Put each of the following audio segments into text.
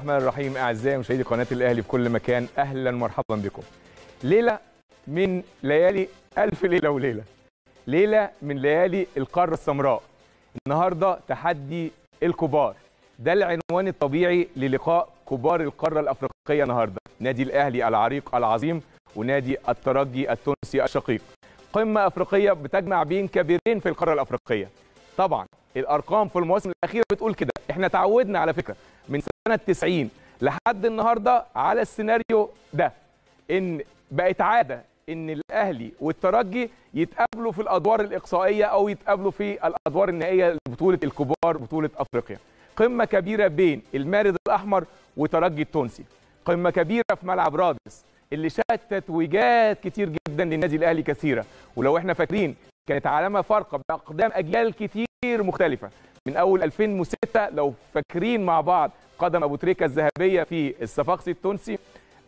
الرحمن الرحيم اعزائي مشاهدي قناه الاهلي في كل مكان اهلا ومرحبا بكم. ليله من ليالي الف ليله وليله. ليله من ليالي القاره السمراء. النهارده تحدي الكبار. ده العنوان الطبيعي للقاء كبار القاره الافريقيه النهارده، نادي الاهلي العريق العظيم ونادي الترجي التونسي الشقيق. قمه افريقيه بتجمع بين كبيرين في القاره الافريقيه. طبعا الارقام في المواسم الاخيره بتقول كده، احنا تعودنا على فكره من سنه 90 لحد النهارده على السيناريو ده ان بقت عاده ان الاهلي والترجي يتقابلوا في الادوار الاقصائيه او يتقابلوا في الادوار النهائيه لبطوله الكبار بطوله افريقيا قمه كبيره بين المارد الاحمر وترجي التونسي قمه كبيره في ملعب رادس اللي شهد تتويجات كتير جدا للنادي الاهلي كثيره ولو احنا فاكرين كانت علامه فارقه باقدام اجيال كتير مختلفه من اول 2006 لو فاكرين مع بعض قدم ابو تريكه الذهبيه في الصفاقسي التونسي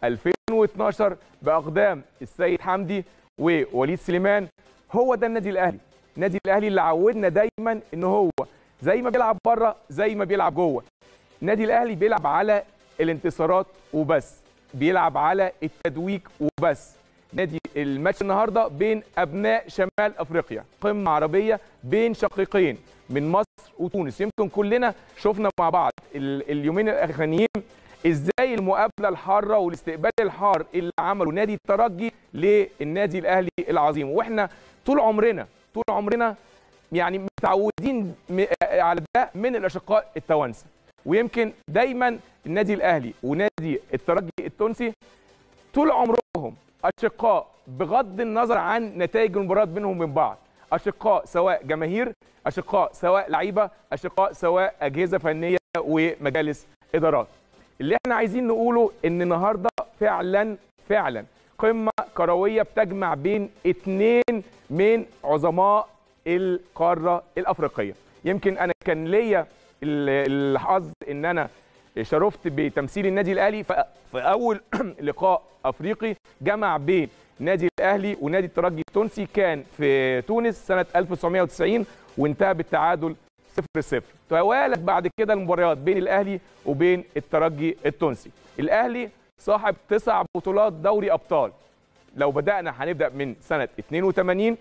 2012 باقدام السيد حمدي ووليد سليمان هو ده النادي الاهلي النادي الاهلي اللي عودنا دايما ان هو زي ما بيلعب بره زي ما بيلعب جوه النادي الاهلي بيلعب على الانتصارات وبس بيلعب على التدويج وبس نادي الماتش النهارده بين ابناء شمال افريقيا قمه عربيه بين شقيقين من مصر وتونس يمكن كلنا شفنا مع بعض اليومين الاخرانيين ازاي المقابله الحاره والاستقبال الحار اللي عمله نادي الترجي للنادي الاهلي العظيم واحنا طول عمرنا طول عمرنا يعني متعودين على ده من الاشقاء التوانسه ويمكن دايما النادي الاهلي ونادي الترجي التونسي طول عمرهم اشقاء بغض النظر عن نتائج المباريات بينهم وبين بعض اشقاء سواء جماهير اشقاء سواء لعيبه اشقاء سواء اجهزه فنيه ومجالس ادارات اللي احنا عايزين نقوله ان النهارده فعلا فعلا قمه كرويه بتجمع بين اثنين من عظماء القاره الافريقيه يمكن انا كان ليا الحظ ان انا شرفت بتمثيل النادي الاهلي في اول لقاء افريقي جمع بين نادي الاهلي ونادي الترجي التونسي كان في تونس سنه 1990 وانتهى بالتعادل 0-0 توالت بعد كده المباريات بين الاهلي وبين الترجي التونسي الاهلي صاحب تسع بطولات دوري ابطال لو بدانا هنبدا من سنه 82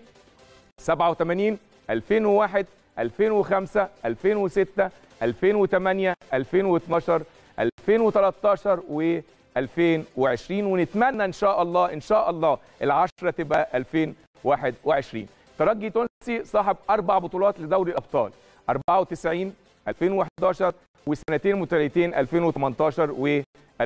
87 2001 2005 2006 2008 2012 2013 و 2020 ونتمنى ان شاء الله ان شاء الله العشره تبقى 2021 ترجي تونسي صاحب اربع بطولات لدوري الابطال 94 2011 وسنتين متتاليتين 2018 و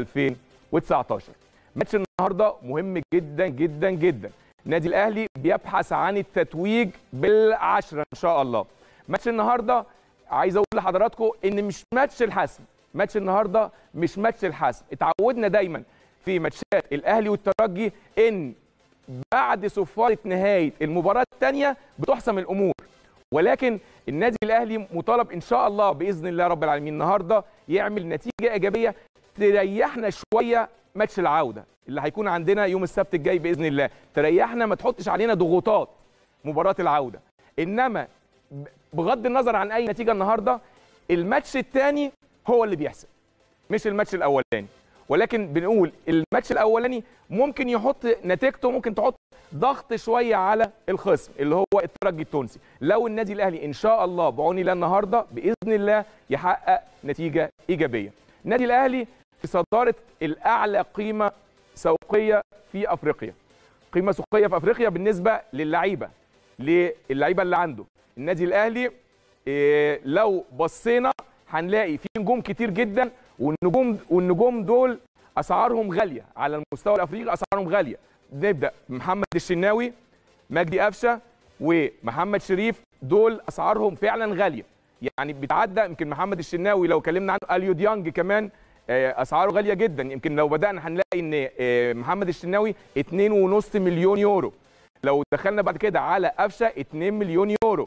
2019 ماتش النهارده مهم جدا جدا جدا النادي الاهلي بيبحث عن التتويج بالعشره ان شاء الله ماتش النهارده عايز اقول لحضراتكم ان مش ماتش الحسم ماتش النهارده مش ماتش الحسم اتعودنا دايما في ماتشات الاهلي والترجي ان بعد صفاره نهايه المباراه الثانيه بتحسم الامور ولكن النادي الاهلي مطالب ان شاء الله باذن الله رب العالمين النهارده يعمل نتيجه ايجابيه تريحنا شويه ماتش العوده اللي هيكون عندنا يوم السبت الجاي باذن الله تريحنا ما تحطش علينا ضغوطات مباراه العوده انما بغض النظر عن اي نتيجه النهارده الماتش الثاني هو اللي بيحسب مش الماتش الاولاني ولكن بنقول الماتش الاولاني ممكن يحط نتيجته ممكن تحط ضغط شويه على الخصم اللي هو الترجي التونسي لو النادي الاهلي ان شاء الله بعون الله النهارده باذن الله يحقق نتيجه ايجابيه النادي الاهلي في صداره الاعلى قيمه سوقيه في افريقيا قيمه سوقيه في افريقيا بالنسبه للعيبه للعيبه اللي عنده النادي الاهلي إيه لو بصينا هنلاقي في نجوم كتير جدا والنجوم والنجوم دول اسعارهم غاليه على المستوى الافريقي اسعارهم غاليه نبدا محمد الشناوي مجدي قفشه ومحمد شريف دول اسعارهم فعلا غاليه يعني بتعدى يمكن محمد الشناوي لو اتكلمنا عنه اليو ديانج كمان اسعاره غاليه جدا يمكن لو بدانا هنلاقي ان محمد الشناوي 2.5 مليون يورو لو دخلنا بعد كده على قفشه 2 مليون يورو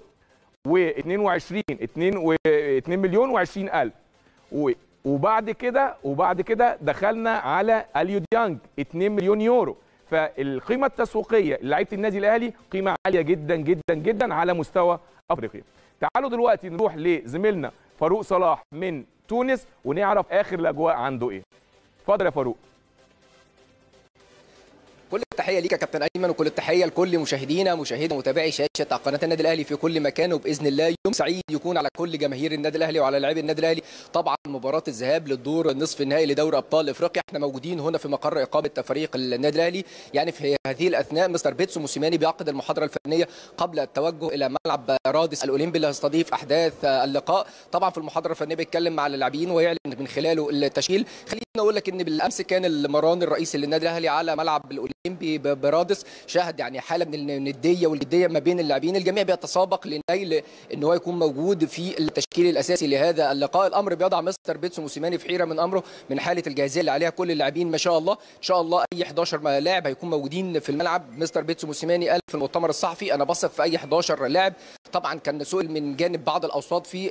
و22 2 2 مليون و20 الف وبعد كده وبعد كده دخلنا على اليو ديانج 2 مليون يورو فالقيمه التسويقيه لعيبه النادي الاهلي قيمه عاليه جدا جدا جدا على مستوى افريقيا تعالوا دلوقتي نروح لزميلنا فاروق صلاح من تونس ونعرف اخر الاجواء عنده ايه اتفضل يا فاروق كل التحيه ليك يا كابتن ايمن وكل التحيه لكل مشاهدينا مشاهدي ومتابعي شاشه قناه النادي الاهلي في كل مكان وباذن الله يوم سعيد يكون على كل جماهير النادي الاهلي وعلى لاعبي النادي الاهلي طبعا مباراه الذهاب للدور النصف النهائي لدوري ابطال افريقيا احنا موجودين هنا في مقر اقامه فريق النادي الاهلي يعني في هذه الاثناء مستر بيتسو موسيماني بيعقد المحاضره الفنيه قبل التوجه الى ملعب رادس الاولمبي اللي هيستضيف احداث اللقاء طبعا في المحاضره الفنيه بيتكلم مع اللاعبين ويعلن من خلاله التشكيل خلينا اقول لك ان بالامس كان المران الرئيسي للنادي الاهلي على ملعب الاولمبي برادس شهد يعني حاله من النديه والجديه ما بين اللاعبين الجميع بيتسابق لنيل ان هو يكون موجود في التشكيل الاساسي لهذا اللقاء الامر بيضع مستر بيتسو موسيماني في حيره من امره من حاله الجاهزيه اللي عليها كل اللاعبين ما شاء الله ان شاء الله اي 11 لاعب هيكون موجودين في الملعب مستر بيتسو موسيماني قال في المؤتمر الصحفي انا بثق في اي 11 لاعب طبعا كان سئل من جانب بعض الاوساط في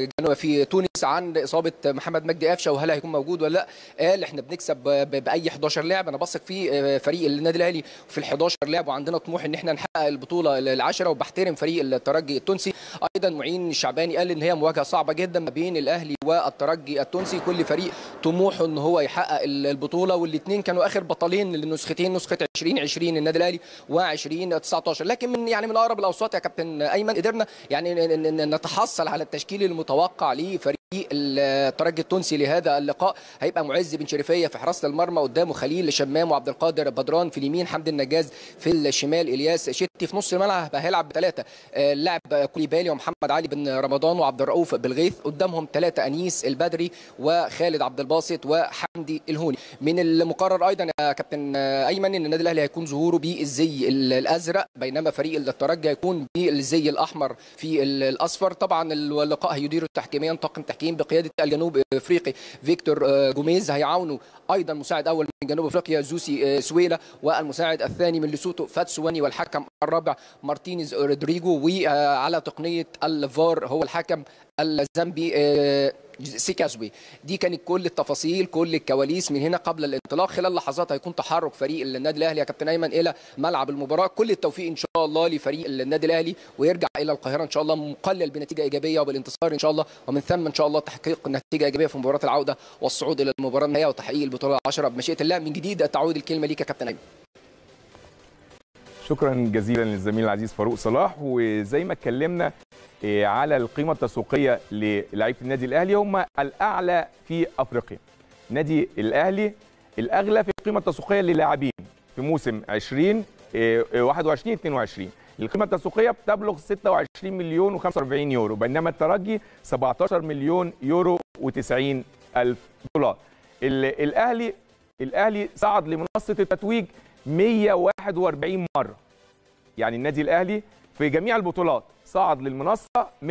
في تونس عن اصابه محمد مجدي قفشه وهل هيكون موجود ولا لا قال احنا بنكسب باي 11 لاعب انا بثق في فريق النادي الاهلي في ال 11 لاعب وعندنا طموح ان احنا نحقق البطوله العاشره وبحترم فريق الترجي التونسي ايضا معين الشعباني قال ان هي مواجهه صعبه جدا ما بين الاهلي والترجي التونسي كل فريق طموحه ان هو يحقق البطوله والاثنين كانوا اخر بطلين للنسختين نسخه 2020 النادي الاهلي و20 19 لكن من يعني من اقرب الاوساط يا كابتن ايمن قدرنا يعني نتحصل على التشكيل المتوقع لفريق الترجي التونسي لهذا اللقاء هيبقى معز بن شريفيه في حراسه المرمى قدامه خليل شمام وعبد القادر بدران في اليمين حمدي النجاز في الشمال الياس شتي في نص الملعب هيلعب بثلاثه اللاعب كوليبالي ومحمد علي بن رمضان وعبد الرؤوف بالغيث قدامهم ثلاثه انيس البدري وخالد عبد الباسط وحمدي الهوني من المقرر ايضا يا كابتن ايمن ان النادي الاهلي هيكون ظهوره بالزي الازرق بينما فريق الترجي هيكون بالزي الاحمر في الاصفر طبعا اللقاء هيديره تحكيميا طاقم تحكيم بقياده الجنوب افريقي فيكتور جوميز هيعاونوا ايضا مساعد اول من جنوب افريقيا زوسي سويلا والمساعد الثاني من لسوتو فاتسواني والحكم الرابع مارتينيز رودريجو وعلى تقنيه الفار هو الحكم الزامبي سيكازوي دي كانت كل التفاصيل كل الكواليس من هنا قبل الانطلاق خلال لحظات هيكون تحرك فريق النادي الاهلي يا كابتن ايمن الى ملعب المباراه كل التوفيق ان شاء الله لفريق النادي الاهلي ويرجع الى القاهره ان شاء الله مقلل بنتيجه ايجابيه وبالانتصار ان شاء الله ومن ثم ان شاء الله تحقيق نتيجه ايجابيه في مباراه العوده والصعود الى المباراه النهائيه وتحقيق البطوله العشره بمشيئه الله من جديد تعود الكلمه ليك يا كابتن ايمن شكرا جزيلا للزميل العزيز فاروق صلاح وزي ما اتكلمنا على القيمه التسويقيه للاعيبه النادي الاهلي هم الاعلى في افريقيا. نادي الاهلي الاغلى في القيمه التسويقيه للاعبين في موسم 20 21 22 القيمه التسويقيه بتبلغ 26 مليون و45 يورو بينما الترجي 17 مليون يورو و90 الف دولار. الاهلي الاهلي صعد لمنصه التتويج 141 مره. يعني النادي الاهلي في جميع البطولات صعد للمنصه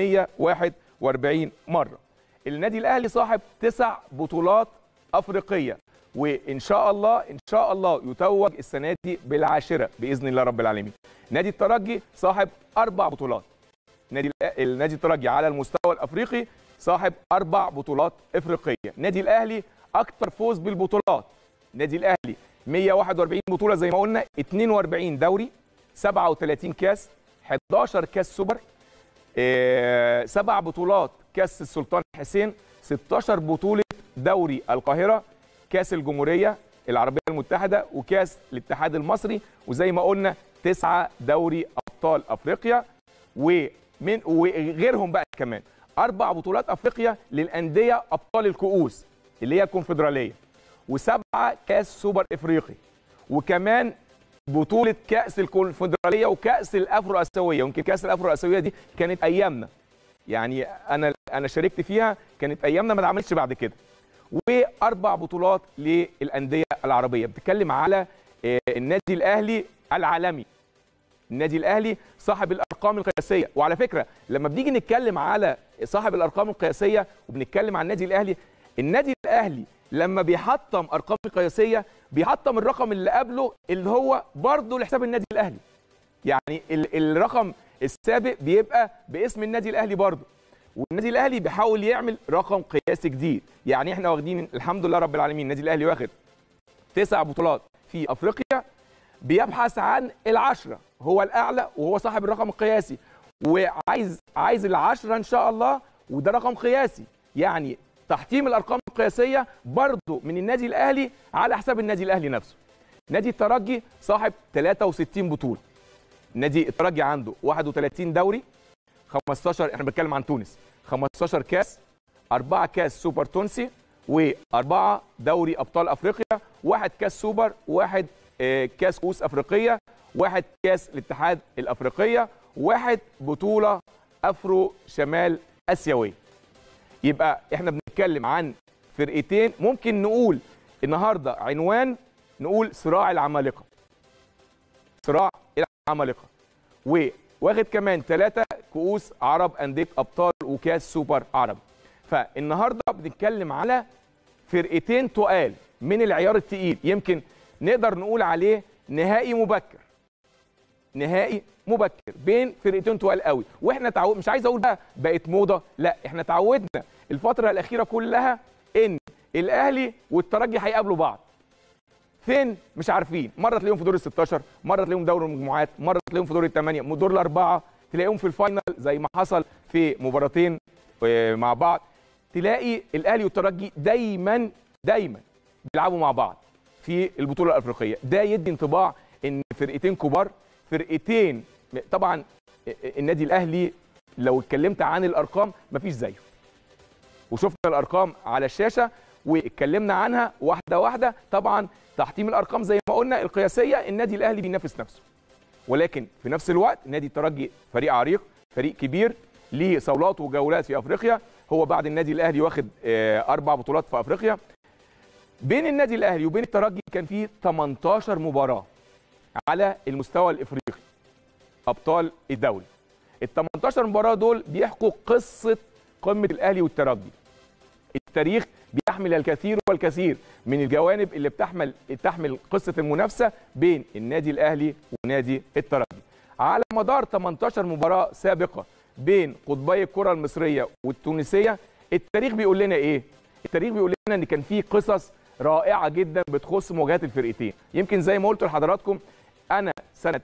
141 مره. النادي الاهلي صاحب تسع بطولات افريقيه وان شاء الله ان شاء الله يتوج السنه دي بالعاشره باذن الله رب العالمين. نادي الترجي صاحب اربع بطولات. نادي النادي الترجي على المستوى الافريقي صاحب اربع بطولات افريقيه. نادي الاهلي اكثر فوز بالبطولات. نادي الاهلي 141 بطوله زي ما قلنا 42 دوري 37 كاس 11 كاس سوبر إيه سبع بطولات كاس السلطان حسين 16 بطوله دوري القاهره كاس الجمهوريه العربيه المتحده وكاس الاتحاد المصري وزي ما قلنا تسعه دوري ابطال افريقيا ومن وغيرهم بقى كمان اربع بطولات افريقيا للانديه ابطال الكؤوس اللي هي الكونفدراليه وسبعه كاس سوبر افريقي وكمان بطوله كاس الكونفدراليه وكاس الافرو اسيويه ويمكن كاس الافرو اسيويه دي كانت ايامنا يعني انا انا شاركت فيها كانت ايامنا ما اتعملتش بعد كده واربع بطولات للانديه العربيه بتتكلم على النادي الاهلي العالمي النادي الاهلي صاحب الارقام القياسيه وعلى فكره لما بنيجي نتكلم على صاحب الارقام القياسيه وبنتكلم عن النادي الاهلي النادي الاهلي لما بيحطم ارقام قياسيه بيحطم الرقم اللي قبله اللي هو برضه لحساب النادي الاهلي يعني الرقم السابق بيبقى باسم النادي الاهلي برضه والنادي الاهلي بيحاول يعمل رقم قياسي جديد يعني احنا واخدين الحمد لله رب العالمين النادي الاهلي واخد تسع بطولات في افريقيا بيبحث عن العشره هو الاعلى وهو صاحب الرقم القياسي وعايز عايز العشره ان شاء الله وده رقم قياسي يعني تحطيم الارقام القياسيه برضه من النادي الاهلي على حساب النادي الاهلي نفسه نادي الترجي صاحب 63 بطوله نادي الترجي عنده 31 دوري 15 احنا بنتكلم عن تونس 15 كاس أربعة كاس سوبر تونسي وأربعة دوري أبطال أفريقيا واحد كاس سوبر واحد آه، كاس كؤوس أفريقية واحد كاس الاتحاد الأفريقية واحد بطولة أفرو شمال آسيوية يبقى احنا بنتكلم عن فرقتين ممكن نقول النهارده عنوان نقول صراع العمالقه صراع العمالقه وواخد كمان ثلاثة كؤوس عرب أندية أبطال وكاس سوبر عرب فالنهارده بنتكلم على فرقتين تقال من العيار التقيل يمكن نقدر نقول عليه نهائي مبكر نهائي مبكر بين فرقتين تقال قوي واحنا تعود مش عايز اقول بقى بقت موضه لا احنا تعودنا الفتره الاخيره كلها ان الاهلي والترجي هيقابلوا بعض فين مش عارفين مره تلاقيهم في دور ال 16 مره تلاقيهم دوري المجموعات مره تلاقيهم في دور الثمانيه دور الاربعه تلاقيهم في الفاينل زي ما حصل في مباراتين آه، مع بعض تلاقي الاهلي والترجي دايما دايما بيلعبوا مع بعض في البطوله الافريقيه ده يدي انطباع ان فرقتين كبار فرقتين طبعا النادي الاهلي لو اتكلمت عن الارقام مفيش زيه وشفنا الارقام على الشاشه واتكلمنا عنها واحده واحده طبعا تحطيم الارقام زي ما قلنا القياسيه النادي الاهلي بينافس نفسه ولكن في نفس الوقت نادي الترجي فريق عريق فريق كبير ليه صولات وجولات في افريقيا هو بعد النادي الاهلي واخد آه، اربع بطولات في افريقيا بين النادي الاهلي وبين الترجي كان في 18 مباراه على المستوى الافريقي ابطال الدوري ال 18 مباراه دول بيحكوا قصه قمه الاهلي والترجي التاريخ بيحمل الكثير والكثير من الجوانب اللي بتحمل تحمل قصه المنافسه بين النادي الاهلي ونادي الترجي على مدار 18 مباراه سابقه بين قطبي الكره المصريه والتونسيه التاريخ بيقول لنا ايه التاريخ بيقول لنا ان كان في قصص رائعه جدا بتخص مواجهات الفرقتين يمكن زي ما قلت لحضراتكم انا سنه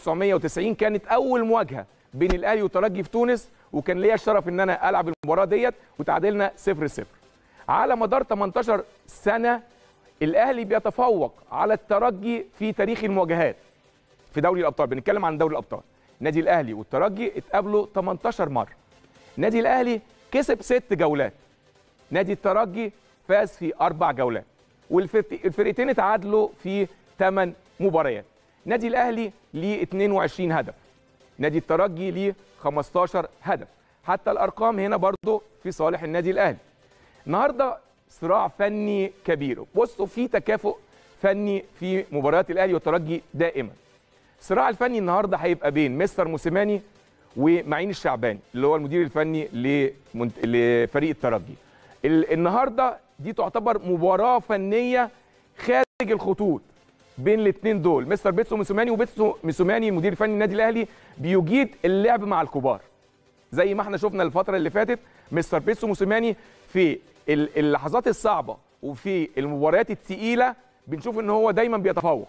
1990 كانت اول مواجهه بين الاهلي والترجي في تونس وكان ليا الشرف ان انا العب المباراه ديت وتعادلنا 0 0 على مدار 18 سنه الاهلي بيتفوق على الترجي في تاريخ المواجهات في دوري الابطال بنتكلم عن دوري الابطال النادي الاهلي والترجي اتقابلوا 18 مره النادي الاهلي كسب ست جولات نادي الترجي فاز في اربع جولات والفرقتين اتعادلوا في 8 مباريات نادي الاهلي ليه 22 هدف نادي الترجي ليه 15 هدف حتى الارقام هنا برضو في صالح النادي الاهلي النهارده صراع فني كبير بصوا في تكافؤ فني في مباريات الاهلي والترجي دائما الصراع الفني النهارده هيبقى بين مستر موسيماني ومعين الشعباني اللي هو المدير الفني لمنت... لفريق الترجي ال... النهارده دي تعتبر مباراه فنيه خارج الخطوط بين الاثنين دول مستر بيتسو موسيماني وبيتسو موسيماني مدير فني النادي الاهلي بيجيد اللعب مع الكبار زي ما احنا شفنا الفتره اللي فاتت مستر بيتسو موسيماني في اللحظات الصعبه وفي المباريات الثقيله بنشوف ان هو دايما بيتفوق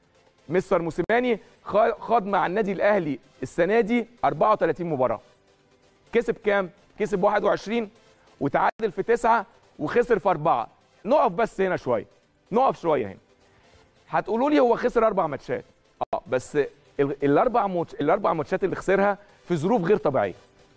مستر موسيماني خاض مع النادي الاهلي السنه دي 34 مباراه كسب كام كسب 21 وتعادل في 9 وخسر في 4 نقف بس هنا شويه نقف شويه هنا هتقولوا لي هو خسر اربع ماتشات اه بس الاربع ماتش الاربع ماتشات اللي خسرها في ظروف غير طبيعيه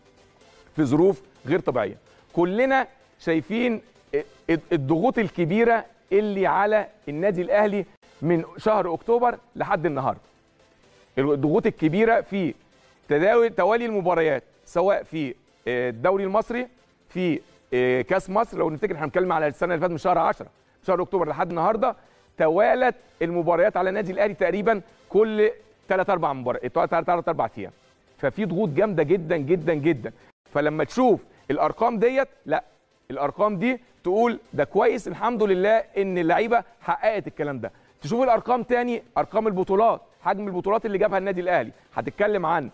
في ظروف غير طبيعيه كلنا شايفين الضغوط الكبيره اللي على النادي الاهلي من شهر اكتوبر لحد النهارده الضغوط الكبيره في تداول توالي المباريات سواء في الدوري المصري في كاس مصر لو نفتكر احنا بنتكلم على السنه اللي فاتت من شهر 10 شهر اكتوبر لحد النهارده توالت المباريات على النادي الاهلي تقريبا كل 3 4 مباريات 3 4 ايام ففي ضغوط جامده جدا جدا جدا فلما تشوف الارقام ديت لا الارقام دي تقول ده كويس الحمد لله ان اللعيبه حققت الكلام ده تشوف الارقام تاني ارقام البطولات حجم البطولات اللي جابها النادي الاهلي هتتكلم عن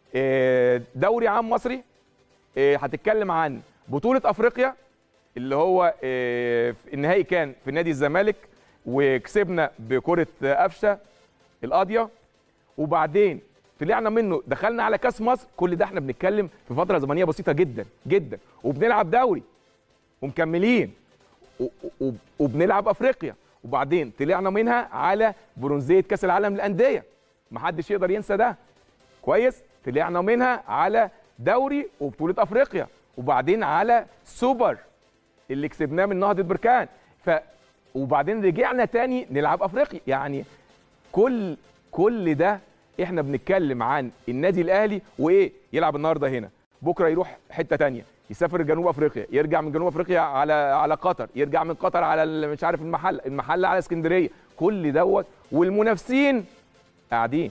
دوري عام مصري هتتكلم عن بطوله افريقيا اللي هو النهائي كان في نادي الزمالك وكسبنا بكره قفشه القاضيه وبعدين طلعنا منه دخلنا على كاس مصر كل ده احنا بنتكلم في فتره زمنيه بسيطه جدا جدا وبنلعب دوري ومكملين و- و- وبنلعب افريقيا وبعدين طلعنا منها على برونزيه كاس العالم للانديه محدش يقدر ينسى ده كويس طلعنا منها على دوري وبطوله افريقيا وبعدين على سوبر اللي كسبناه من نهضه بركان ف وبعدين رجعنا تاني نلعب افريقيا يعني كل كل ده احنا بنتكلم عن النادي الاهلي وايه يلعب النهارده هنا بكره يروح حته تانية يسافر جنوب افريقيا يرجع من جنوب افريقيا على على قطر يرجع من قطر على ال- مش عارف المحل المحل على اسكندريه كل دوت والمنافسين قاعدين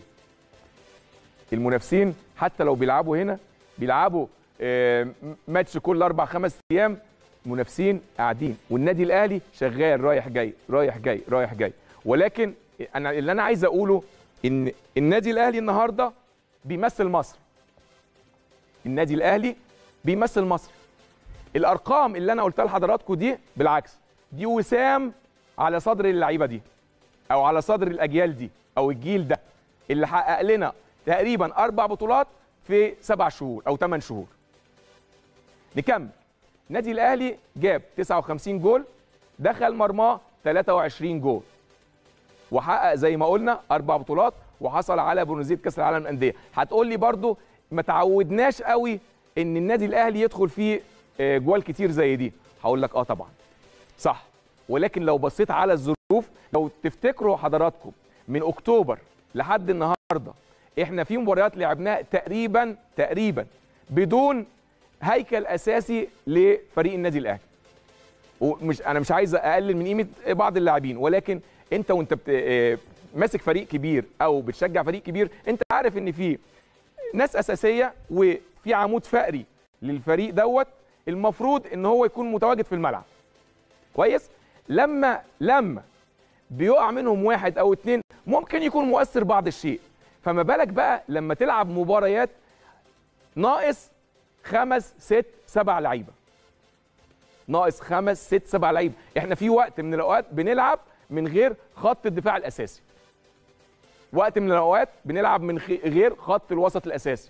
المنافسين حتى لو بيلعبوا هنا بيلعبوا آه، ماتش كل اربع خمس ايام منافسين قاعدين والنادي الاهلي شغال رايح جاي رايح جاي رايح جاي ولكن انا اللي انا عايز اقوله ان النادي الاهلي النهارده بيمثل مصر النادي الاهلي بيمثل مصر الارقام اللي انا قلتها لحضراتكم دي بالعكس دي وسام على صدر اللعيبه دي او على صدر الاجيال دي او الجيل ده اللي حقق لنا تقريبا اربع بطولات في سبع شهور او ثمان شهور نكمل النادي الاهلي جاب 59 جول دخل مرماه 23 جول وحقق زي ما قلنا اربع بطولات وحصل على برونزيه كاس العالم للانديه هتقول لي برضو ما تعودناش قوي ان النادي الاهلي يدخل فيه آه، جوال كتير زي دي هقول لك اه طبعا صح ولكن لو بصيت على الظروف لو تفتكروا حضراتكم من اكتوبر لحد النهارده احنا في مباريات لعبناها تقريبا تقريبا بدون هيكل اساسي لفريق النادي الاهلي ومش انا مش عايز اقلل من قيمه بعض اللاعبين ولكن انت وانت بت... آه، ماسك فريق كبير او بتشجع فريق كبير انت عارف ان في ناس اساسيه وفي عمود فقري للفريق دوت المفروض ان هو يكون متواجد في الملعب كويس لما لما بيقع منهم واحد او اتنين ممكن يكون مؤثر بعض الشيء فما بالك بقى لما تلعب مباريات ناقص خمس ست سبع لعيبه ناقص خمس ست سبع لعيبه احنا في وقت من الاوقات بنلعب من غير خط الدفاع الاساسي وقت من الاوقات بنلعب من خي- غير خط الوسط الاساسي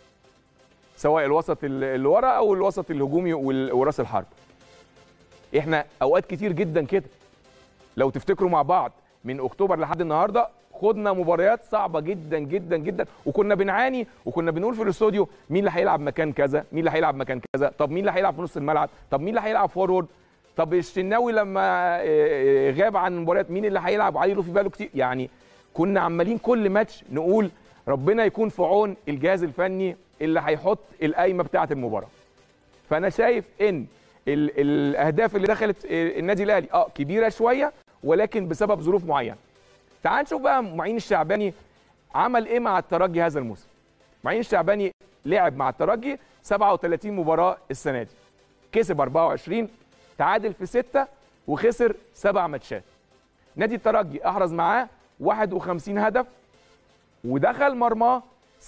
سواء الوسط ال- اللي ورا او الوسط الهجومي وال- وراس الحرب احنا اوقات كتير جدا كده لو تفتكروا مع بعض من اكتوبر لحد النهارده خدنا مباريات صعبه جدا جدا جدا وكنا بنعاني وكنا بنقول في الاستوديو مين اللي هيلعب مكان كذا مين اللي هيلعب مكان كذا طب مين اللي هيلعب في نص الملعب طب مين اللي هيلعب فورورد طب الشناوي لما آه، آه، غاب عن المباريات مين اللي هيلعب علي في باله كتير يعني كنا عمالين كل ماتش نقول ربنا يكون في عون الجهاز الفني اللي هيحط القايمه بتاعه المباراه فانا شايف ان ال- الاهداف اللي دخلت النادي الاهلي اه كبيره شويه ولكن بسبب ظروف معينه تعال نشوف بقى معين الشعباني عمل ايه مع الترجي هذا الموسم معين الشعباني لعب مع الترجي 37 مباراه السنه دي كسب 24 تعادل في 6 وخسر 7 ماتشات نادي الترجي احرز معاه 51 هدف ودخل مرماه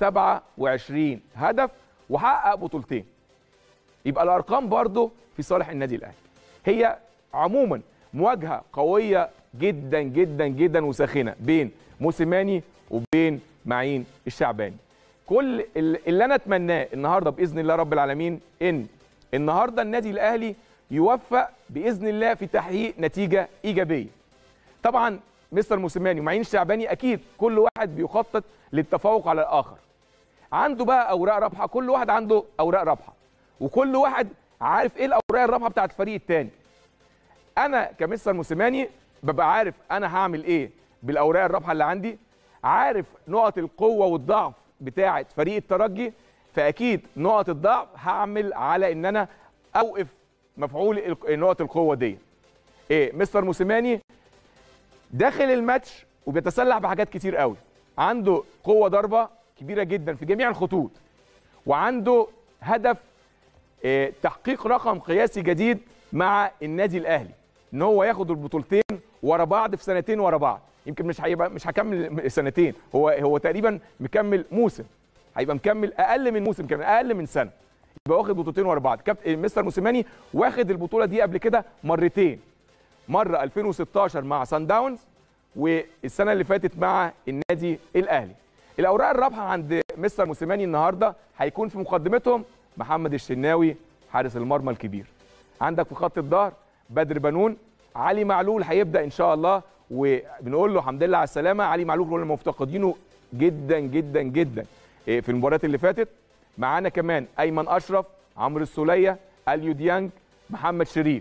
27 هدف وحقق بطولتين يبقى الارقام برضه في صالح النادي الاهلي هي عموما مواجهه قويه جدا جدا جدا وساخنه بين موسيماني وبين معين الشعباني كل ال- اللي انا اتمناه النهارده باذن الله رب العالمين ان النهارده النادي الاهلي يوفق باذن الله في تحقيق نتيجه ايجابيه طبعا مستر موسيماني ومعين الشعباني اكيد كل واحد بيخطط للتفوق على الاخر عنده بقى اوراق رابحه كل واحد عنده اوراق رابحه وكل واحد عارف ايه الاوراق الرابحه بتاعت الفريق التاني انا كمستر موسيماني ببقى عارف انا هعمل ايه بالاوراق الرابحه اللي عندي عارف نقط القوه والضعف بتاعه فريق الترجي فاكيد نقط الضعف هعمل على ان انا اوقف مفعول ال- نقط القوه دي ايه مستر موسيماني داخل الماتش وبيتسلح بحاجات كتير قوي عنده قوه ضربه كبيره جدا في جميع الخطوط وعنده هدف آه، تحقيق رقم قياسي جديد مع النادي الاهلي ان هو ياخد البطولتين ورا بعض في سنتين ورا بعض يمكن مش هيبقى مش هكمل سنتين هو هو تقريبا مكمل موسم هيبقى مكمل اقل من موسم كمان اقل من سنه يبقى واخد بطولتين ورا بعض كابتن مستر موسيماني واخد البطوله دي قبل كده مرتين مره 2016 مع سان داونز والسنه اللي فاتت مع النادي الاهلي الاوراق الرابحه عند مستر موسيماني النهارده هيكون في مقدمتهم محمد الشناوي حارس المرمى الكبير عندك في خط الظهر بدر بنون علي معلول هيبدا ان شاء الله وبنقول له الحمد لله على السلامه علي معلول كنا مفتقدينه جدا جدا جدا إيه، في المباريات اللي فاتت معانا كمان ايمن اشرف عمرو السوليه اليو ديانج محمد شريف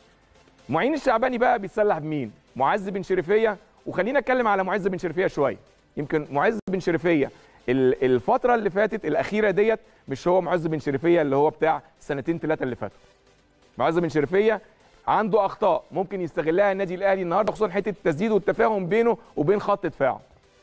معين الشعباني بقى بيتسلح بمين معز بن شريفيه وخلينا اتكلم على معز بن شريفيه شويه يمكن معز بن شريفيه ال- الفتره اللي فاتت الاخيره ديت مش هو معز بن شريفيه اللي هو بتاع سنتين ثلاثه اللي فاتوا معز بن شريفيه عنده اخطاء ممكن يستغلها النادي الاهلي النهارده خصوصا حته التسديد والتفاهم بينه وبين خط دفاعه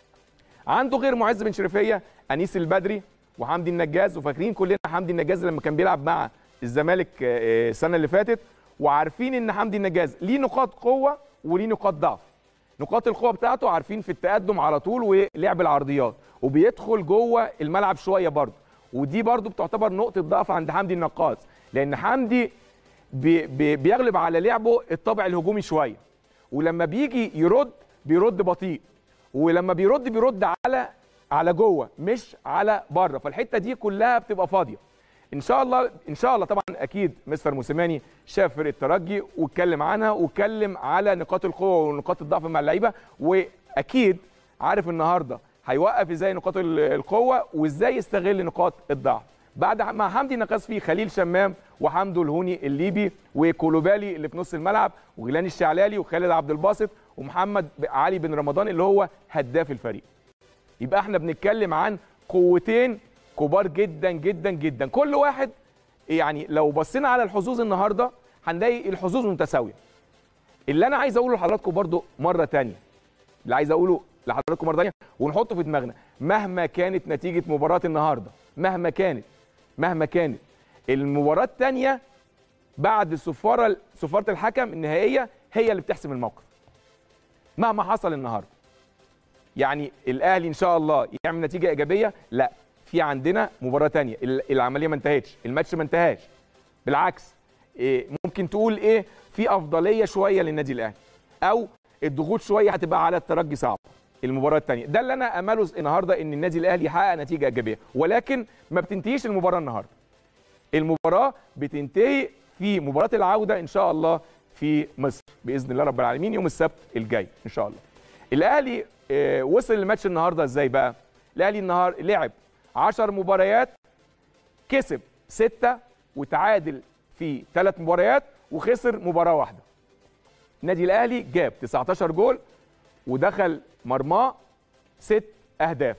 عنده غير معز بن شريفيه انيس البدري وحمدي النجاز وفاكرين كلنا حمدي النجاز لما كان بيلعب مع الزمالك آه، آه، السنه اللي فاتت وعارفين ان حمدي النجاز ليه نقاط قوه وليه نقاط ضعف نقاط القوه بتاعته عارفين في التقدم على طول ولعب العرضيات وبيدخل جوه الملعب شويه برضه ودي برضه بتعتبر نقطه ضعف عند حمدي النقاز لان حمدي بي بي بيغلب على لعبه الطابع الهجومي شويه ولما بيجي يرد بيرد بطيء ولما بيرد بيرد على على جوه مش على بره فالحته دي كلها بتبقى فاضيه ان شاء الله ان شاء الله طبعا اكيد مستر موسيماني شاف فرقه الترجي واتكلم عنها واتكلم على نقاط القوه ونقاط الضعف مع اللعيبه واكيد عارف النهارده هيوقف ازاي نقاط ال- القوه وازاي يستغل نقاط الضعف بعد مع حمدي نقاص فيه خليل شمام وحمدو الهوني الليبي وكولوبالي اللي في نص الملعب وغيلان الشعلالي وخالد عبد الباسط ومحمد علي بن رمضان اللي هو هداف الفريق يبقى احنا بنتكلم عن قوتين كبار جدا جدا جدا كل واحد يعني لو بصينا على الحظوظ النهارده هنلاقي الحظوظ متساويه اللي انا عايز اقوله لحضراتكم برضو مره تانية اللي عايز اقوله لحضراتكم مره تانية ونحطه في دماغنا مهما كانت نتيجه مباراه النهارده مهما كانت مهما كانت المباراه الثانيه بعد صفاره صفاره الحكم النهائيه هي اللي بتحسم الموقف مهما حصل النهارده يعني الاهلي ان شاء الله يعمل نتيجه ايجابيه لا في عندنا مباراه تانية ال- العمليه ما انتهتش الماتش ما انتهاش بالعكس إيه ممكن تقول ايه في افضليه شويه للنادي الاهلي او الضغوط شويه هتبقى على الترجي صعب المباراه الثانيه ده اللي انا امله النهارده ان النادي الاهلي يحقق نتيجه ايجابيه ولكن ما بتنتهيش المباراه النهارده المباراه بتنتهي في مباراه العوده ان شاء الله في مصر باذن الله رب العالمين يوم السبت الجاي ان شاء الله الاهلي آه، وصل الماتش النهارده ازاي بقى الاهلي النهار لعب 10 مباريات كسب 6 وتعادل في 3 مباريات وخسر مباراه واحده النادي الاهلي جاب 19 جول ودخل مرماه 6 اهداف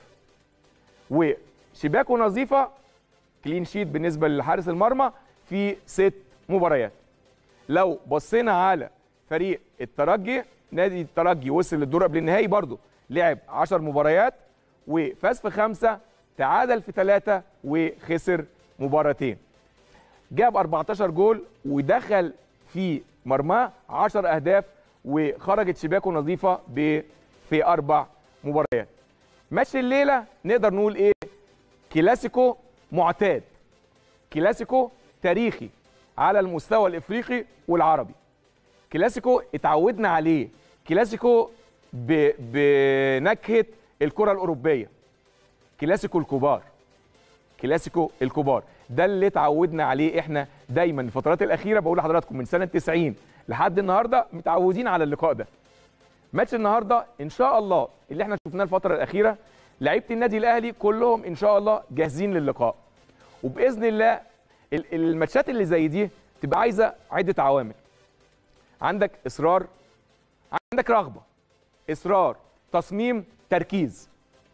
وشباكه نظيفه كلين شيت بالنسبه لحارس المرمى في ست مباريات لو بصينا على فريق الترجي نادي الترجي وصل للدور قبل النهائي برضه لعب 10 مباريات وفاز في خمسه تعادل في ثلاثه وخسر مباراتين جاب 14 جول ودخل في مرماه 10 اهداف وخرجت شباكه نظيفه ب- في اربع مباريات ماتش الليله نقدر نقول ايه كلاسيكو معتاد كلاسيكو تاريخي على المستوى الافريقي والعربي كلاسيكو اتعودنا عليه كلاسيكو ب... بنكهه الكره الاوروبيه كلاسيكو الكبار كلاسيكو الكبار ده اللي اتعودنا عليه احنا دايما الفترات الاخيره بقول لحضراتكم من سنه 90 لحد النهارده متعودين على اللقاء ده ماتش النهارده ان شاء الله اللي احنا شفناه الفتره الاخيره لعيبه النادي الاهلي كلهم ان شاء الله جاهزين للقاء وباذن الله ال- الماتشات اللي زي دي تبقى عايزه عده عوامل عندك اصرار عندك رغبه اصرار تصميم تركيز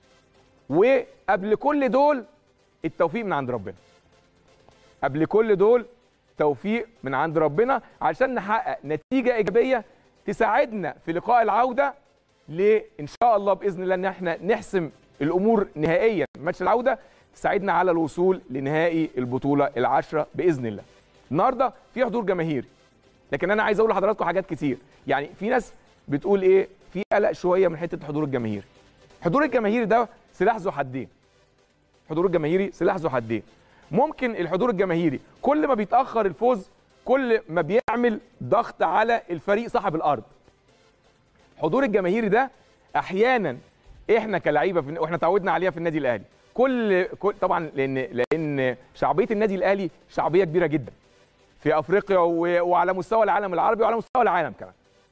وقبل كل دول التوفيق من عند ربنا قبل كل دول توفيق من عند ربنا عشان نحقق نتيجه ايجابيه تساعدنا في لقاء العوده لان شاء الله باذن الله ان احنا نحسم الامور نهائيا ماتش العوده تساعدنا على الوصول لنهائي البطوله العشره باذن الله. النهارده في حضور جماهيري لكن انا عايز اقول لحضراتكم حاجات كتير يعني في ناس بتقول ايه في قلق شويه من حته الحضور الجماهيري. الحضور الجماهيري ده سلاح ذو حدين. الحضور الجماهيري سلاح ذو حدين. ممكن الحضور الجماهيري كل ما بيتاخر الفوز كل ما بيعمل ضغط على الفريق صاحب الارض. الحضور الجماهيري ده احيانا احنا كلعيبه في واحنا تعودنا عليها في النادي الاهلي كل, كل طبعا لان لان شعبيه النادي الاهلي شعبيه كبيره جدا في افريقيا و- وعلى مستوى العالم العربي وعلى مستوى العالم كمان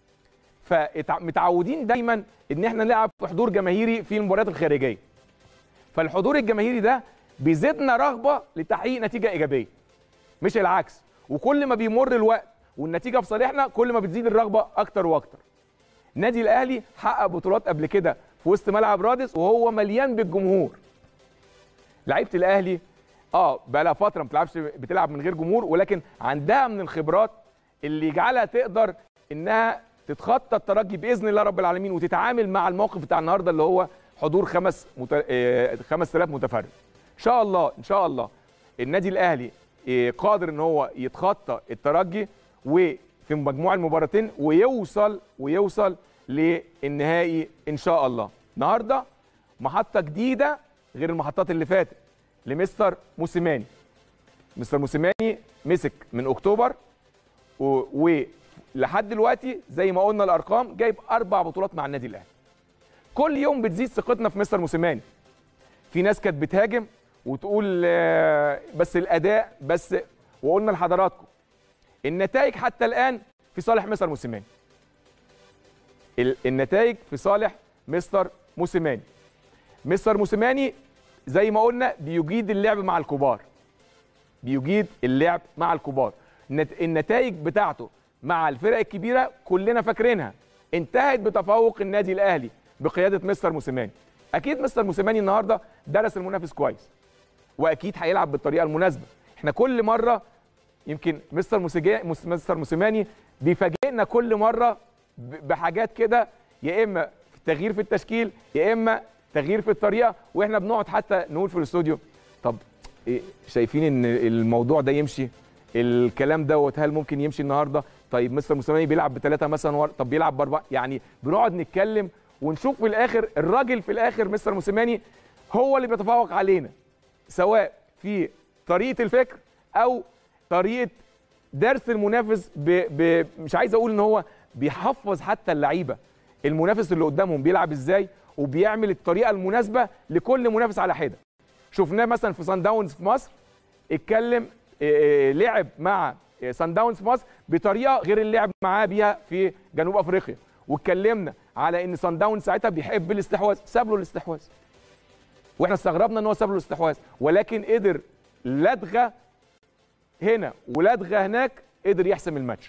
فمتعودين دايما ان احنا نلعب في حضور جماهيري في المباريات الخارجيه فالحضور الجماهيري ده بيزيدنا رغبه لتحقيق نتيجه ايجابيه مش العكس وكل ما بيمر الوقت والنتيجه في صالحنا كل ما بتزيد الرغبه اكتر واكتر النادي الاهلي حقق بطولات قبل كده في وسط ملعب رادس وهو مليان بالجمهور لعيبه الاهلي اه بقى لها فتره ما بتلعبش بتلعب من غير جمهور ولكن عندها من الخبرات اللي يجعلها تقدر انها تتخطى الترجي باذن الله رب العالمين وتتعامل مع الموقف بتاع النهارده اللي هو حضور خمس مت... آه، 5000 متفرج ان شاء الله ان شاء الله النادي الاهلي آه، قادر ان هو يتخطى الترجي وفي مجموع المباراتين ويوصل ويوصل للنهائي ان شاء الله النهارده محطه جديده غير المحطات اللي فاتت لمستر موسيماني مستر موسيماني مسك من اكتوبر و- ولحد دلوقتي زي ما قلنا الارقام جايب اربع بطولات مع النادي الاهلي كل يوم بتزيد ثقتنا في مستر موسيماني في ناس كانت بتهاجم وتقول آه، بس الاداء بس وقلنا لحضراتكم النتائج حتى الان في صالح مستر موسيماني ال- النتائج في صالح مستر موسيماني مستر موسيماني زي ما قلنا بيجيد اللعب مع الكبار بيجيد اللعب مع الكبار النت- النتائج بتاعته مع الفرق الكبيره كلنا فاكرينها انتهت بتفوق النادي الاهلي بقياده مستر موسيماني اكيد مستر موسيماني النهارده درس المنافس كويس واكيد هيلعب بالطريقه المناسبه احنا كل مره يمكن مستر موسيجا مس- مستر موسيماني بيفاجئنا كل مره ب- بحاجات كده يا اما في تغيير في التشكيل يا اما تغيير في الطريقه واحنا بنقعد حتى نقول في الاستوديو طب إيه شايفين ان الموضوع ده يمشي الكلام دوت هل ممكن يمشي النهارده طيب مستر موسيماني بيلعب بثلاثه مثلا ور... طب بيلعب باربعه يعني بنقعد نتكلم ونشوف في الاخر الراجل في الاخر مستر موسيماني هو اللي بيتفوق علينا سواء في طريقه الفكر او طريقه درس المنافس ب... ب... مش عايز اقول ان هو بيحفظ حتى اللعيبه المنافس اللي قدامهم بيلعب ازاي وبيعمل الطريقه المناسبه لكل منافس على حده شفناه مثلا في سان داونز في مصر اتكلم آه، آه، لعب مع آه، سان داونز في مصر بطريقه غير اللي لعب معاه بيها في جنوب افريقيا واتكلمنا على ان سان داونز ساعتها بيحب الاستحواذ ساب له الاستحواذ واحنا استغربنا ان هو ساب له الاستحواذ ولكن قدر لدغه هنا ولدغه هناك قدر يحسم الماتش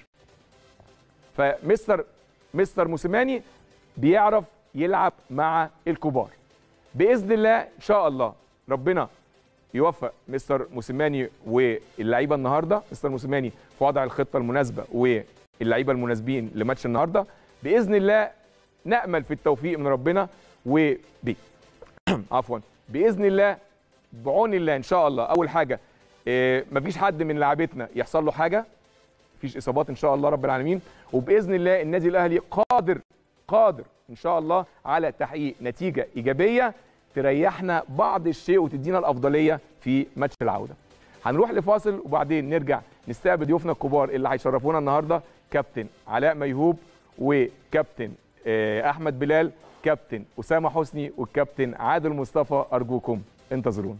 فمستر مستر موسيماني بيعرف يلعب مع الكبار باذن الله ان شاء الله ربنا يوفق مستر موسيماني واللعيبه النهارده مستر موسيماني في وضع الخطه المناسبه واللعيبه المناسبين لماتش النهارده باذن الله نامل في التوفيق من ربنا و ب عفوا باذن الله بعون الله ان شاء الله اول حاجه إيه مفيش حد من لاعبتنا يحصل له حاجه مفيش اصابات ان شاء الله رب العالمين وباذن الله النادي الاهلي قادر قادر ان شاء الله على تحقيق نتيجه ايجابيه تريحنا بعض الشيء وتدينا الافضليه في ماتش العوده هنروح لفاصل وبعدين نرجع نستقبل ضيوفنا الكبار اللي هيشرفونا النهارده كابتن علاء ميهوب وكابتن آه، احمد بلال كابتن اسامه حسني والكابتن عادل مصطفى ارجوكم انتظرونا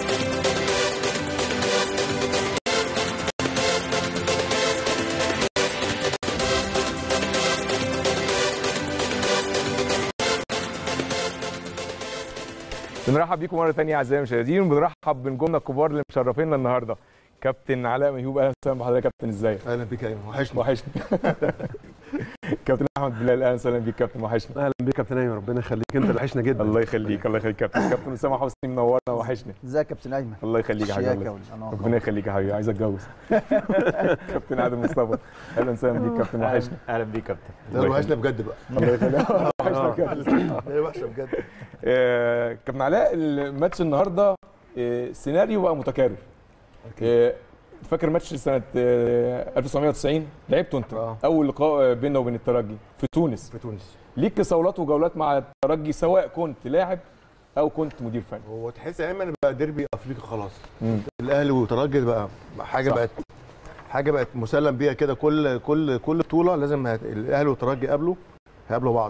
بنرحب بيكم مره ثانيه اعزائي المشاهدين وبنرحب بنجومنا الكبار اللي مشرفينا النهارده كابتن علاء ميهوب اهلا وسهلا بحضرتك يا كابتن ازيك اهلا بك يا ايمن وحشني وحشني كابتن احمد بلال اهلا وسهلا بيك كابتن وحشني اهلا بك يا كابتن ايمن ربنا يخليك انت اللي وحشنا جدا الله يخليك الله يخليك كابتن كابتن اسامه حسني منورنا وحشني ازيك يا كابتن ايمن الله يخليك يا حبيبي شياكة الله- والأنوار. ربنا يخليك يا حبيبي عايز اتجوز كابتن عادل مصطفى اهلا وسهلا بيك كابتن وحشني اهلا بيك كابتن ده اللي وحشنا بجد بقى الله يخليك وحشنا بجد. ده وحشه بجد آه، كابتن علاء الماتش النهارده آه، سيناريو بقى متكرر آه، فاكر ماتش سنه آه، 1990 لعبته انت آه. اول لقاء آه، بيننا وبين الترجي في تونس في تونس ليك صولات وجولات مع الترجي سواء كنت لاعب او كنت مدير فني هو تحس يا ايمن بقى ديربي افريقيا خلاص مم. الاهلي وترجي بقى حاجه صح. بقت حاجه بقت مسلم بيها كده كل كل كل بطوله لازم هت... الاهلي والترجي يقابلوا هيقابلوا بعض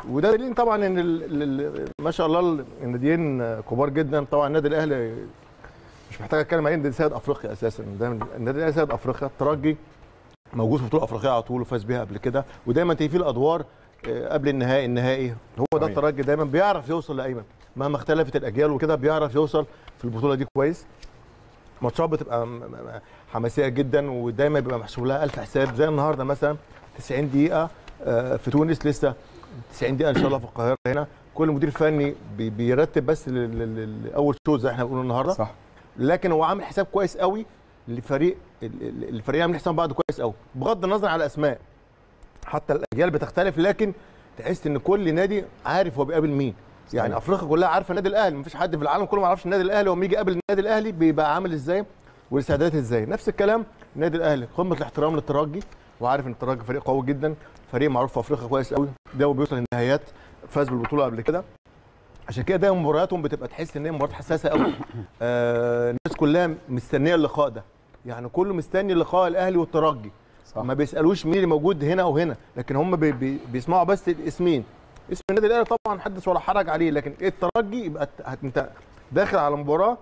وده دليل طبعا ان ال- ال- ال- ما شاء الله الناديين كبار جدا طبعا النادي الاهلي مش محتاج اتكلم عليه النادي سيد افريقيا اساسا دايما النادي الاهلي سيد افريقيا الترجي موجود في بطوله افريقيه على طول وفاز بيها قبل كده ودايما تيجي فيه الادوار آه، قبل النهائي النهائي هو ده صحيح. الترجي دايما بيعرف يوصل لايمن مهما اختلفت الاجيال وكده بيعرف يوصل في البطوله دي كويس ماتشات بتبقى م- م- حماسيه جدا ودايما بيبقى محسوب لها الف حساب زي النهارده مثلا 90 دقيقه آه، في تونس لسه 90 دقيقه ان شاء الله في القاهره هنا كل مدير فني بي- بيرتب بس لل- لل- لاول شوط زي احنا بنقول النهارده صح لكن هو عامل حساب كويس قوي لفريق ال- ال- الفريق عامل حساب بعض كويس قوي بغض النظر على الاسماء حتى الاجيال بتختلف لكن تحس ان كل نادي عارف هو بيقابل مين يعني صحيح. افريقيا كلها عارفه النادي الاهلي مفيش حد في العالم كله ما يعرفش النادي الاهلي وما يجي يقابل النادي الاهلي بيبقى عامل ازاي والاستعدادات ازاي نفس الكلام النادي الاهلي قمه الاحترام للترجي وعارف ان الترجي فريق قوي جدا فريق معروف في افريقيا كويس قوي ده بيوصل النهائيات فاز بالبطوله قبل كده عشان كده دايما مبارياتهم بتبقى تحس ان هي مباريات حساسه قوي آه الناس كلها مستنيه اللقاء ده يعني كله مستني لقاء الاهلي والترجي صح ما بيسالوش مين اللي موجود هنا او هنا لكن هم بي بي بيسمعوا بس الاسمين اسم النادي الاهلي طبعا حدث ولا حرج عليه لكن ايه الترجي يبقى ت- هت- انت داخل على مباراه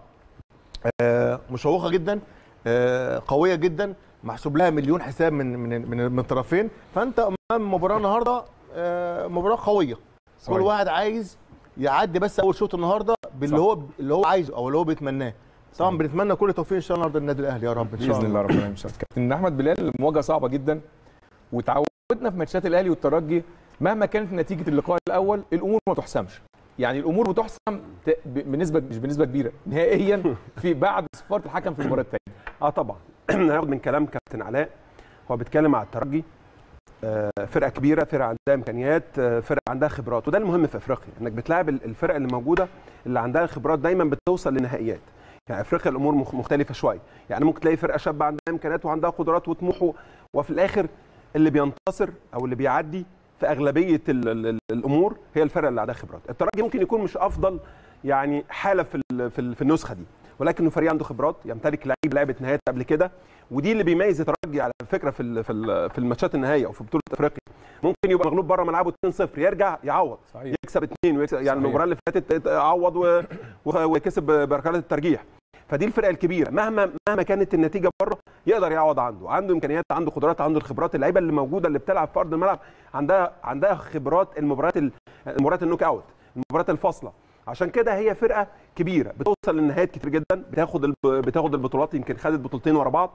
آه مشوقه جدا آه قويه جدا محسوب لها مليون حساب من من من, من الطرفين فانت امام مباراه النهارده آه مباراه قويه صحيح. كل واحد عايز يعدي بس اول شوط النهارده باللي صح. هو اللي هو عايزه او اللي هو بيتمناه طبعا بنتمنى كل التوفيق ان شاء الله النهارده للنادي الاهلي يا رب ان شاء باذن الله الله ربنا يمشي كابتن احمد بلال المواجهه صعبه جدا وتعودنا في ماتشات الاهلي والترجي مهما كانت نتيجه اللقاء الاول الامور ما تحسمش يعني الامور بتحسم ت- ب- بنسبه مش بنسبه كبيره نهائيا في بعد صفاره الحكم في المباراه الثانيه اه طبعا هناخد من كلام كابتن علاء هو بيتكلم على الترجي آه، فرقه كبيره فرقه عندها امكانيات آه، فرقه عندها خبرات وده المهم في افريقيا انك بتلاعب ال- الفرق اللي موجوده اللي عندها خبرات دايما بتوصل لنهائيات يعني افريقيا الامور مخ- مختلفه شويه يعني ممكن تلاقي فرقه شابه عندها امكانيات وعندها قدرات وطموح و- وفي الاخر اللي بينتصر او اللي بيعدي في اغلبيه ال ال ال الامور هي الفرقه اللي عندها خبرات الترجي ممكن يكون مش افضل يعني حاله في ال- في ال- في النسخه دي ولكنه فريق عنده خبرات يمتلك لعيب لعبه نهائيات قبل كده ودي اللي بيميز الترجي على فكره في ال- في ال- في الماتشات النهائيه او في بطوله افريقيا ممكن يبقى مغلوب بره ملعبه 2-0 يرجع يعوض صحيح يكسب اثنين ويكسب يعني صحيح. المباراه اللي فاتت عوض و- و- وكسب بركلات الترجيح فدي الفرقه الكبيره مهما مهما كانت النتيجه بره يقدر يعوض عنده عنده امكانيات عنده قدرات عنده الخبرات اللعيبه اللي موجوده اللي بتلعب في ارض الملعب عندها عندها خبرات المباريات ال- المباريات النوك اوت المباريات الفاصله عشان كده هي فرقه كبيره بتوصل للنهايات كتير جدا بتاخد الب- بتاخد البطولات يمكن خدت بطولتين ورا بعض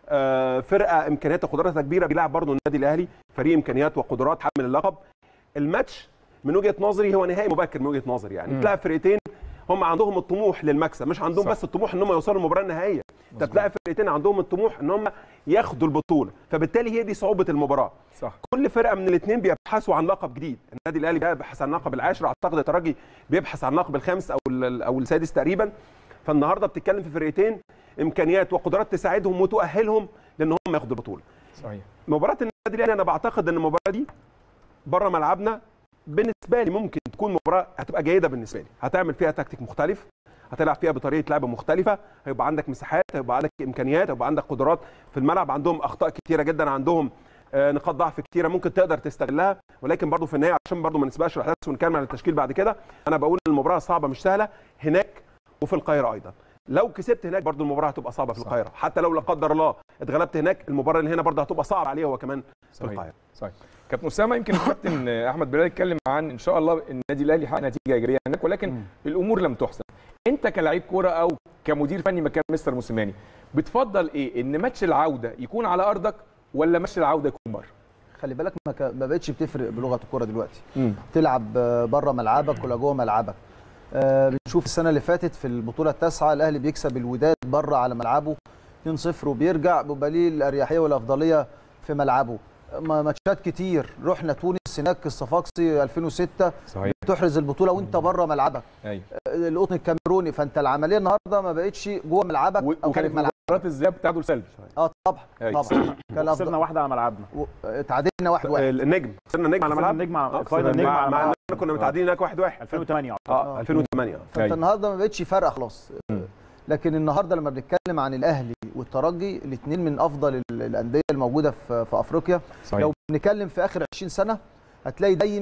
آه، فرقه امكانياتها وقدراتها كبيره بيلعب برضه النادي الاهلي فريق امكانيات وقدرات حامل اللقب الماتش من وجهه نظري هو نهائي مبكر من وجهه نظري يعني مم. بتلاعب فرقتين هم عندهم الطموح للمكسب مش عندهم صح. بس الطموح ان هم يوصلوا المباراه النهائيه انت بتلاعب فرقتين عندهم الطموح ان هم ياخدوا البطوله فبالتالي هي دي صعوبه المباراه صح كل فرقه من الاثنين بيبحثوا عن لقب جديد النادي الاهلي بيبحث عن لقب العاشر اعتقد الترجي بيبحث عن لقب الخامس او ال- او السادس تقريبا فالنهارده بتتكلم في فرقتين امكانيات وقدرات تساعدهم وتؤهلهم لان هم ياخدوا البطوله صحيح مباراه النادي الاهلي انا بعتقد ان المباراه دي بره ملعبنا بالنسبه لي ممكن تكون مباراه هتبقى جيده بالنسبه لي هتعمل فيها تكتيك مختلف هتلعب فيها بطريقه لعب مختلفه هيبقى عندك مساحات هيبقى عندك امكانيات هيبقى عندك قدرات في الملعب عندهم اخطاء كتيره جدا عندهم آه، نقاط ضعف كتيره ممكن تقدر تستغلها ولكن برضو في النهايه عشان برضو ما نسبقش الاحداث ونتكلم عن التشكيل بعد كده انا بقول ان المباراه صعبه مش سهله هناك وفي القاهره ايضا لو كسبت هناك برضو المباراه هتبقى صعبه في صح. القاهره حتى لو لا قدر الله اتغلبت هناك المباراه اللي هنا برضو هتبقى صعبه عليه هو كمان في صحيح القاهره صحيح كابتن اسامه يمكن الكابتن احمد بلال اتكلم عن ان شاء الله النادي الاهلي يحقق نتيجه ايجابيه هناك ولكن الامور لم تحسن انت كلاعب كوره او كمدير فني مكان مستر موسيماني بتفضل ايه ان ماتش العوده يكون على ارضك ولا ماتش العوده يكون بره خلي بالك ما, ك... ما بقتش بتفرق بلغه الكوره دلوقتي امم تلعب بره ملعبك ولا جوه ملعبك آه، بنشوف السنه اللي فاتت في البطوله التاسعه الاهلي بيكسب الوداد بره على ملعبه 2-0 وبيرجع بيبقى ليه الاريحيه والافضليه في ملعبه ما- ماتشات كتير رحنا تونس هناك الصفاقسي 2006 صحيح تحرز البطوله وانت بره ملعبك ايوه آه، القطن الكاميروني فانت العمليه النهارده ما بقتش جوه ملعبك و- او وكانت خارج ملعبك مباراه الذهاب تعادل سلبي اه طبعا أيوة. طبعا كان خسرنا افضل واحده على ملعبنا و- اتعادلنا واحد واحد النجم خسرنا النجم على خسرنا ملعب النجم على آه، فاينل النجم مع على مع ملعب إننا كنا متعادلين هناك واحد واحد 2008 اه 2008 فانت أيوة. النهارده ما بقتش فارقه خلاص مم. لكن النهارده لما بنتكلم عن الاهلي والترجي الاثنين من افضل ال- الانديه الموجوده في في افريقيا صحيح لو بنتكلم في اخر 20 سنه هتلاقي دايما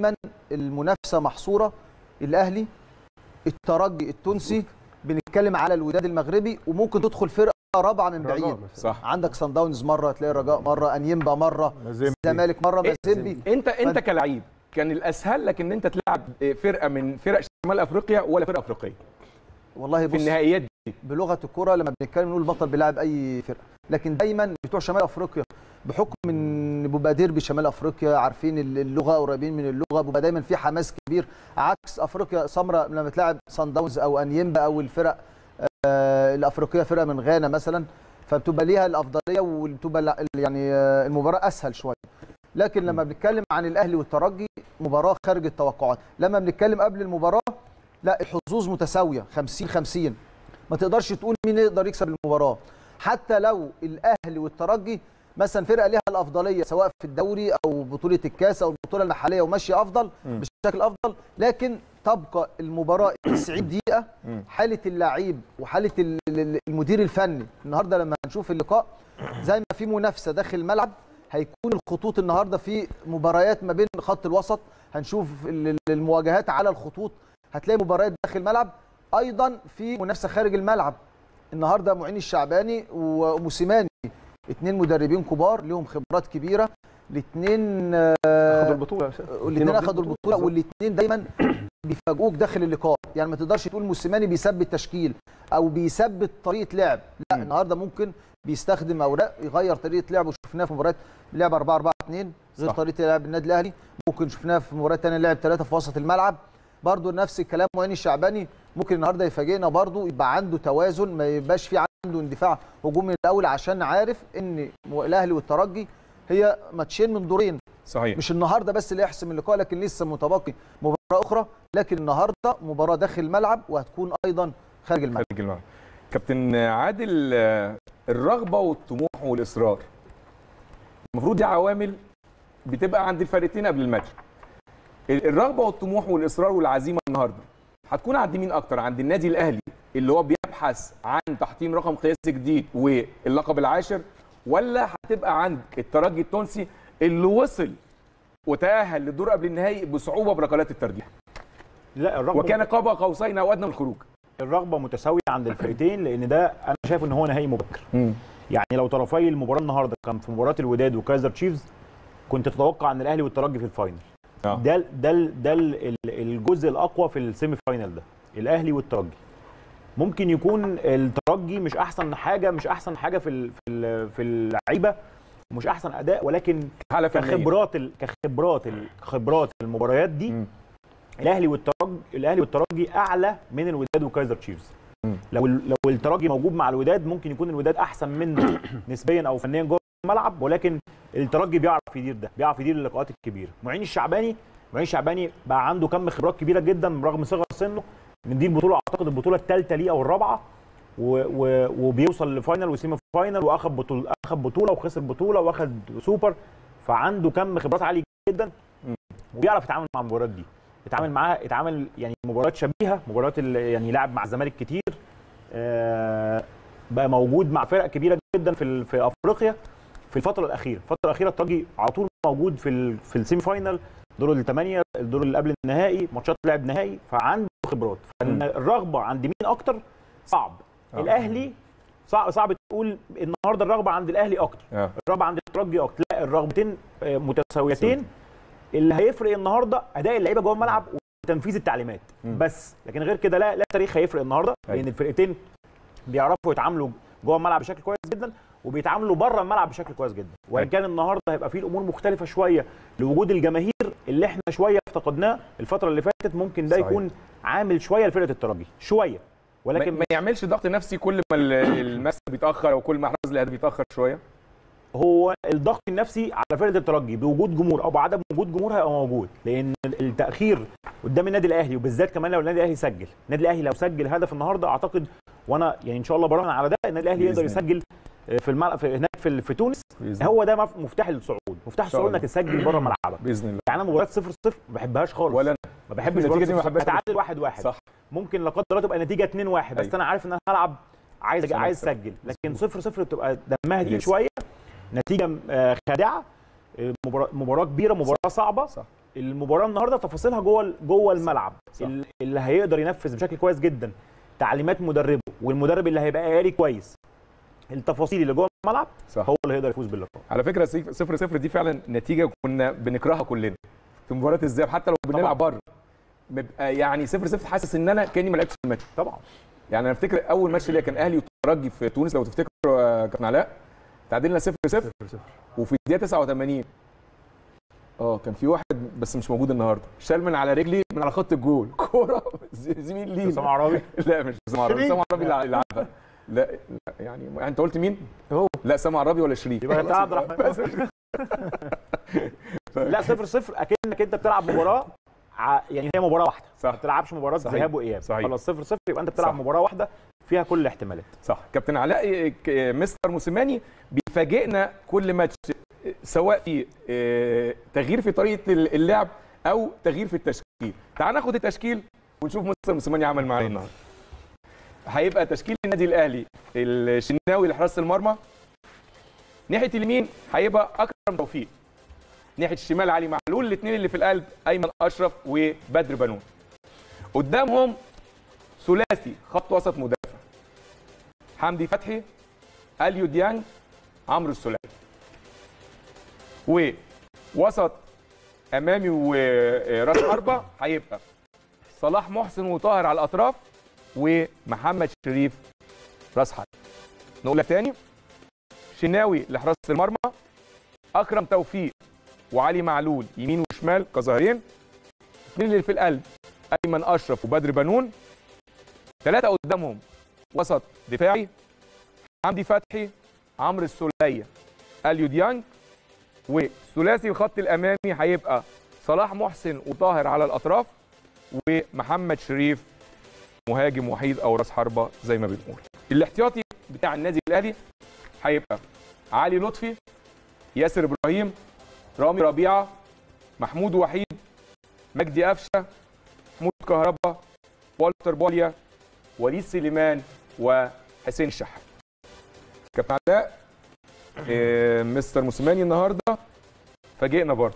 المنافسه محصوره الاهلي الترجي التونسي بنتكلم على الوداد المغربي وممكن تدخل فرقه رابعه من بعيد رجاء مثلاً. صح عندك سان داونز مره تلاقي رجاء مره انيمبا مره مازيمبي. الزمالك مره إيه، مازيمبي انت انت فأنت- كلعيب كان الاسهل لك ان انت تلعب فرقه من فرق شمال افريقيا ولا فرقه افريقيه والله في بص النهائيات دي بلغه الكره لما بنتكلم نقول البطل بيلعب اي فرقه لكن دايما بتوع شمال افريقيا بحكم ان بيبقى ديربي شمال افريقيا عارفين اللغه قريبين من اللغه بيبقى دايما في حماس كبير عكس افريقيا سمراء لما تلعب سان داونز او انيمبا او الفرق آه، الافريقيه فرقه من غانا مثلا فبتبقى ليها الافضليه وبتبقى لا- يعني آه، المباراه اسهل شويه لكن لما بنتكلم عن الاهلي والترجي مباراه خارج التوقعات لما بنتكلم قبل المباراه لا الحظوظ متساويه 50 50 ما تقدرش تقول مين يقدر يكسب المباراه حتى لو الاهلي والترجي مثلا فرقه ليها الافضليه سواء في الدوري او بطوله الكاس او البطوله المحليه وماشيه افضل مم. بشكل افضل لكن تبقى المباراه 90 دقيقه مم. حاله اللعيب وحاله ال- ال- المدير الفني النهارده لما هنشوف اللقاء زي ما في منافسه داخل الملعب هيكون الخطوط النهارده في مباريات ما بين خط الوسط هنشوف ال- ال- المواجهات على الخطوط هتلاقي مباريات داخل الملعب ايضا في منافسه خارج الملعب النهارده معين الشعباني وموسيماني اثنين مدربين كبار لهم خبرات كبيره الاثنين خدوا البطوله الاثنين اخذوا البطوله والاثنين دايما بيفاجئوك داخل اللقاء يعني ما تقدرش تقول موسيماني بيثبت تشكيل او بيثبت طريقه لعب لا مم. النهارده ممكن بيستخدم اوراق يغير طريقه لعبه شفناه في مباريات لعب 4 4 2 غير صح. طريقه لعب النادي الاهلي ممكن شفناه في مباريات ثانيه لعب ثلاثه في وسط الملعب برضه نفس الكلام معين الشعباني ممكن النهارده يفاجئنا برضه يبقى عنده توازن ما يبقاش في عنده اندفاع هجومي من الاول عشان عارف ان الاهلي والترجي هي ماتشين من دورين صحيح مش النهارده بس اللي يحسم اللقاء لكن لسه متبقي مباراه اخرى لكن النهارده مباراه داخل الملعب وهتكون ايضا خارج الملعب خارج الملعب كابتن عادل آه، الرغبه والطموح والاصرار المفروض دي عوامل بتبقى عند الفرقتين قبل الماتش ال- الرغبه والطموح والاصرار والعزيمه النهارده هتكون عند مين اكتر عند النادي الاهلي اللي هو بيبحث عن تحطيم رقم قياسي جديد واللقب العاشر ولا هتبقى عند الترجي التونسي اللي وصل وتاهل للدور قبل النهائي بصعوبه بركلات الترجيح لا الرغبه وكان قاب قوسين او ادنى من الخروج الرغبه متساويه عند الفرقتين لان ده انا شايف ان هو نهائي مبكر يعني لو طرفي المباراه النهارده كان في مباراه الوداد وكايزر تشيفز كنت تتوقع ان الاهلي والترجي في الفاينل آه. ده ده ال- ده ال- ال- الجزء الاقوى في السيمي فاينل ده الاهلي والترجي ممكن يكون الترجي مش احسن حاجه مش احسن حاجه في ال- في ال- في اللعيبه مش احسن اداء ولكن حاله فنيه كخبرات ال- كخبرات ال- خبرات المباريات دي مم. الاهلي والترجي الاهلي والترجي اعلى من الوداد وكايزر تشيفز مم. لو ال- لو الترجي موجود مع الوداد ممكن يكون الوداد احسن منه نسبيا او فنيا جوه الملعب ولكن الترجي بيعرف يدير ده بيعرف يدير اللقاءات الكبيره معين الشعباني معين الشعباني بقى عنده كم خبرات كبيره جدا رغم صغر سنه ان دي البطوله اعتقد البطوله الثالثه ليه او الرابعه و و وبيوصل لفاينل وسيمي فاينل واخد بطوله اخد بطوله وخسر بطوله واخد سوبر فعنده كم خبرات عالي جدا وبيعرف يتعامل مع المباريات دي اتعامل معاها اتعامل يعني مباريات شبيهه مباريات ال- يعني لعب مع الزمالك كتير آه، بقى موجود مع فرق كبيره جدا في ال- في افريقيا في الفتره الاخيره الفتره الاخيره الترجي على طول موجود في ال في السيمي فاينل دور الثمانيه الدور اللي قبل النهائي ماتشات لعب نهائي فعنده خبرات فالرغبه عند مين اكتر صعب آه. الاهلي صعب صعب تقول النهارده الرغبه عند الاهلي اكتر آه. الرغبه عند الترجي اكتر لا الرغبتين آه، متساويتين اللي هيفرق النهارده اداء اللعيبه جوه الملعب وتنفيذ التعليمات مم. بس لكن غير كده لا لا تاريخ هيفرق النهارده أيوة. لان الفرقتين بيعرفوا يتعاملوا جوه الملعب بشكل كويس جدا وبيتعاملوا بره الملعب بشكل كويس جدا وان أيوة. كان النهارده هيبقى فيه الامور مختلفه شويه لوجود الجماهير اللي احنا شويه افتقدناه الفتره اللي فاتت ممكن ده صحيح. يكون عامل شويه لفرقه الترجي شويه ولكن ولكن ما يعملش ضغط نفسي كل ما ال- المس بيتاخر او كل ما احراز الهدف بيتاخر شويه هو الضغط النفسي على فرقه الترجي بوجود جمهور او بعدم وجود جمهور هيبقى موجود لان التاخير قدام النادي الاهلي وبالذات كمان لو النادي الاهلي سجل النادي الاهلي لو سجل هدف النهارده اعتقد وانا يعني ان شاء الله براهن على ده النادي الاهلي بإذن يقدر الله. يسجل في الملعب في هناك في, في تونس بإذن هو ده مف- مفتاح الصعود مفتاح شاء الصعود الله. انك تسجل بره ملعبك باذن الله يعني انا مباراه 0 0 ما بحبهاش خالص ولا أنا. ما بحبش النتيجة دي ما مباراه بحبهاش. اتعادل 1 1 صح ممكن لا قدر الله تبقى نتيجه 2 1 بس أيوة. انا عارف ان انا هلعب عايز عشان عايز أكسب. اسجل لكن 0 0 بتبقى دمها تقيل لسه. شويه نتيجه آه، خادعه آه، مباراه مباراه كبيره مباراه صعبه صح. المباراه النهارده تفاصيلها جوه جوه الملعب ال- اللي هيقدر ينفذ بشكل كويس جدا تعليمات مدربه والمدرب اللي هيبقى قاري كويس التفاصيل اللي جوه الملعب صح. هو اللي هيقدر يفوز باللقاء على فكره صفر صفر صفر دي فعلا نتيجه كنا بنكرهها كلنا في مباراه الذهاب حتى لو بنلعب بره بيبقى يعني صفر صفر حاسس ان انا كاني ما لعبتش الماتش طبعا يعني انا افتكر اول ماتش اللي كان اهلي وترجي في تونس لو تفتكروا يا كابتن علاء تعادلنا 0 0 وفي الدقيقه 89 اه كان في واحد بس مش موجود النهارده شال من على رجلي من على خط الجول كوره ز- زميل لينا حسام عرابي لا مش حسام عرابي شريف. حسام عرابي اللي اللي لعبها لا لا، يعني يعني انت قلت مين؟ هو لا سام عرابي ولا شريف يبقى بتاع عبد الرحمن لا صفر صفر اكنك انت بتلعب مباراه ع- يعني هي مباراه واحده صح. ما بتلعبش مباراه صحيح. ذهاب واياب صحيح. خلاص صفر صفر يبقى انت بتلعب صح. مباراه واحده فيها كل الاحتمالات صح كابتن علاء ك- مستر موسيماني بيفاجئنا كل ماتش سواء في آه، تغيير في طريقه اللعب او تغيير في التشكيل تعال ناخد التشكيل ونشوف مستر موسيماني عمل معاه ايه النهارده هيبقى تشكيل النادي الاهلي الشناوي لحراسه المرمى ناحيه اليمين هيبقى اكرم توفيق ناحيه الشمال علي معلول الاثنين اللي في القلب ايمن اشرف وبدر بنون قدامهم ثلاثي خط وسط مدافع حمدي فتحي اليو ديانج عمرو السولية ووسط امامي وراس حربه هيبقى صلاح محسن وطاهر على الاطراف ومحمد شريف راس حربه نقولها تاني شناوي لحراسه المرمى اكرم توفيق وعلي معلول يمين وشمال كظهرين اثنين اللي في القلب ايمن اشرف وبدر بنون ثلاثه قدامهم وسط دفاعي حمدي فتحي عمرو السولية اليو ديانج وثلاثي الخط الامامي هيبقى صلاح محسن وطاهر على الاطراف ومحمد شريف مهاجم وحيد او راس حربه زي ما بنقول الاحتياطي بتاع النادي الاهلي هيبقى علي لطفي ياسر ابراهيم رامي ربيعه محمود وحيد مجدي قفشه محمود كهربا والتر بوليا وليد سليمان وحسين الشحات كابتن علاء إيه مستر موسيماني النهارده فاجئنا برضه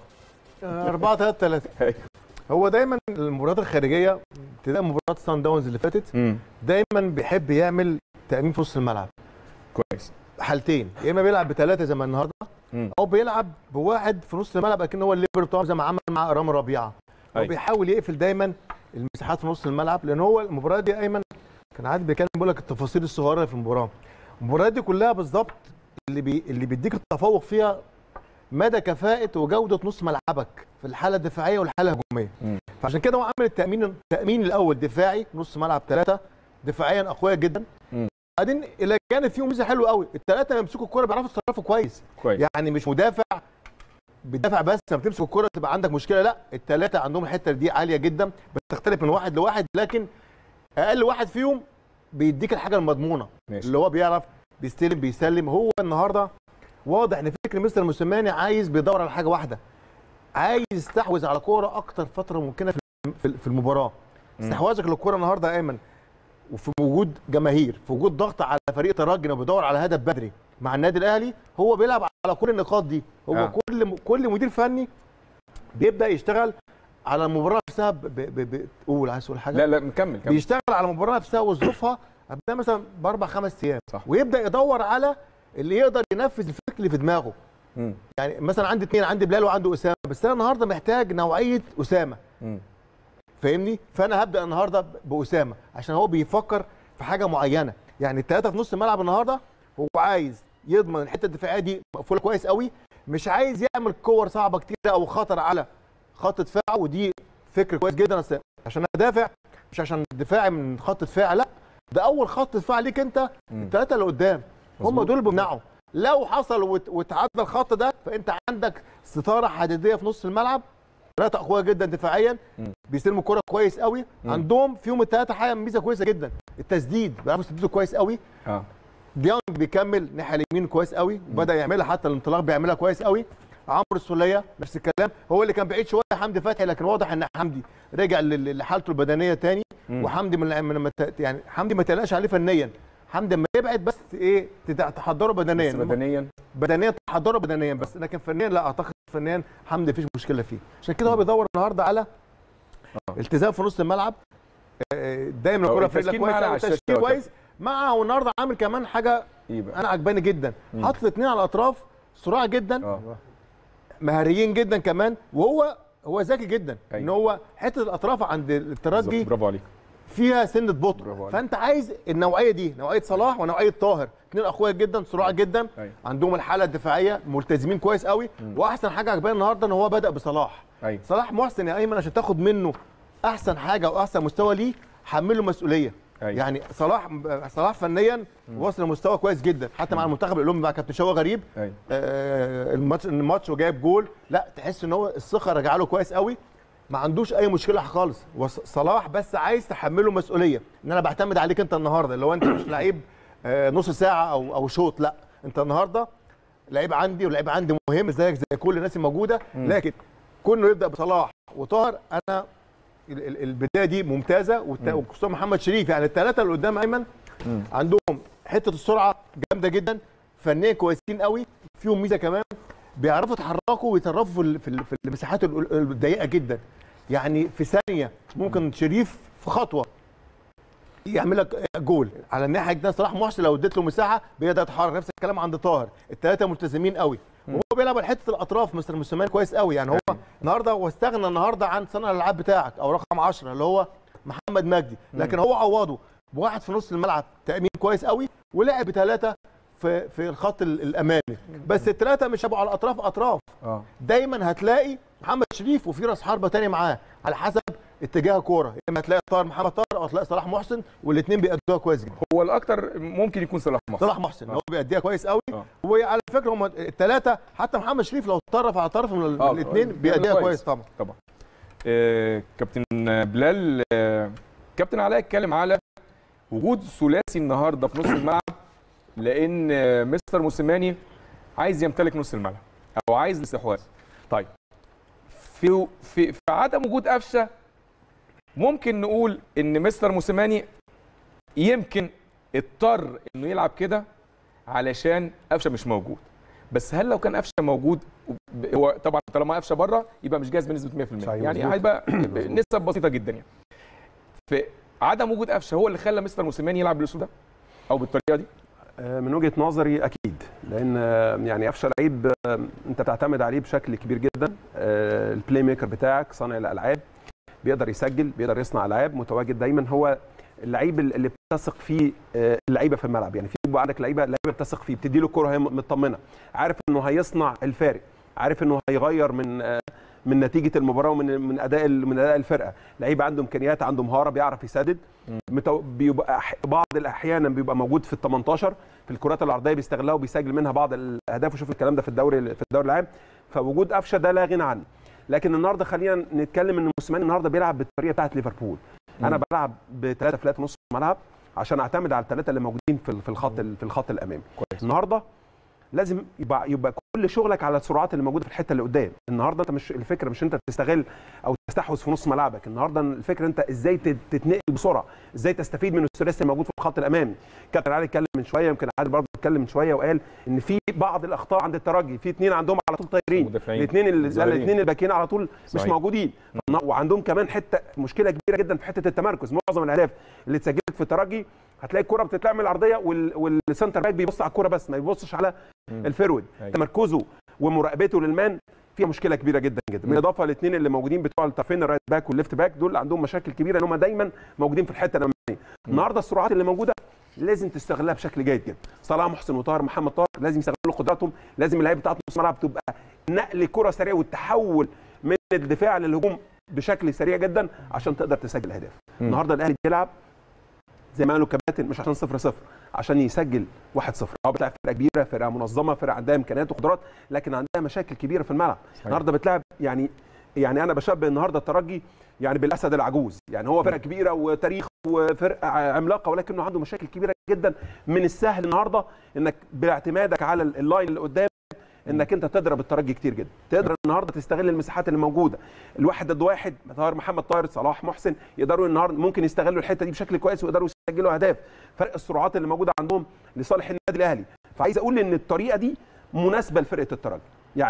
4 3 3 أيوة. هو دايما المباريات الخارجيه ابتداء مباراه سان داونز اللي فاتت دايما بيحب يعمل تامين في نص الملعب كويس حالتين يا اما بيلعب بثلاثه زي ما النهارده مم. او بيلعب بواحد في نص الملعب اكن هو الليبر بتاعه زي ما عمل مع رامي ربيعه هو أيوة. بيحاول يقفل دايما المساحات في نص الملعب لان هو المباراه دي ايمن كان عادي بيتكلم بيقول لك التفاصيل الصغيره في المباراه المباراه دي كلها بالظبط اللي بي... اللي بيديك التفوق فيها مدى كفاءه وجوده نص ملعبك في الحاله الدفاعيه والحاله الهجوميه مم. فعشان كده هو عمل التامين التامين الاول دفاعي نص ملعب ثلاثه دفاعيا اقوياء جدا مم. بعدين الى جانب فيهم ميزه حلوه قوي الثلاثه يمسكوا الكوره بيعرفوا يتصرفوا كويس كويس يعني مش مدافع بتدافع بس لما بتمسك الكوره تبقى عندك مشكله لا الثلاثه عندهم الحته دي عاليه جدا بتختلف من واحد لواحد لكن اقل واحد فيهم بيديك الحاجه المضمونه ماشي. اللي هو بيعرف بيستلم بيسلم هو النهارده واضح ان فكر مستر موسيماني عايز بيدور على حاجه واحده عايز يستحوذ على كوره اكتر فتره ممكنه في في- في المباراه استحواذك للكوره النهارده يا ايمن وفي وجود جماهير في وجود ضغط على فريق ترجي انه بيدور على هدف بدري مع النادي الاهلي هو بيلعب على كل النقاط دي هو آه. آه. كل كل مدير فني بيبدا يشتغل على المباراه نفسها ب... ب... ب... قول عايز تقول حاجه لا لا نكمل كمل بيشتغل على المباراه نفسها وظروفها قبلها مثلا باربع خمس ايام صح. ويبدا يدور على اللي يقدر ينفذ الفكر اللي في دماغه مم. يعني مثلا عندي اثنين عندي بلال وعنده اسامه بس انا النهارده محتاج نوعيه اسامه مم. فاهمني فانا هبدا النهارده باسامه عشان هو بيفكر في حاجه معينه يعني الثلاثه في نص الملعب النهارده هو عايز يضمن الحته الدفاعيه دي مقفوله كويس قوي مش عايز يعمل كور صعبه كتير او خطر على خط دفاعه ودي فكر كويس جدا أصل عشان ادافع مش عشان دفاعي من خط دفاع لا ده اول خط دفاع ليك انت مم. الثلاثه اللي قدام هم مظبوط. دول اللي بيمنعوا لو حصل وت- وتعدى الخط ده فانت عندك ستاره حديديه في نص الملعب ثلاثه اقوياء جدا دفاعيا مم. بيستلموا الكوره كويس قوي مم. عندهم فيهم الثلاثه حاجه ميزه كويسه جدا التسديد بيعرفوا يسددوا كويس قوي اه ديانج بيكمل ناحيه اليمين كويس قوي وبدا يعملها حتى الانطلاق بيعملها كويس قوي عمرو السوليه نفس الكلام هو اللي كان بعيد شويه حمدي فتحي لكن واضح ان حمدي رجع لل- لحالته البدنيه تاني مم. وحمدي من من لما ت- يعني حمدي ما تقلقش عليه فنيا حمدي لما يبعد بس ايه تت- تحضره بدنيا بس بدنيا بدنيا تحضره بدنيا بس لكن فنيا لا اعتقد فنيا حمدي مفيش مشكله فيه عشان كده هو بيدور النهارده على التزام في نص الملعب آه، دايما أو الكره في رجلك التشكيل معانا على كويس الشاشة تشكيل يا كويس مع والنهارده عامل كمان حاجه ايه بقى انا عجباني جدا حاطط الاثنين على الاطراف سرعه جدا اه مهاريين جدا كمان وهو هو ذكي جدا أيوة. ان هو حته الاطراف عند الترجي بالظبط، برافو عليك فيها سنه بطء برافو عليك. فانت عايز النوعيه دي نوعيه صلاح ونوعيه طاهر اثنين اقوياء جدا سرعه جدا أيوة. عندهم الحاله الدفاعيه ملتزمين كويس قوي واحسن حاجه عجباني النهارده ان هو بدا بصلاح ايوه صلاح محسن يا ايمن عشان تاخد منه احسن حاجه واحسن مستوى ليه حمله مسؤوليه أيوة. يعني صلاح صلاح فنيا وصل لمستوى كويس جدا حتى مع المنتخب الاولمبي مع كابتن شوقي غريب ايوه آه، الماتش الماتش وجايب جول لا تحس ان هو الثقه راجعه له كويس قوي ما عندوش اي مشكله خالص وص- صلاح بس عايز تحمله مسؤوليه ان انا بعتمد عليك انت النهارده اللي هو انت مش لعيب آه، نص ساعه او او شوط لا انت النهارده لعيب عندي ولعيب عندي مهم زيك زي كل الناس الموجوده لكن كونه يبدا بصلاح وطاهر انا ال- ال- البدايه دي ممتازه والت- وخصوصا محمد شريف يعني الثلاثه اللي قدام ايمن عندهم حته السرعه جامده جدا فنيا كويسين قوي فيهم ميزه كمان بيعرفوا يتحركوا ويتصرفوا في ال- في ال- في المساحات ال- الضيقه جدا يعني في ثانيه ممكن شريف في خطوه يعمل لك جول على الناحيه الثانيه صلاح محسن لو اديت له مساحه بيقدر يتحرك نفس الكلام عند طاهر الثلاثه ملتزمين قوي وهو بيلعب على حته الاطراف مستر موسيماني كويس قوي يعني هو النهارده هو استغنى النهارده عن صانع الالعاب بتاعك او رقم 10 اللي هو محمد مجدي لكن هو عوضه بواحد في نص الملعب تامين كويس قوي ولعب بثلاثه في في الخط ال- الامامي بس الثلاثه مش هيبقوا على الاطراف اطراف اه دايما هتلاقي محمد شريف وفي راس حربه تاني معاه على حسب اتجاه الكوره يا اما هتلاقي طاهر محمد طاهر او هتلاقي صلاح محسن والاثنين بيأدوها كويس جدا هو الاكتر ممكن يكون صلاح محسن صلاح محسن آه. هو بيأديها كويس قوي آه. وعلى فكره هم الثلاثه حتى محمد شريف لو اتطرف على طرف من آه، الاثنين بيعمل بيأديها كويس. كويس طبعا طبعا آه كابتن بلال آه كابتن علاء اتكلم على وجود ثلاثي النهارده في نص الملعب لان آه مستر موسيماني عايز يمتلك نص الملعب او عايز الاستحواذ طيب في في في عدم وجود قفشه ممكن نقول ان مستر موسيماني يمكن اضطر انه يلعب كده علشان قفشه مش موجود بس هل لو كان قفشه موجود هو طبعا طالما قفشه بره يبقى مش جاهز بنسبه 100% صحيح، يعني مظبوط. هيبقى نسب بسيطه جدا يعني في عدم وجود قفشه هو اللي خلى مستر موسيماني يلعب بالاسلوب ده او بالطريقه دي آه، من وجهه نظري اكيد لان آه، يعني قفشه لعيب آه، انت بتعتمد عليه بشكل كبير جدا آه، البلاي ميكر بتاعك صانع الالعاب بيقدر يسجل بيقدر يصنع العاب متواجد دايما هو اللعيب اللي بتثق فيه آه، اللعيبه في الملعب يعني في بيبقى عندك لعيبه لعيبه بتثق فيه بتدي له الكره وهي مطمنه عارف انه هيصنع الفارق عارف انه هيغير من آه، من نتيجه المباراه ومن من اداء ال- من اداء الفرقه لعيب عنده امكانيات عنده مهاره بيعرف يسدد متو... بيبقى أح- بعض الاحيان بيبقى موجود في ال 18 في الكرات العرضيه بيستغلها وبيسجل منها بعض الاهداف وشوف الكلام ده في الدوري في الدوري العام فوجود قفشه ده لا غنى عنه لكن النهارده خلينا نتكلم ان موسيماني النهارده بيلعب بالطريقه بتاعت ليفربول انا بلعب بثلاثه فلات نص الملعب عشان اعتمد على الثلاثه اللي موجودين في ال- في الخط ال- في الخط الامامي كويس. النهارده لازم يبقى يبقى كل شغلك على السرعات اللي موجوده في الحته اللي قدام النهارده انت مش الفكره مش انت تستغل او تستحوذ في نص ملعبك النهارده الفكره انت ازاي تت- تتنقل بسرعه ازاي تستفيد من الثلاثي الموجود في الخط الامامي كابتن علي اتكلم من شويه يمكن عادل برضه اتكلم من شويه وقال ان في بعض الاخطاء عند الترجي في اثنين عندهم على طول طايرين مدافعين. الاثنين ظاهرين. الاثنين الباكين على طول مش صحيح. موجودين وعندهم كمان حته مشكله كبيره جدا في حته التمركز معظم الاهداف اللي اتسجلت في الترجي هتلاقي الكره بتتلعب من العرضيه وال... والسنتر باك بيبص على الكره بس ما بيبصش على الفيرود أيوة. تمركزه ومراقبته للمان فيها مشكله كبيره جدا جدا بالاضافه للاثنين اللي موجودين بتوع الطرفين الرايت باك والليفت باك دول عندهم مشاكل كبيره ان هم دايما موجودين في الحته الاماميه النهارده السرعات اللي موجوده لازم تستغلها بشكل جيد جدا صلاح محسن وطاهر محمد طاهر لازم يستغلوا قدراتهم لازم اللعيبه بتاعت نص الملعب تبقى نقل كره سريع والتحول من الدفاع للهجوم بشكل سريع جدا عشان تقدر تسجل اهداف النهارده الاهلي بيلعب زي ما قالوا كباتن مش عشان صفر صفر عشان يسجل 1 0 اه بتلعب فرقه كبيره فرقه منظمه فرقه عندها امكانيات وقدرات لكن عندها مشاكل كبيره في الملعب النهارده بتلعب يعني يعني انا بشبه النهارده الترجي يعني بالاسد العجوز يعني هو فرقه كبيره وتاريخ وفرقه عملاقه ولكنه عنده مشاكل كبيره جدا من السهل النهارده انك باعتمادك على اللاين اللي قدام انك انت تضرب الترجي كتير جدا تقدر النهارده تستغل المساحات اللي موجوده الواحد ضد واحد طاهر محمد طاهر صلاح محسن يقدروا النهارده ممكن يستغلوا الحته دي بشكل كويس ويقدروا يسجلوا اهداف فرق السرعات اللي موجوده عندهم لصالح النادي الاهلي فعايز اقول ان الطريقه دي مناسبه لفرقه الترجي يعني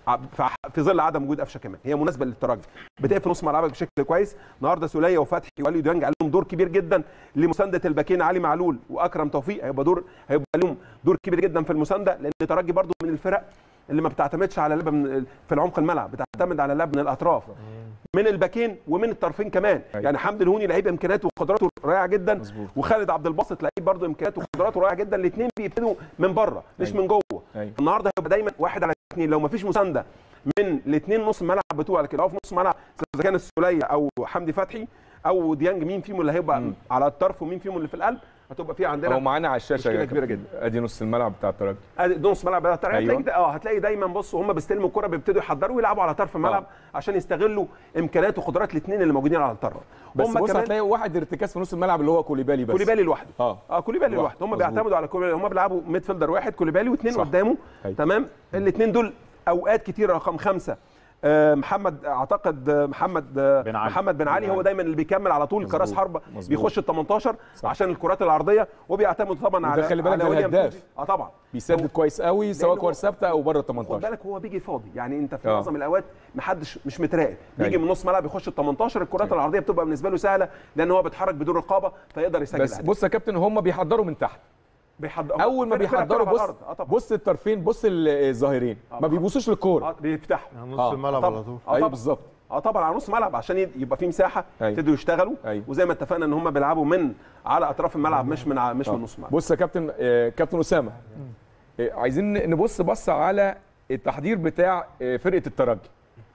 ع- في- في ظل عدم وجود قفشه كمان هي مناسبه للترجي بتقفل نص ملعبك بشكل كويس النهارده سوليه وفتحي واليو ديانج عليهم دور كبير جدا لمسانده الباكين علي معلول واكرم توفيق هيبقى دور هيبقى لهم دور كبير جدا في المسانده لان الترجي برضو من الفرق اللي ما بتعتمدش على لعب من في العمق الملعب بتعتمد على لعب من الاطراف من الباكين ومن الطرفين كمان أيوة. يعني حمدي الهوني لعيب امكانياته وقدراته رائعه جدا مظبوط. وخالد عبد الباسط لعيب برضه امكانياته وقدراته رائعه جدا الاثنين بيبتدوا من بره مش أيوة. من جوه أيوة. النهارده هيبقى دايما واحد على اثنين لو ما فيش مسانده من الاثنين نص الملعب بتوعك كده او في نص الملعب اذا كان السوليه او حمدي فتحي او ديانج مين فيهم اللي هيبقى مم. على الطرف ومين فيهم اللي في القلب هتبقى في هو عندنا معانا على الشاشه مشكلة يا كبيرة كابتن. ادي نص الملعب بتاع الترجي ادي ده نص ملعب هتلاقي أيوة. أيوة. اه هتلاقي دايما بص وهم بيستلموا الكره بيبتدوا يحضروا ويلعبوا على طرف الملعب آه. عشان يستغلوا امكانيات وقدرات الاثنين اللي موجودين على الطرف بس هم بص كمان هتلاقي واحد ارتكاز في نص الملعب اللي هو كوليبالي بس كوليبالي لوحده اه اه كوليبالي لوحده. لوحده هم مظبوط. بيعتمدوا على كوليبالي هم بيلعبوا ميد فيلدر واحد كوليبالي واثنين صح. قدامه أيوة. تمام الاثنين دول اوقات كتير رقم خمسه آه، محمد اعتقد آه، محمد آه، بن علي. محمد بن علي بن هو علي. دايما اللي بيكمل على طول مظبوط. كراس حربه مظبوط. بيخش ال 18 صح. عشان الكرات العرضيه وبيعتمد طبعا وده على خلي بالك على ده ويليام الهداف. توجي. اه طبعا بيسدد كويس قوي سواء لأنه كور هو- ثابته او بره ال خد 18 بالك هو بيجي فاضي يعني انت في آه. معظم الاوقات محدش مش متراقب بيجي أيوة. من نص ملعب يخش ال 18 الكرات أيوة. العرضيه بتبقى بالنسبه له سهله لان هو بيتحرك بدون رقابه فيقدر يسجل بس أهداف. بص يا كابتن هم بيحضروا من تحت بيحضر اول ما فرق- فرق بيحضروا بتلعب على بص الأرض. اه طبعا بص الطرفين بص ال- الظاهرين آه. ما بيبصوش للكوره اه بيفتحوا نص آه. الملعب طبعا. على طول اه ايوه طبعا بالظبط اه طبعا على نص ملعب عشان ي- يبقى في مساحه أيوة. يبتدوا يشتغلوا أيوة. وزي ما اتفقنا ان هم بيلعبوا من على اطراف الملعب مش من ع- مش من نص الملعب بص يا كابتن آه، كابتن اسامه آه، عايزين نبص بص على التحضير بتاع آه، فرقه الترجي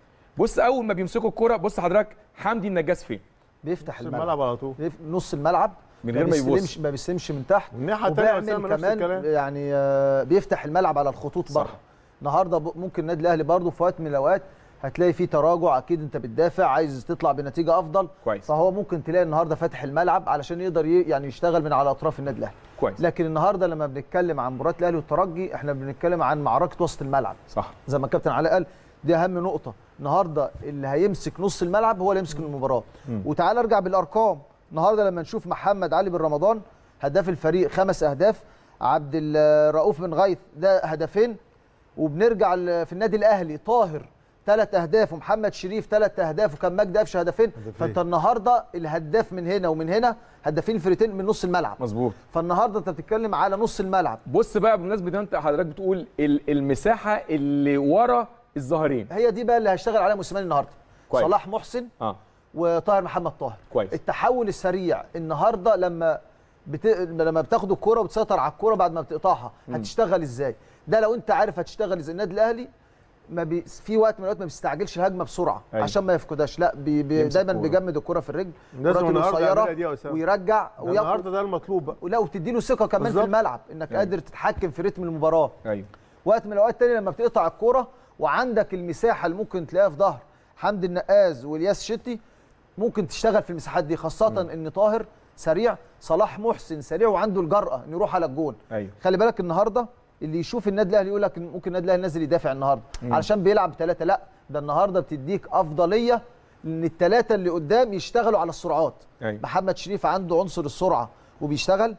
بص اول ما بيمسكوا الكوره بص حضرتك حمدي النجاس فين بيفتح نص الملعب الملعب على طول بيف- نص الملعب من غير ما يبص. بيستلمش ما بيستلمش من تحت الناحية التانية وبيعمل أسامة نفس كمان الكلام. يعني آه، بيفتح الملعب على الخطوط صح. بره النهارده ب- ممكن النادي الاهلي برضه في وقت من الاوقات هتلاقي فيه تراجع اكيد انت بتدافع عايز تطلع بنتيجه افضل كويس. فهو ممكن تلاقي النهارده فاتح الملعب علشان يقدر ي- يعني يشتغل من على اطراف النادي الاهلي كويس لكن النهارده لما بنتكلم عن مباراه الاهلي والترجي احنا بنتكلم عن معركه وسط الملعب صح زي ما الكابتن علاء قال دي اهم نقطه النهارده اللي هيمسك نص الملعب هو اللي يمسك المباراه وتعال ارجع بالارقام النهارده لما نشوف محمد علي بن رمضان هداف الفريق خمس اهداف عبد الرؤوف بن غيث ده هدفين وبنرجع ل- في النادي الاهلي طاهر ثلاث اهداف ومحمد شريف ثلاث اهداف وكان مجدي قفشه هدفين فانت النهارده الهداف من هنا ومن هنا هدافين الفريقين من نص الملعب مظبوط فالنهارده انت بتتكلم على نص الملعب بص بقى بمناسبه انت حضرتك بتقول ال- المساحه اللي ورا الظاهرين هي دي بقى اللي هيشتغل عليها موسيماني النهارده كويس. صلاح محسن اه وطاهر محمد طاهر كويس. التحول السريع النهارده لما بت... لما بتاخد الكرة وتسيطر على الكرة بعد ما بتقطعها هتشتغل ازاي ده لو انت عارف هتشتغل ازاي النادي الاهلي ما بي... في وقت من الاوقات ما بيستعجلش الهجمه بسرعه أيوة. عشان ما يفقدهاش لا بي... بي... يمسك دايما كورة. بيجمد الكرة في الرجل لازم كراته النهارده القصيرة يعملها دي يا أسامة. ويرجع ده وياخد النهارده ده المطلوب بقى لا وتديله ثقه كمان بالظبط. في الملعب انك قادر تتحكم في رتم المباراه ايوه وقت من الاوقات تاني لما بتقطع الكوره وعندك المساحه اللي ممكن تلاقيها في ظهر حمدي النقاز والياس شتي ممكن تشتغل في المساحات دي خاصه ان طاهر سريع صلاح محسن سريع وعنده الجرأه انه يروح على الجون ايوه خلي بالك النهارده اللي يشوف النادي الاهلي يقول لك إن ممكن النادي الاهلي نازل يدافع النهارده علشان بيلعب ثلاثه لا ده النهارده بتديك افضليه ان الثلاثه اللي قدام يشتغلوا على السرعات أيوة. محمد شريف عنده عنصر السرعه وبيشتغل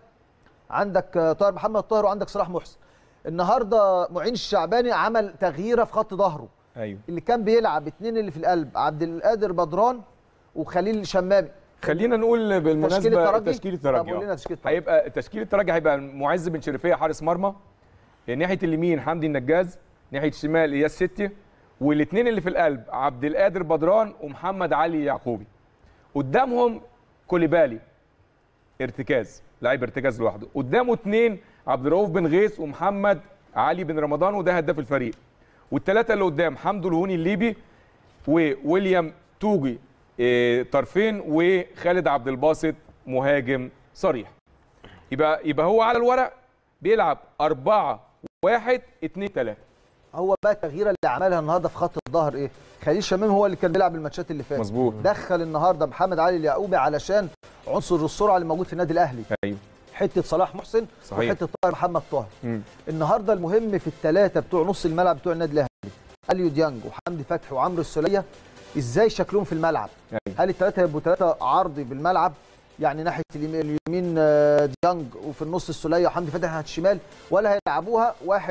عندك آه، طاهر محمد طاهر وعندك صلاح محسن النهارده معين الشعباني عمل تغييره في خط ظهره ايوه اللي كان بيلعب اتنين اللي في القلب عبد القادر بدران وخليل شمامي خلينا نقول بالمناسبه تشكيل الترجي تشكيل طب الترجي قول آه. لنا تشكيل الترجي هيبقى تشكيل الترجي هيبقى معز بن شريفيه حارس مرمى ناحيه اليمين حمدي النجاز ناحيه الشمال اياس ستي والاثنين اللي في القلب عبد القادر بدران ومحمد علي يعقوبي قدامهم كوليبالي ارتكاز لاعب ارتكاز لوحده قدامه اثنين عبد الرؤوف بن غيث ومحمد علي بن رمضان وده هداف الفريق والثلاثه اللي قدام حمدو الهوني الليبي وويليام توجي إيه، طرفين وخالد عبد الباسط مهاجم صريح يبقى يبقى هو على الورق بيلعب أربعة واحد اتنين تلاتة هو بقى التغييره اللي عملها النهارده في خط الظهر ايه خليل شمام هو اللي كان بيلعب الماتشات اللي فاتت مظبوط دخل النهارده محمد علي اليعقوبي علشان عنصر السرعه اللي موجود في النادي الاهلي ايوه حته صلاح محسن صحيح. وحته طاهر محمد طاهر مم. النهارده المهم في الثلاثه بتوع نص الملعب بتوع النادي الاهلي اليو ديانج وحمدي فتحي وعمرو السوليه ازاي شكلهم في الملعب أيوة. هل الثلاثه هيبقوا ثلاثه عرضي بالملعب يعني ناحيه اليمين اليمين آه، ديانج وفي النص السوليه وحمدي فتحي ناحيه الشمال ولا هيلعبوها واحد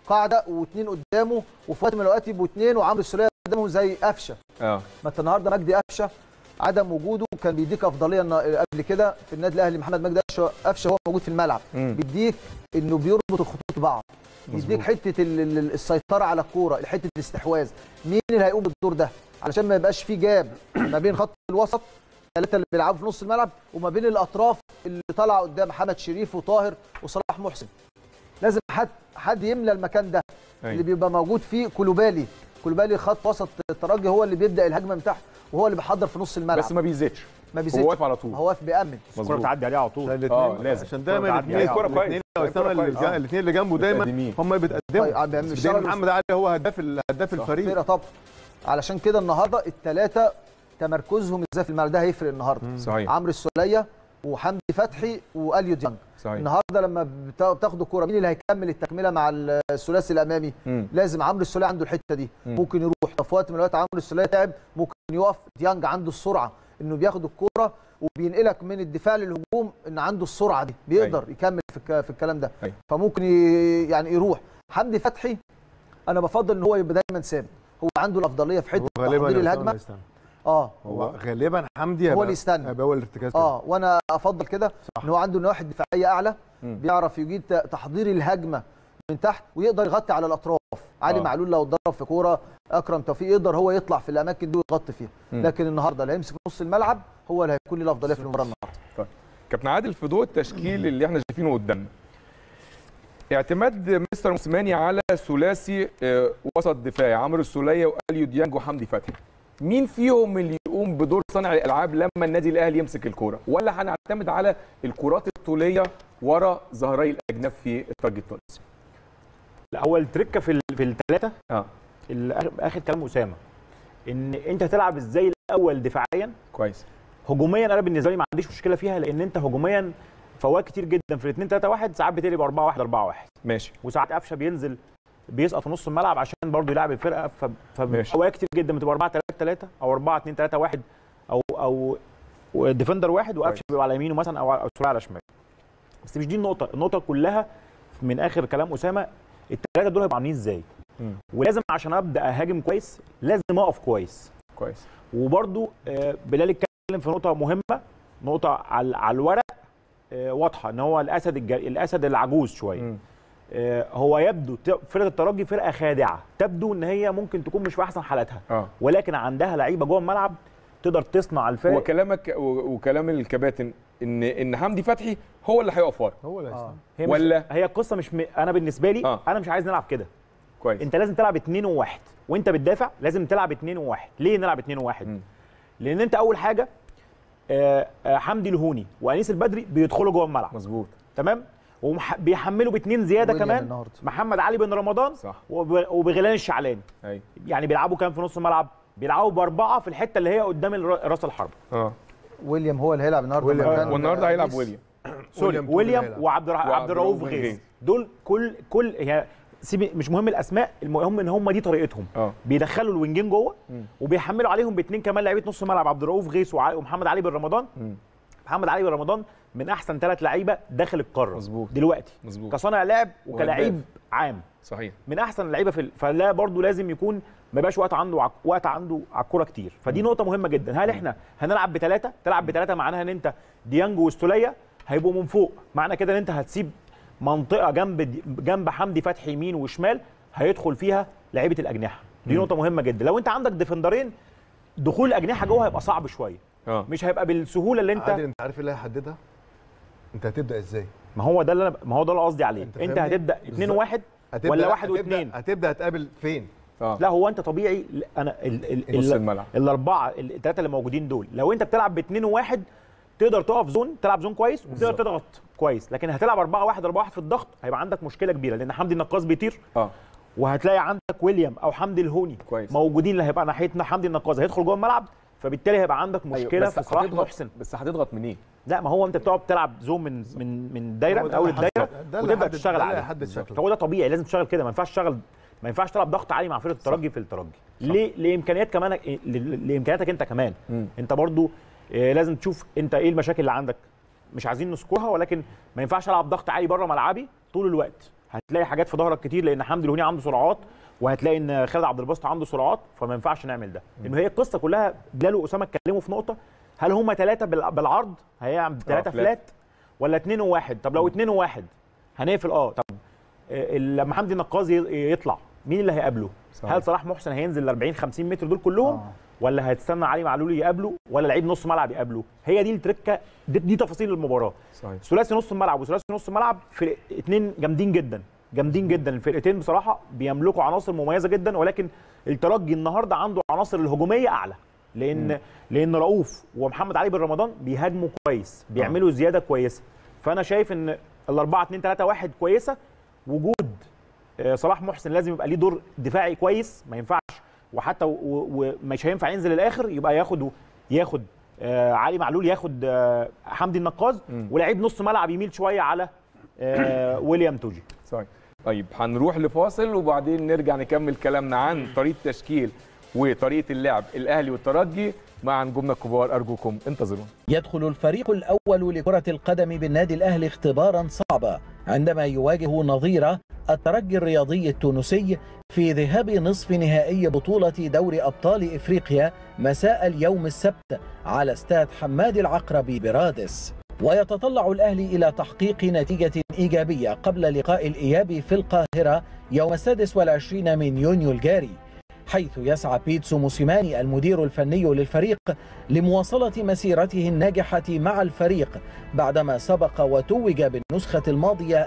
قاعده واثنين قدامه وفي وقت من الاوقات يبقوا اثنين وعمرو السوليه قدامه زي قفشه اه ما انت النهارده مجدي قفشه عدم وجوده كان بيديك افضليه إن قبل كده في النادي الاهلي محمد مجدي قفشه قفشه هو موجود في الملعب مم. بيديك انه بيربط الخطوط ببعض بيديك حته ال- ال- السيطره على الكوره حته الاستحواذ مين اللي هيقوم بالدور ده علشان ما يبقاش في جاب ما بين خط الوسط ثلاثه اللي بيلعبوا في نص الملعب وما بين الاطراف اللي طالعه قدام محمد شريف وطاهر وصلاح محسن لازم حد حد يملى المكان ده أيوة. اللي بيبقى موجود فيه كولوبالي كولوبالي خط وسط الترجي هو اللي بيبدا الهجمه من تحت وهو اللي بيحضر في نص الملعب بس ما بيزيدش ما بيزيدش هو واقف على طول هو واقف بيأمن الكره مظبوط بتعدي عليه على طول اه لازم عشان دايما تعدي الاثنين عليه. كرة كويس. الاثنين كرة اسامه اللي كويس. جا- الاثنين اللي جنبه دايما متقدمين. هم اللي بيتقدموا طيب، بيعمل- بدليل بيشتغل محمد علي هو هداف ال- هداف الفريق فرقه طبعا علشان كده النهارده الثلاثه تمركزهم ازاي في الملعب ده هيفرق النهارده صحيح عمرو السوليه وحمدي فتحي واليو ديانج صحيح النهارده لما بتا- بتاخدوا كوره مين اللي هيكمل التكمله مع الثلاثي الامامي مم. لازم عمرو السوليه عنده الحته دي مم. ممكن يروح طب في وقت من الاوقات عمرو السوليه تعب ممكن يقف ديانج عنده السرعه انه بياخد الكوره وبينقلك من الدفاع للهجوم ان عنده السرعه دي بيقدر يكمل في الك- في الكلام ده أيوة. فممكن ي- يعني يروح حمدي فتحي انا بفضل ان هو يبقى دايما ثابت هو عنده الافضليه في حته هو غالبا تحضير أسامة الهجمه يستنى. اه هو غالبا حمدي هو هيبقى- اللي يستنى. هيبقى هو الارتكاز كده. اه وانا افضل كده ان هو عنده نواحي دفاعيه اعلى مم. بيعرف يجيد ت- تحضير الهجمه من تحت ويقدر يغطي على الاطراف علي آه. معلول لو اتضرب في كوره اكرم توفيق يقدر هو يطلع في الاماكن دي ويغطي فيها مم. لكن النهارده اللي هيمسك نص الملعب هو اللي هيكون له الافضليه في المباراه النهارده كابتن عادل في ضوء التشكيل اللي احنا شايفينه قدامنا اعتماد مستر موسيماني على ثلاثي آه، وسط دفاعي عمرو السوليه واليو ديانج وحمدي فتحي مين فيهم اللي يقوم بدور صانع الالعاب لما النادي الاهلي يمسك الكوره ولا هنعتمد على الكرات الطوليه ورا ظهري الاجناب في الترجي التونسي لا هو التركه في ال- في الثلاثه اه اخر كلام اسامه ان انت هتلعب ازاي الاول دفاعيا كويس هجوميا انا بالنسبه لي ما عنديش مشكله فيها لان انت هجوميا فوات كتير جدا في الاثنين 3 1 ساعات بتقلب 4 1 4 1 ماشي وساعات قفشه بينزل بيسقط في نص الملعب عشان برضه يلعب الفرقه ف- ماشي. فاوقات كتير جدا بتبقى 4 3 3 او 4 2 3 1 او او ديفندر واحد وقفشه بيبقى على يمينه مثلا او او سوري على شمال بس مش دي النقطه النقطه كلها من اخر كلام اسامه الثلاثه دول هيبقوا عاملين ازاي مم. ولازم عشان ابدا اهاجم كويس لازم اقف كويس كويس وبرده بلال اتكلم في نقطه مهمه نقطه على على الورق آه، واضحه ان هو الاسد الج... الاسد العجوز شويه مم. آه، هو يبدو ت- فرقه الترجي فرقه خادعه تبدو ان هي ممكن تكون مش في احسن حالاتها اه ولكن عندها لعيبه جوه الملعب تقدر تصنع الفارق وكلامك و- وكلام الكباتن ان ان حمدي فتحي هو اللي هيقف ورا هو اللي هيستنى. هي مش ولا- هي القصه مش م... انا بالنسبه لي آه. انا مش عايز نلعب كده كويس انت لازم تلعب 2 وواحد وانت بتدافع لازم تلعب 2 وواحد ليه نلعب 2 وواحد مم. لان انت اول حاجه آه، آه، حمدي الهوني وانيس البدري بيدخلوا جوه الملعب مظبوط تمام وبيحملوا باثنين زياده ويليام كمان النهاردة. محمد علي بن رمضان صح وب- وبغلان الشعلاني ايوه يعني بيلعبوا كام في نص الملعب بيلعبوا باربعه في الحته اللي هي قدام الر- راس الحرب اه ويليام هو اللي هيلعب النهارده ويليام. مكان والنهارده هيلعب أنيس. ويليام سوري ويليام توني ويليام هيلعب. وعبد الرح- وعبد عبد الرؤوف الرؤوف غيث غيث. دول كل كل هي سيبي مش مهم الاسماء المهم ان هم دي طريقتهم اه بيدخلوا الوينجين جوه مم. وبيحملوا عليهم باثنين كمان لعيبه نص ملعب عبد الرؤوف غيث وع- ومحمد علي بن رمضان مم. محمد علي بن رمضان من احسن ثلاث لعيبه داخل القاره مظبوط. دلوقتي مظبوط كصانع لعب وكلاعب وهداف. عام صحيح من احسن اللعيبه في ال- فلا برضو لازم يكون ما يبقاش وقت عنده ع- وقت عنده على الكوره كتير فدي نقطه مهمه جدا هل احنا هنلعب بثلاثه تلعب بثلاثه معناها ان انت ديانج واستوليه هيبقوا من فوق معنى كده ان انت هتسيب منطقه جنب دي- جنب حمدي فتحي يمين وشمال هيدخل فيها لعيبه الاجنحه دي نقطه مهمه جدا لو انت عندك ديفندرين دخول الاجنحه جوه هيبقى صعب شويه اه مش هيبقى بالسهوله اللي انت عادل انت عارف ايه اللي هيحددها؟ انت هتبدا ازاي؟ ما هو ده اللي أنا- ما هو ده اللي قصدي عليه انت انت, فاهمني؟ هتبدا 2 بالظبط. وواحد هتبدا ولا واحد هتبدأ- واثنين هتبدا هتقابل فين؟ اه لا هو انت طبيعي انا ال ال نص ال الملعب الاربعه الثلاثه اللي موجودين دول لو انت بتلعب باثنين وواحد تقدر تقف زون تلعب زون كويس وتقدر تضغط كويس لكن هتلعب 4 1 4 1 في الضغط هيبقى عندك مشكله كبيره لان حمدي النقاص بيطير اه وهتلاقي عندك ويليام او حمدي الهوني كويس. موجودين اللي هيبقى ناحيتنا حمدي النقاص هيدخل جوه الملعب فبالتالي هيبقى عندك مشكله بس في صلاح هتضغط- محسن بس هتضغط منين؟ لا ما هو انت بتقعد تلعب زون من من من دايره هو من ده اول اللي الدايره هيحدد- ده اللي وتبدا هيحدد- تشتغل ده اللي عليه هيحدد شكله. هو ده طبيعي لازم تشتغل كده ما ينفعش تشتغل ما ينفعش تلعب ضغط عالي مع فرقه الترجي في الترجي ليه لامكانيات كمان ل- لامكانياتك انت كمان مم. انت برضو آه، لازم تشوف انت ايه المشاكل اللي عندك مش عايزين نذكرها ولكن ما ينفعش العب ضغط عالي بره ملعبي طول الوقت هتلاقي حاجات في ظهرك كتير لان حمدي الهوني عنده سرعات وهتلاقي ان خالد عبد الباسط عنده سرعات فما ينفعش نعمل ده لان هي القصه كلها بلال واسامه اتكلموا في نقطه هل هم ثلاثه بالعرض هيعمل ثلاثه فلات. فلات ولا اثنين وواحد طب لو اثنين وواحد هنقفل اه طب آه، لما حمدي النقاز ي- يطلع مين اللي هيقابله؟ صحيح. هل صلاح محسن هينزل ال 40 50 متر دول كلهم آه. ولا هتستنى علي معلول يقابله ولا لعيب نص ملعب يقابله؟ هي دي التركه دي, دي تفاصيل المباراه صحيح ثلاثي نص الملعب وثلاثي نص الملعب فرق اتنين جامدين جدا جامدين جدا الفرقتين بصراحه بيملكوا عناصر مميزه جدا ولكن الترجي النهارده عنده عناصر الهجوميه اعلى لان لان رؤوف ومحمد علي بن رمضان بيهاجموا كويس بيعملوا زياده كويسه فانا شايف ان ال 4 2 3 1 كويسه وجود آه، صلاح محسن لازم يبقى ليه دور دفاعي كويس ما ينفعش وحتى و- و- ومش هينفع ينزل الاخر يبقى ياخد ياخد آه علي معلول ياخد آه حمدي النقاز ولاعيب نص ملعب يميل شويه على آه ويليام توجي صحيح طيب هنروح لفاصل وبعدين نرجع نكمل كلامنا عن طريقه تشكيل وطريقه اللعب الاهلي والترجي مع نجومنا الكبار ارجوكم انتظرونا يدخل الفريق الأول لكرة القدم بالنادي الأهلي اختبارا صعبا عندما يواجه نظيره الترجي الرياضي التونسي في ذهاب نصف نهائي بطولة دوري أبطال إفريقيا مساء اليوم السبت على استاد حماد العقربي برادس ويتطلع الأهلي إلى تحقيق نتيجة إيجابية قبل لقاء الإياب في القاهرة يوم السادس والعشرين من يونيو الجاري حيث يسعى بيتسو موسيماني المدير الفني للفريق لمواصلة مسيرته الناجحة مع الفريق بعدما سبق وتوج بالنسخة الماضية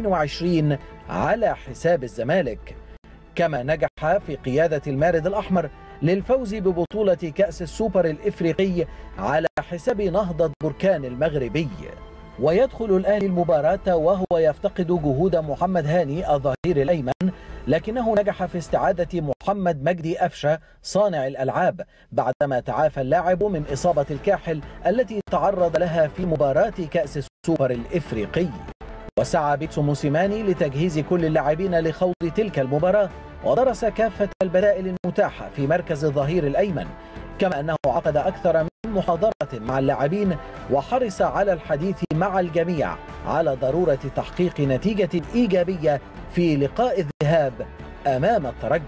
2020 على حساب الزمالك كما نجح في قيادة المارد الأحمر للفوز ببطولة كأس السوبر الإفريقي على حساب نهضة بركان المغربي ويدخل الأهلي المباراة وهو يفتقد جهود محمد هاني الظهير الأيمن لكنه نجح في استعادة محمد مجدي أفشة صانع الألعاب بعدما تعافى اللاعب من إصابة الكاحل التي تعرض لها في مباراة كأس السوبر الإفريقي وسعى بيتسو موسيماني لتجهيز كل اللاعبين لخوض تلك المباراة ودرس كافة البدائل المتاحة في مركز الظهير الأيمن كما أنه عقد أكثر من محاضرة مع اللاعبين وحرص على الحديث مع الجميع على ضرورة تحقيق نتيجة إيجابية في لقاء الذهاب أمام الترجي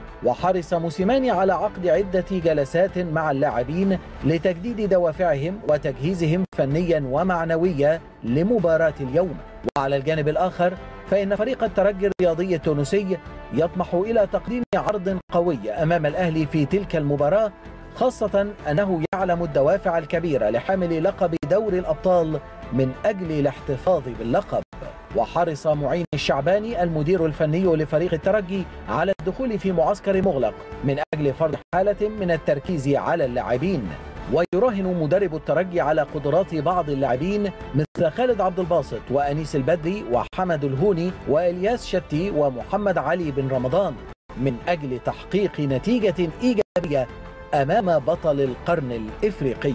وحرص موسيماني على عقد عدة جلسات مع اللاعبين لتجديد دوافعهم وتجهيزهم فنيا ومعنويا لمباراة اليوم وعلى الجانب الآخر فإن فريق الترجي الرياضي التونسي يطمح إلى تقديم عرض قوي أمام الأهلي في تلك المباراة خاصة أنه يعلم الدوافع الكبيرة لحامل لقب دوري الأبطال من أجل الاحتفاظ باللقب وحرص معين الشعباني المدير الفني لفريق الترجي على الدخول في معسكر مغلق من أجل فرض حالة من التركيز على اللاعبين ويراهن مدرب الترجي على قدرات بعض اللاعبين مثل خالد عبد الباسط وأنيس البدري وحمد الهوني وإلياس شتي ومحمد علي بن رمضان من أجل تحقيق نتيجة إيجابية أمام بطل القرن الإفريقي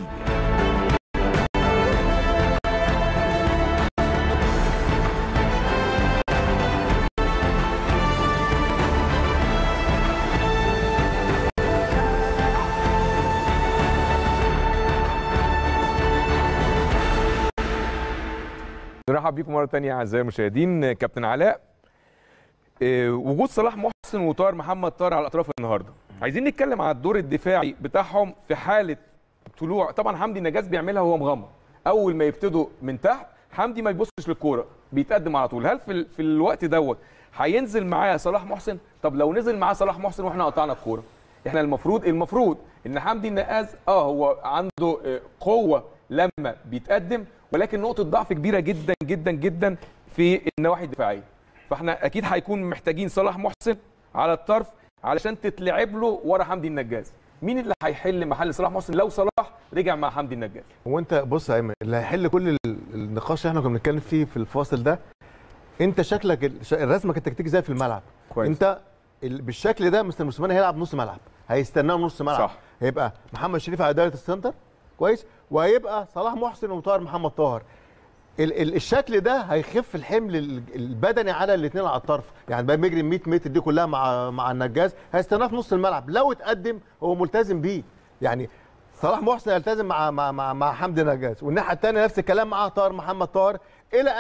نرحب بيكم مره ثانيه اعزائي المشاهدين كابتن علاء آه، وجود صلاح محسن وطاهر محمد طاهر على الاطراف النهارده عايزين نتكلم على الدور الدفاعي بتاعهم في حاله طلوع طبعا حمدي نجاز بيعملها وهو مغمض اول ما يبتدوا من تحت حمدي ما يبصش للكوره بيتقدم على طول هل في, ال- في الوقت دوت هينزل معاه صلاح محسن طب لو نزل معاه صلاح محسن واحنا قطعنا الكوره احنا المفروض المفروض ان حمدي النقاز اه هو عنده آه، قوه لما بيتقدم ولكن نقطه ضعف كبيره جدا جدا جدا في النواحي الدفاعيه فاحنا اكيد هيكون محتاجين صلاح محسن على الطرف علشان تتلعب له ورا حمدي النجاز مين اللي هيحل محل صلاح محسن لو صلاح رجع مع حمدي النجاز هو انت بص يا ايمن اللي هيحل كل ال- النقاش اللي احنا كنا بنتكلم فيه في الفاصل ده انت شكلك ال- ش- رسمك التكتيكي زي في الملعب كويس. انت ال- بالشكل ده مستر موسيماني هيلعب نص ملعب هيستناه نص ملعب صح. هيبقى محمد شريف على دايره السنتر كويس وهيبقى صلاح محسن وطاهر محمد طاهر ال ال الشكل ده هيخف الحمل ال- البدني على الاثنين على الطرف يعني بقى بيجري 100 متر دي كلها مع مع النجاز هيستناه في نص الملعب لو اتقدم هو ملتزم بيه يعني صلاح محسن يلتزم مع مع مع, مع حمدي نجاز والناحيه الثانيه نفس الكلام مع طاهر محمد طاهر الى ان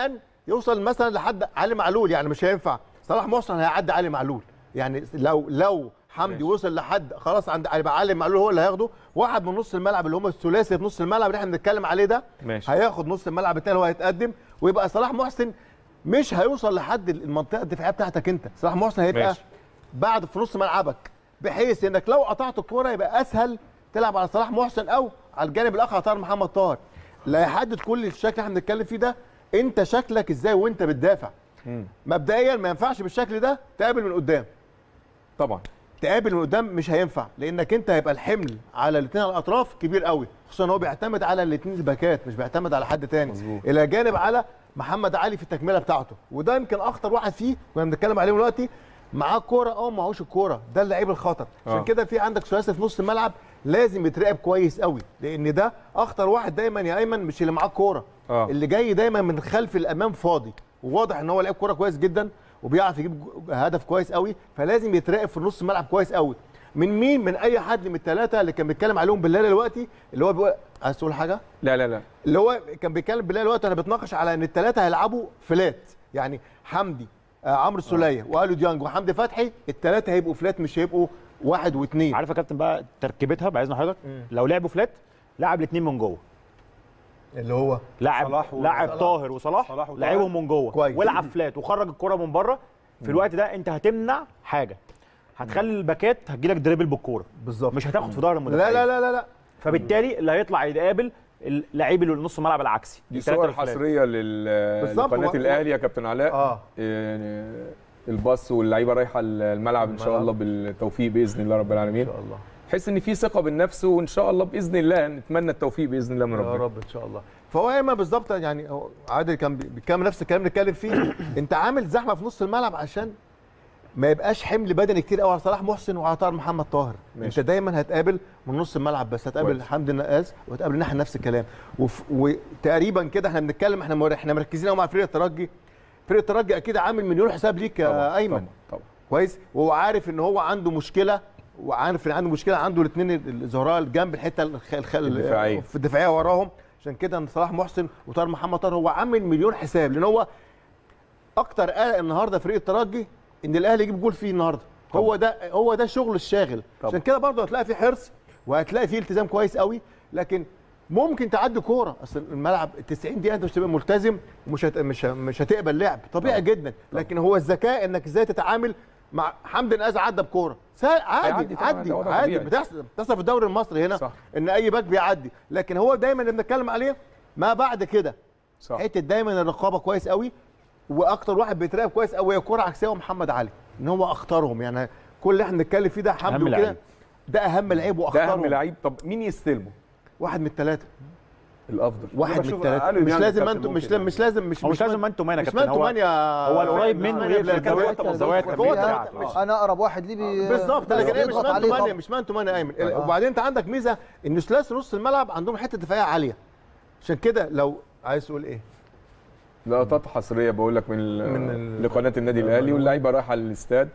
يوصل مثلا لحد علي معلول يعني مش هينفع صلاح محسن هيعدي علي معلول يعني لو لو حمدي ماشي. وصل لحد خلاص عند هيبقى علي معلول هو اللي هياخده واحد من نص الملعب اللي هم الثلاثي في نص الملعب اللي احنا بنتكلم عليه ده ماشي. هياخد نص الملعب التاني هو هيتقدم ويبقى صلاح محسن مش هيوصل لحد المنطقه الدفاعيه بتاعتك انت صلاح محسن هيبقى ماشي. بعد في نص ملعبك بحيث انك لو قطعت الكوره يبقى اسهل تلعب على صلاح محسن او على الجانب الاخر على طاهر محمد طاهر لا يحدد كل الشكل اللي احنا بنتكلم فيه ده انت شكلك ازاي وانت بتدافع مبدئيا ما ينفعش بالشكل ده تقابل من قدام طبعا تقابل من قدام مش هينفع لانك انت هيبقى الحمل على الاثنين على الاطراف كبير قوي خصوصا ان هو بيعتمد على الاثنين الباكات مش بيعتمد على حد تاني مظبوط. الى جانب على محمد علي في التكمله بتاعته وده يمكن اخطر واحد فيه كنا بنتكلم عليه دلوقتي معاه كوره او معهوش الكوره ده اللعيب الخطر عشان آه. كده في عندك ثلاثي في نص الملعب لازم يتراقب كويس قوي لان ده اخطر واحد دايما يا ايمن مش اللي معاه الكوره آه. اللي جاي دايما من خلف الامام فاضي وواضح ان هو لعيب كوره كويس جدا وبيعرف يجيب جو- هدف كويس قوي فلازم يتراقب في نص الملعب كويس قوي من مين من اي حد من الثلاثه اللي كان بيتكلم عليهم بالله دلوقتي اللي هو بيقول عايز تقول حاجه لا لا لا اللي هو كان بيتكلم بالله دلوقتي انا بتناقش على ان الثلاثه هيلعبوا فلات يعني حمدي آه عمرو السوليه والو ديانج وحمدي فتحي الثلاثه هيبقوا فلات مش هيبقوا واحد واثنين عارف يا كابتن بقى تركيبتها بعايز حضرتك لو لعبوا فلات لعب الاثنين من جوه اللي هو لاعب صلاح و- لاعب صلاح. طاهر وصلاح صلاح وطاهر. لعبهم من جوه كويس. والعب فلات وخرج الكره من بره في الوقت ده انت هتمنع حاجه هتخلي الباكات هتجيلك دريبل بالكوره بالظبط مش هتاخد في ظهر لا المدافعين لا لا لا لا فبالتالي اللي هيطلع يقابل اللعيب اللي نص الملعب العكسي دي التلاتة صور الفلات. حصريه لل بالظبط. لقناه و- الاهلي يا كابتن علاء اه يعني الباص واللعيبه رايحه الملعب ان شاء الملعب. الله بالتوفيق باذن الله رب العالمين ان شاء الله تحس ان في ثقه بالنفس وان شاء الله باذن الله نتمنى التوفيق باذن الله من يا ربنا رب ان شاء الله فهو ايما بالظبط يعني هو عادل كان بي- بيتكلم نفس الكلام اللي بنتكلم فيه انت عامل زحمه في نص الملعب عشان ما يبقاش حمل بدني كتير قوي على صلاح محسن وعلى طاهر محمد طاهر ماشي. انت دايما هتقابل من نص الملعب بس هتقابل كويس. حمدي النقاز وهتقابل الناحيه نفس الكلام وف... وتقريبا كده احنا بنتكلم احنا مر... احنا مركزين قوي مع فريق الترجي فريق الترجي اكيد عامل مليون حساب ليك يا طبعا ايمن طبعا طبعا كويس وهو عارف ان هو عنده مشكله وعارف ان عنده مشكله عنده الاثنين الزهراء الجنب الحته الخ... الخ... الدفاعية. في الدفاعيه وراهم عشان كده ان صلاح محسن وطاهر محمد طاهر هو عامل مليون حساب لان هو اكتر قلق النهارده فريق الترجي ان الاهلي يجيب جول فيه النهارده هو ده هو ده شغل الشاغل طبعا. عشان كده برضه هتلاقي فيه حرص وهتلاقي فيه التزام كويس قوي لكن ممكن تعدي كوره اصل الملعب 90 دقيقه انت مش هتبقى ملتزم ومش هت... مش ه- مش هتقبل لعب طبيعي جدا لكن هو الذكاء انك ازاي تتعامل مع حمدي نقاز عدى بكوره سهل- عادي هيعدي طبعاً، عادي ده وضع عادي طبيعي. بتحصل بتحصل في الدوري المصري هنا صح. ان اي باك بيعدي لكن هو دايما اللي بنتكلم عليه ما بعد كده صح حته دايما الرقابه كويس قوي واكتر واحد بيتراقب كويس قوي هي كره عكسيه ومحمد علي ان هو اختارهم يعني كل اللي احنا بنتكلم فيه ده حمد أهم وكده لعيب. ده اهم لعيب ده واختارهم اهم لعيب طب مين يستلمه واحد من الثلاثه الافضل واحد من بشوف الثلاثه أقل مش يعني لازم كابتن انتم مش ممكن مش لازم مش هو مش لازم مان تو مان يا مش كابتن مان تو هو مان يا هو القريب مش منه مان ايه يا في بلال. الزوايا هو- الزوايا هو- التمريرية هو- بتاعته. مش- آه. انا اقرب واحد ليه بي- بالظبط لكن هي مش بيضغط مان تو عليه مان طبعاً. مش مان تو مان يا ايمن وبعدين انت عندك ميزه ان ثلاثي نص الملعب عندهم حته دفاعيه عاليه عشان كده لو عايز تقول ايه لقطات حصريه بقول لك من, ال- من ال- لقناه النادي الاهلي واللعيبه رايحه للاستاد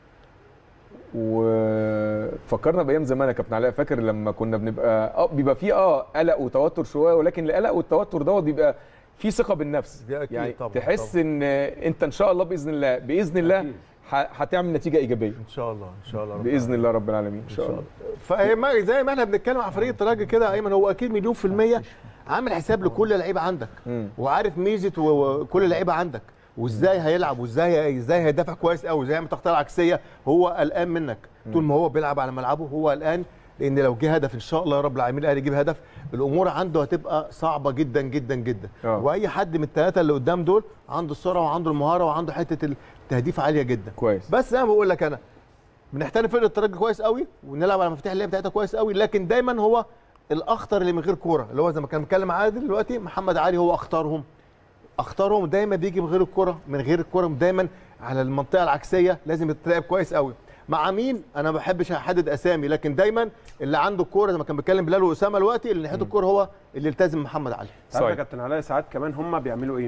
وفكرنا بايام زمان يا كابتن علاء فاكر لما كنا بنبقى اه بيبقى فيه اه قلق وتوتر شويه ولكن القلق والتوتر دوت بيبقى في ثقه بالنفس دي أكيد يعني طبعاً، تحس ان انت ان شاء الله باذن الله باذن الله أكيد. ح- هتعمل نتيجه ايجابيه ان شاء الله ان شاء الله رب باذن الله رب العالمين ان شاء الله فهي ما- زي ما احنا بنتكلم على فريق الترجي كده يا ايمن هو اكيد مليون في الميه عامل حساب لكل لعيبه عندك مم. وعارف ميزه و- وكل لعيبه عندك وازاي هيلعب وازاي ازاي هيدافع كويس قوي ازاي هيعمل تغطيه عكسيه هو قلقان منك طول ما هو بيلعب على ملعبه هو قلقان لان لو جه هدف ان شاء الله يا رب العالمين الاهلي يجيب هدف الامور عنده هتبقى صعبه جدا جدا جدا آه. واي حد من الثلاثه اللي قدام دول عنده السرعه وعنده المهاره وعنده حته التهديف عاليه جدا كويس بس زي ما بقول لك انا بنحترم فرقه الترجي كويس قوي ونلعب على مفاتيح اللعب بتاعتها كويس قوي لكن دايما هو الاخطر اللي من غير كوره اللي هو زي ما كان بيتكلم عادل دلوقتي محمد علي هو اختارهم اختارهم دايما بيجي من غير الكوره من غير الكوره دايما على المنطقه العكسيه لازم يتراقب كويس قوي مع مين انا ما بحبش احدد اسامي لكن دايما اللي عنده الكوره زي ما كان بيتكلم بلال واسامه دلوقتي اللي ناحيه الكوره هو اللي يلتزم محمد علي عارف يا صحيح. كابتن علاء ساعات كمان هم بيعملوا ايه؟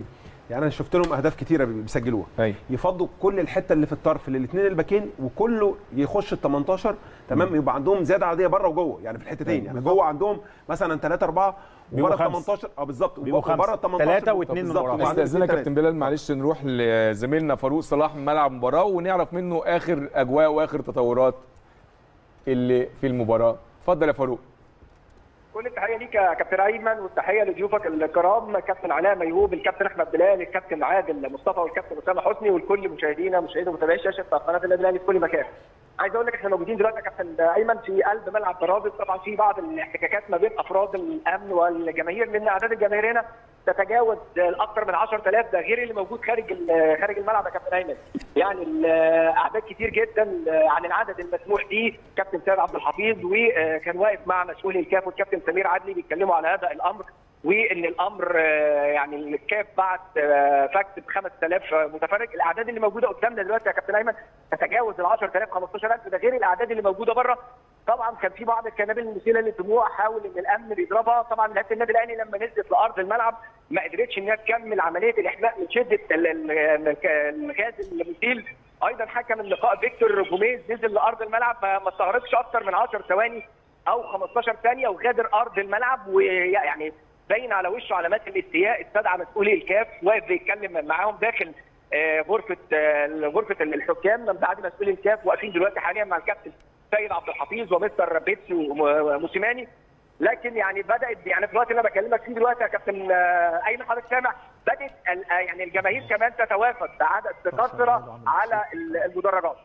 يعني انا شفت لهم اهداف كتيره بيسجلوها ايوه يفضوا كل الحته اللي في الطرف للاثنين الباكين وكله يخش ال 18 تمام يبقى عندهم زياده عاديه بره وجوه يعني في الحتتين يعني جوه عندهم مثلا 3 4 بيبقوا وبره ال خمسة. 18 اه بالظبط بيبقوا خمسة. وبره ال 18 تلاتة واتنين من بالظبط. ورا. وعندهم استاذنك اتنين كابتن بلال معلش نروح لزميلنا فاروق صلاح من ملعب المباراه ونعرف منه اخر اجواء واخر تطورات اللي في المباراه اتفضل يا فاروق كل التحيه ليك يا كابتن ايمن والتحيه لضيوفك الكرام كابتن علاء ميهوب الكابتن احمد بلال الكابتن عادل مصطفى والكابتن اسامه حسني والكل مشاهدينا مشاهدي ومتابعي شاشه قناه النادي الاهلي في كل مكان. عايز اقول لك احنا موجودين دلوقتي يا كابتن ايمن في قلب ملعب طرابلس طبعا في بعض الاحتكاكات ما بين افراد الامن والجماهير لان اعداد الجماهير هنا تتجاوز الاكثر من 10000 ده غير اللي موجود خارج ال- خارج الملعب يا كابتن ايمن يعني الاعداد كتير جدا عن العدد المسموح به كابتن سيد عبد الحفيظ وكان واقف مع مسؤولي الكاف والكابتن سمير عدلي بيتكلموا على هذا الامر وان الامر آه، يعني الكاف بعت آه، فاكس ب 5000 متفرج الاعداد اللي موجوده قدامنا دلوقتي يا كابتن ايمن تتجاوز ال 10000 15000 ده غير الاعداد اللي موجوده بره طبعا كان في بعض الكنابل المثيره للدموع حاول ان الامن بيضربها طبعا لعيبه النادي الاهلي لما نزلت لارض الملعب ما قدرتش ان هي تكمل عمليه الاحماء من شده ال- ال- ال- الغاز المثير ايضا حكم اللقاء فيكتور جوميز نزل لارض الملعب ما ما استغرقش اكثر من 10 ثواني او 15 ثانيه وغادر ارض الملعب ويعني باين على وشه علامات الاستياء استدعى مسؤولي الكاف واقف بيتكلم معاهم داخل آه، غرفه آه، غرفه الحكام من بعد مسؤولي الكاف واقفين دلوقتي حاليا مع الكابتن سيد عبد الحفيظ ومستر بيتسي وموسيماني لكن يعني بدات يعني في الوقت اللي انا بكلمك فيه دلوقتي يا كابتن آه، ايمن حضرتك سامع بدات ال- آه، يعني الجماهير كمان تتوافد بعدد بكثره على المدرجات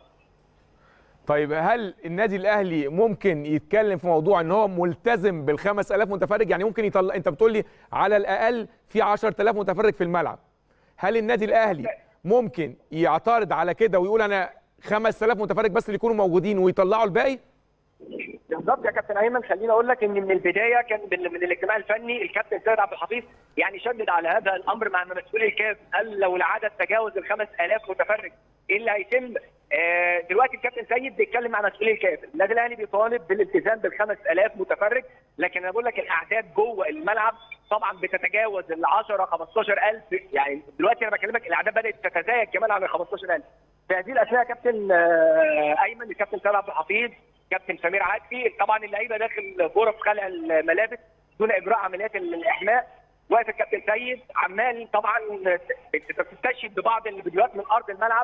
طيب هل النادي الاهلي ممكن يتكلم في موضوع ان هو ملتزم بال 5000 متفرج يعني ممكن يطلع انت بتقول لي على الاقل في 10000 متفرج في الملعب هل النادي الاهلي ممكن يعترض على كده ويقول انا 5000 متفرج بس اللي يكونوا موجودين ويطلعوا الباقي بالظبط يا كابتن ايمن خليني اقول لك ان من البدايه كان من, من الاجتماع الفني الكابتن سيد عبد الحفيظ يعني شدد على هذا الامر مع مسؤولي الكاف قال لو العدد تجاوز ال 5000 متفرج ايه اللي هيتم؟ آه دلوقتي الكابتن سيد بيتكلم مع مسؤولي الكاف، النادي الاهلي بيطالب بالالتزام بال 5000 متفرج لكن انا بقول لك الاعداد جوه الملعب طبعا بتتجاوز ال 10 15000 يعني دلوقتي انا بكلمك الاعداد بدات تتزايد كمان عن ال 15000 في هذه الاثناء كابتن آه ايمن الكابتن سيد عبد الحفيظ كابتن سمير عدلي طبعا اللعيبه داخل غرف خلع الملابس دون اجراء عمليات الاحماء واقف الكابتن سيد عمال طبعا بتستشهد ببعض الفيديوهات من ارض الملعب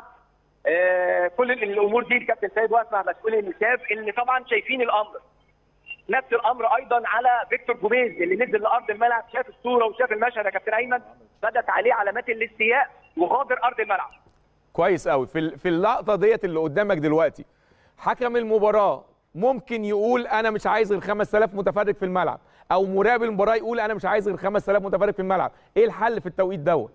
آه كل الامور دي الكابتن سيد واقف مع مسؤولي النساب اللي طبعا شايفين الامر نفس الامر ايضا على فيكتور جوميز اللي نزل لارض الملعب شاف الصوره وشاف المشهد يا كابتن ايمن بدت عليه علامات الاستياء وغادر ارض الملعب كويس قوي في ال- في اللقطه ديت اللي قدامك دلوقتي حكم المباراه ممكن يقول انا مش عايز غير 5000 متفرج في الملعب او مراقب المباراه يقول انا مش عايز غير 5000 متفرج في الملعب ايه الحل في التوقيت دوت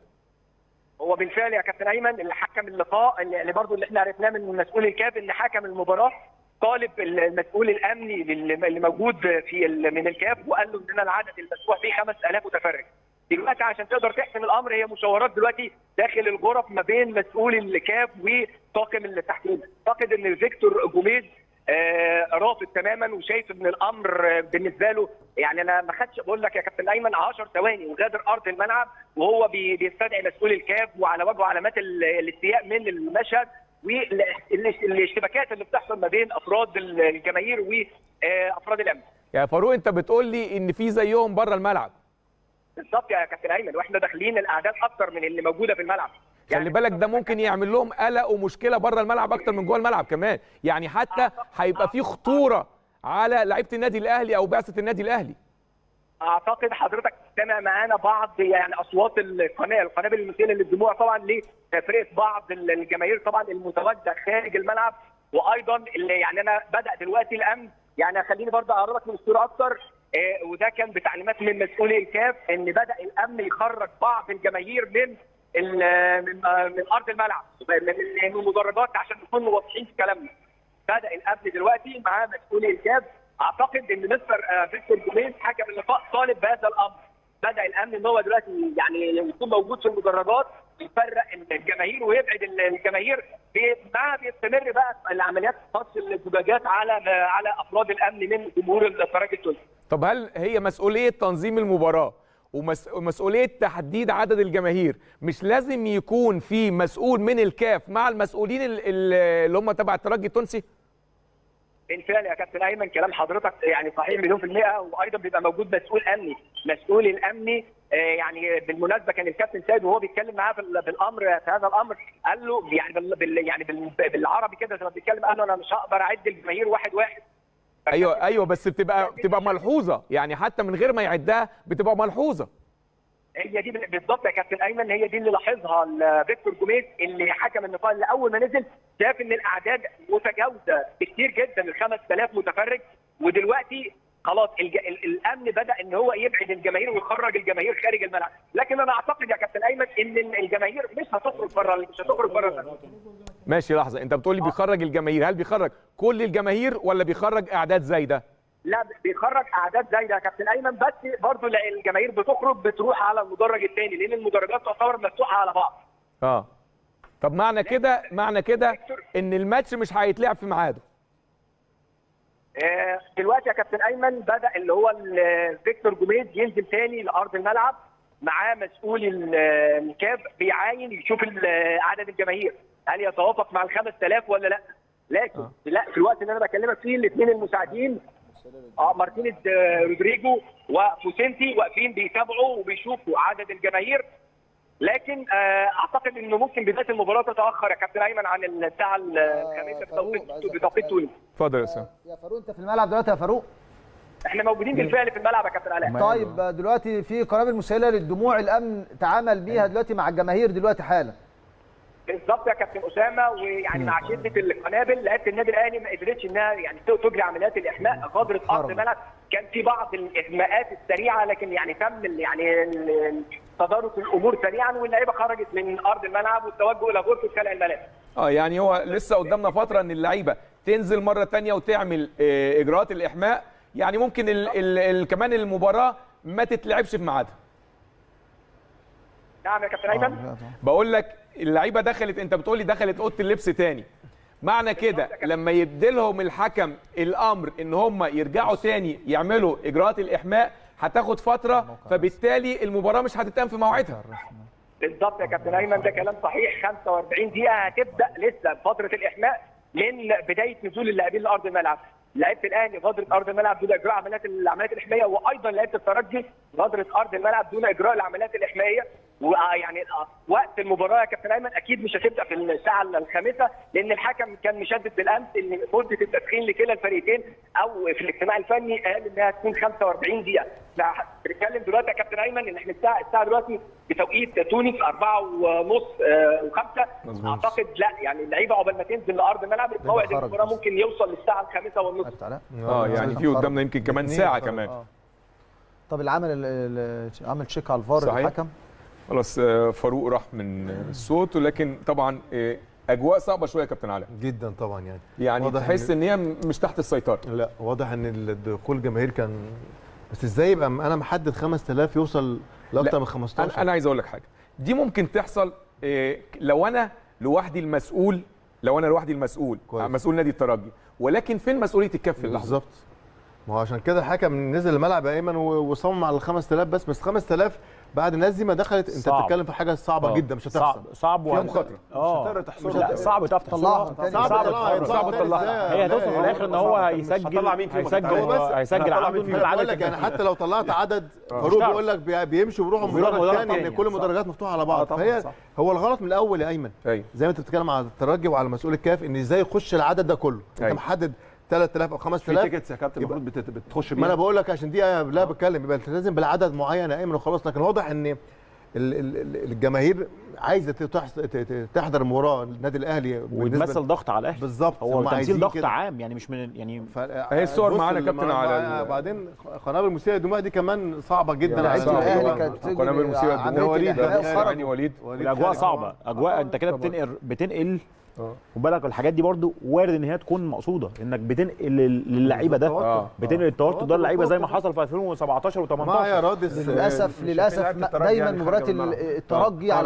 هو بالفعل يا كابتن ايمن اللي حكم اللقاء اللي اللي برضه اللي احنا عرفناه من مسؤول الكاف ان حكم المباراه طالب المسؤول الامني لل- اللي موجود في ال- من الكاف وقال له ان انا العدد المسموح فيه 5000 متفرج. دلوقتي عشان تقدر تحسم الامر هي مشاورات دلوقتي داخل الغرف ما بين مسؤول الكاف وطاقم التحكيم. اعتقد ان فيكتور جوميز آه، رافض تماما وشايف ان الامر آه، بالنسبه له يعني انا ما خدش بقول لك يا كابتن ايمن 10 ثواني وغادر ارض الملعب وهو بي- بيستدعي مسؤول الكاف وعلى وجهه علامات ال- الاستياء من المشهد والاشتباكات اللي بتحصل ما بين افراد الجماهير وافراد الامن. يا فاروق انت بتقول لي ان في زيهم بره الملعب بالظبط يا كابتن ايمن واحنا داخلين الاعداد اكتر من اللي موجوده في الملعب. خلي بالك ده ممكن يعمل لهم قلق ومشكله بره الملعب اكتر من جوه الملعب كمان يعني حتى هيبقى في خطوره على لعيبه النادي الاهلي او بعثه النادي الاهلي اعتقد حضرتك سمع معانا بعض يعني اصوات القناه القنابل المثيره للدموع طبعا لتفرقه بعض الجماهير طبعا المتواجده خارج الملعب وايضا اللي يعني انا بدا دلوقتي الامن يعني خليني برضه اقربك من الصوره اكتر آه، وده كان بتعليمات من مسؤولي الكاف ان بدا الامن يخرج بعض الجماهير من ال- من آه، من ارض الملعب من من المدرجات عشان نكون واضحين في كلامنا بدا الامن دلوقتي مع مسؤولي الكاف اعتقد ان مستر آه، فيكتور جوميز حكم اللقاء طالب بهذا الامر بدا الامن ان هو دلوقتي يعني يكون موجود في المدرجات يفرق الجماهير ويبعد الجماهير بي- مع بيستمر بقى العمليات فصل الزجاجات على على افراد الامن من جمهور الترجي التونسي طب هل هي مسؤوليه تنظيم المباراه ومس- ومسؤوليه تحديد عدد الجماهير مش لازم يكون في مسؤول من الكاف مع المسؤولين ال- ال- اللي هم تبع الترجي التونسي بالفعل يا كابتن ايمن كلام حضرتك يعني صحيح مليون في المئه وايضا بيبقى موجود مسؤول امني مسؤول الامني آه، يعني بالمناسبه كان الكابتن سيد وهو بيتكلم معاه بال- بالامر في هذا الامر قال له يعني بال بال- يعني بال- بالعربي كده زي ما بيتكلم قال له انا مش هقدر اعد الجماهير واحد واحد ايوه ايوه بس بتبقى بتبقى ملحوظه يعني حتى من غير ما يعدها بتبقى ملحوظه هي دي بالظبط يا كابتن ايمن هي دي اللي لاحظها ال- فيكتور جوميز اللي حكم النقاط اللي اول ما نزل شاف ان الاعداد متجاوزه بكتير جدا ال 5000 متفرج ودلوقتي خلاص الج... ال... الامن بدا ان هو يبعد الجماهير ويخرج الجماهير خارج الملعب لكن انا اعتقد يا كابتن ايمن ان ال- الجماهير مش هتخرج بره مش هتخرج بره ماشي لحظه انت بتقول لي بيخرج الجماهير هل بيخرج كل الجماهير ولا بيخرج اعداد زايده لا بيخرج اعداد زايده يا كابتن ايمن بس برضه لا الجماهير بتخرج بتروح على المدرج الثاني لان المدرجات تعتبر مفتوحه على بعض اه طب معنى كده معنى كده ان الماتش مش هيتلعب في ميعاده آه، دلوقتي يا كابتن ايمن بدا اللي هو ال- فيكتور جوميز ينزل تاني لارض الملعب معاه مسؤول ال- الكاف بيعاين يشوف ال- عدد الجماهير هل يتوافق مع ال 5000 ولا لا لكن لا في الوقت اللي انا بكلمك فيه الاثنين المساعدين اه مارتينيز آه، رودريجو وفوسنتي واقفين بيتابعوا وبيشوفوا عدد الجماهير لكن آه، اعتقد انه ممكن بدايه المباراه تتاخر يا كابتن ايمن عن الساعه الخامسه بتوقيت بتوقيت تونس اتفضل يا اسامه يا فاروق انت في الملعب دلوقتي يا فاروق احنا موجودين بالفعل في الملعب يا كابتن علاء طيب دلوقتي في قنابل مسيله للدموع الامن تعامل بيها دلوقتي مع الجماهير دلوقتي حالا بالظبط يا كابتن اسامه ويعني مع شده القنابل لعيبه النادي الاهلي ما قدرتش انها يعني تجري عمليات الاحماء غادرت ارض الملعب كان في بعض الاغماءات السريعه لكن يعني تم ال- يعني ال- تدارك الامور سريعا واللعيبه خرجت من ارض الملعب والتوجه الى غرفه خلع الملابس اه يعني هو لسه قدامنا فتره ان اللعيبه تنزل مره تانية وتعمل آه، اجراءات الاحماء يعني ممكن ال ال ال كمان المباراه ما تتلعبش في ميعادها نعم يا كابتن ايمن بقول لك اللعيبه دخلت انت بتقول لي دخلت اوضه اللبس تاني معنى كده لما يديلهم الحكم الامر ان هم يرجعوا تاني يعملوا اجراءات الاحماء هتاخد فتره فبالتالي المباراه مش هتتم في موعدها بالظبط يا كابتن ايمن ده كلام صحيح 45 دقيقه هتبدا لسه فتره الاحماء من بدايه نزول اللاعبين لارض الملعب لعيبه الاهلي غادرت ارض الملعب دون اجراء عمليات العمليات الاحمائيه وايضا لعيبه الترجي غادرت ارض الملعب دون اجراء العمليات الاحمائيه ويعني وقت المباراه يا كابتن ايمن اكيد مش هتبدا في الساعه الخامسه لان الحكم كان مشدد بالامس ان مده التدخين لكلا الفريقين او في الاجتماع الفني قال انها تكون 45 دقيقه لا، بنتكلم دلوقتي يا كابتن ايمن ان احنا الساعه الساعه دلوقتي بتوقيت تونس 4 ونص و5 اعتقد لا يعني اللعيبه عقبال ما تنزل لارض الملعب موعد خرج المباراه بس. ممكن يوصل للساعه الخامسه والنص عرفت علاء؟ اه يعني في قدامنا يمكن كمان ساعه كمان طب العمل ال- ال- عمل تشيك على الفار صحيح. الحكم خلاص آه، فاروق راح من الصوت ولكن طبعا آه، اجواء صعبه شويه يا كابتن علاء جدا طبعا يعني يعني واضح تحس إن- ان هي مش تحت السيطره لا واضح ان الدخول الجماهير كان بس ازاي يبقى انا محدد 5000 يوصل لاكثر من 15 انا انا عايز اقول لك حاجه دي ممكن تحصل إيه، لو انا لوحدي المسؤول لو انا لوحدي المسؤول كويس. مسؤول نادي الترجي ولكن فين مسؤوليه الكف في اللحظه بالظبط ما هو عشان كده الحكم نزل الملعب يا ايمن و- وصمم على ال 5000 بس بس 5000 بعد الناس دي ما دخلت انت صعب. بتتكلم في حاجه صعبه آه. جدا مش هتحصل صعب صعب فيها وهت- مخاطره اه هتقدر تحصلها. لا صعب تعرف طلعها تحصلها تاني. صعب صعب تطلعها تطلعها. صعب تطلعها. هي هتوصل في الاخر ان هو هيسجل هطلع مين فيهم؟ هيسجل هو بس هيسجل هطلع عنده مين من فيهم؟ العدد بقول لك يعني الكبير. حتى لو طلعت عدد فاروق هتعرف. بيقول لك بي- بيمشوا بيروحوا بيروحوا مدرج مدرج تاني ان تاني، كل صح. المدرجات مفتوحه على آه بعض طبعاً، فهي صح. هو الغلط من الاول يا ايمن ايوه زي ما انت بتتكلم على الترجي وعلى مسؤول الكاف ان ازاي يخش العدد ده كله انت أيوة. محدد 3000 او في 5000 تيكتس يا كابتن المفروض بت- بتخش ما انا بيها بقول لك عشان دي أنا لا بتكلم يبقى لازم بالعدد معين يا ايمن وخلاص لكن واضح ان ال- ال- ال- الجماهير عايزه تحس- ت- ت- تحضر مباراه النادي الاهلي بالنسبة- وتمثل ضغط على الاهلي بالظبط هو هم تمثيل عايزين ضغط كده. عام يعني مش من يعني ف- أهي الصور بص معانا ال- كابتن مع- على مع- ال- بعدين قنابل المسيره الدماء دي كمان صعبه جدا يعني على صعبة. الاهلي الجماهير. كانت بتجري قنابل مثيرة عملية الدموع. وليد الإحماء ده وخرج. يعني وليد وليد الاجواء خارج. صعبه اجواء انت كده طبعاً. بتنقل بتنقل آه. وبالك الحاجات دي برضو وارد ان هي تكون مقصوده انك بتنقل لل- للعيبه ده آه. بتنقل التوتر ده اللعيبه زي ما حصل في 2017 ما و18 يا رادس للاسف شايفين للاسف لعيبة ما- الترجي دايما يعني مباراه خارج الملعب. الترجي على خرجوا. ملعبها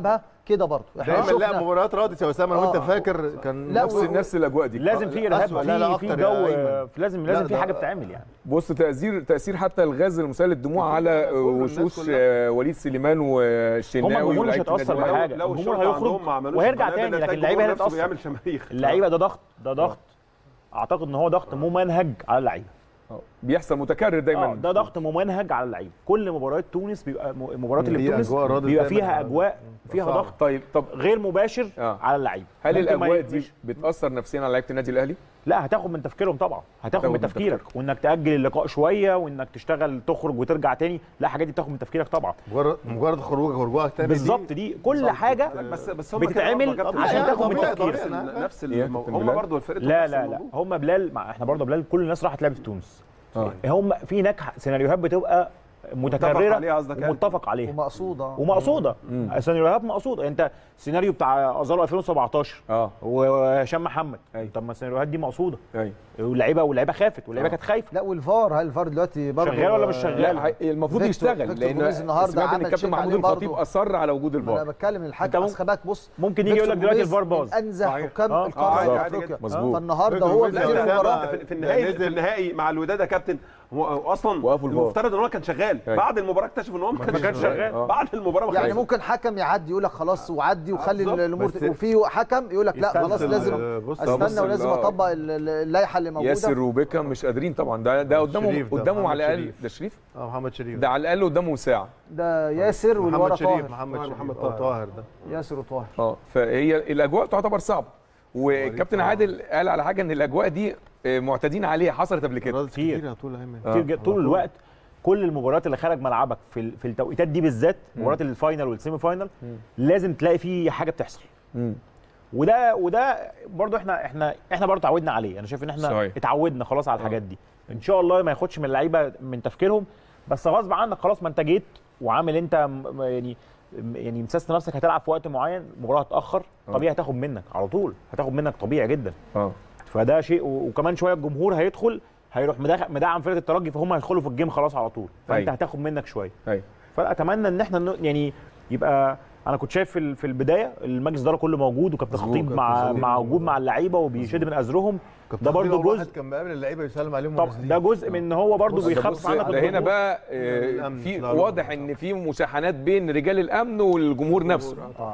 احنا كده برضه احنا دايما لا شفنا مباريات رادس يا اسامه لو انت آه. فاكر كان لا، نفس و- نفس الاجواء دي لازم في ارهاب أسوأ. لا، لا، في في أكتر يا جو أيمن. لازم لا، لازم في ده- حاجه بتتعمل يعني بص تاثير تاثير حتى الغاز المسيل للدموع على كله، الناس وشوش كلها. آه، وليد سليمان هم والشناوي الجمهور مش ولاعيبة هيتاثر النادي الأهلي. بحاجه لو الجمهور الشرطة هيخرج عندهم ما عملوش وهيرجع قنابل، تاني هتلاقي لكن اللعيبه الجمهور نفسه هتتاثر بيعمل شماريخ اللعيبه ده ضغط ده ضغط اعتقد ان هو ضغط ممنهج على اللعيبه آه، بيحصل متكرر اه دايما ده ضغط ممنهج على اللعيبه كل مباريات تونس بيبقى م- المباريات اللي هي في تونس أجواء رادس بيبقى دايماً فيها على- اجواء فيها صعب. ضغط طيب طب غير مباشر آه. على اللعيبه هل ممكن ما الاجواء ي- دي مش- بتاثر نفسيا على لعيبه النادي الاهلي؟ لا هتاخد من تفكيرهم طبعا هتاخد هتاخد من من تفكيرك تفكيرك. وانك تاجل اللقاء شويه وانك تشتغل تخرج وترجع تاني لا الحاجات دي بتاخد من تفكيرك طبعا مجرد مجرد خروجك ورجوعك تاني دي- بالظبط دي كل حاجه بس بس هم بتتعمل كانوا برضه عشان كابتن تاخد من طبيعي- تفكيرك. طبيعي نفس إيه يا المو... كابتن هم بلال؟ برضه فرقتهم لا نفس لا لا الموضوع. هم بلال مع احنا برضه بلال كل الناس راحت لعبت في تونس اه هم في هناك سيناريوهات بتبقى متكرره عليها قصدك يعني؟ ومتفق عليها ومقصوده ومقصوده سيناريوهات مقصوده انت السيناريو بتاع ازارو 2017 اه وهشام محمد أيوة. طب ما السيناريوهات دي مقصوده ايوه واللعيبه واللعيبه خافت واللعيبه آه. كانت خايفه لا والفار هل الفار دلوقتي برضه شغال ولا مش شغال؟ لا هي- المفروض فيكتور- يشتغل فيكتور لان جوميز النهاردة سمعت ان عمل الكابتن تشيك محمود عليه الخطيب برضه. اصر على وجود انا الفار بتكلم الحكم أنت ممكن- اصل بالك بص ممكن يجي يقول لك فيكتور دلوقتي جوميز الفار باظ من انزه صحيح. حكام آه. القاره عادي، في عادي افريقيا جدا. مظبوط. فالنهارده فيكتور هو جوميز مدير لا، المباراه انت في- في النهائي نزل. في النهائي مع الوداد يا كابتن هو اصلا وقفوا الفار. المفترض ان هو كان شغال أيوة. بعد المباراه اكتشف ان هو ما كانش شغال آه. بعد المباراه ما يعني كانش ممكن حكم يعدي يقول لك خلاص وعدي وخلي بالظبط. الامور بس- وفي حكم يقول لك لا يستنى. خلاص بص لازم ال- بص- استنى بص ال- ولازم آه. اطبق ال- ال- اللائحه اللي موجوده ياسر وبيكهام مش قادرين طبعا ده ده قدامهم شريف ده، قدامهم محمد على الاقل شريف. ده شريف اه محمد شريف ده على الاقل قدامه ساعه ده ياسر والورا محمد شريف طاهر محمد شريف محمد آه، طاهر. طاهر ده ياسر وطاهر اه فهي الاجواء تعتبر صعبه والكابتن عادل قال على حاجه ان الاجواء دي آه، معتادين عليها حصلت قبل كده رادس كتير. كتير على طول يا ايمن كتير جدا طول الوقت كل المباريات اللي خارج ملعبك في ال- في التوقيتات دي بالذات مباريات الفاينل والسيمي فاينل لازم تلاقي فيه حاجه بتحصل مم. وده وده برضو احنا احنا احنا برضو اتعودنا عليه انا شايف ان احنا صحيح. اتعودنا خلاص على الحاجات دي ان شاء الله ما ياخدش من اللعيبه من تفكيرهم بس غصب عنك خلاص ما انت جيت وعامل انت م- يعني يعني مسست نفسك هتلعب في وقت معين المباراه هتاخر طبيعي هتاخد منك على طول هتاخد منك طبيعي جدا اه فده شيء و- وكمان شويه الجمهور هيدخل هيروح مدخ- مدعم فرقه الترجي فهم هيدخلوا في الجيم خلاص على طول فانت أيوة. هتاخد منك شويه ايوه فاتمنى ان احنا ن- يعني يبقى انا كنت شايف في ال- في البدايه المجلس ده كله موجود وكابتن مظبوط، خطيب كابتن مع خطيب مع موجود. وجود مع اللعيبه وبيشد من ازرهم كابتن ده خطيب برضو أول واحد جزء كان بقابل اللعيبه يسلم عليهم طب ونازلين. ده جزء من ان هو برضو بص- بيخفف بص عنك ده هنا الجمهور. بقى آه، الأمن في يطلع له. واضح ان في مشاحنات بين رجال الامن والجمهور نفسه آه.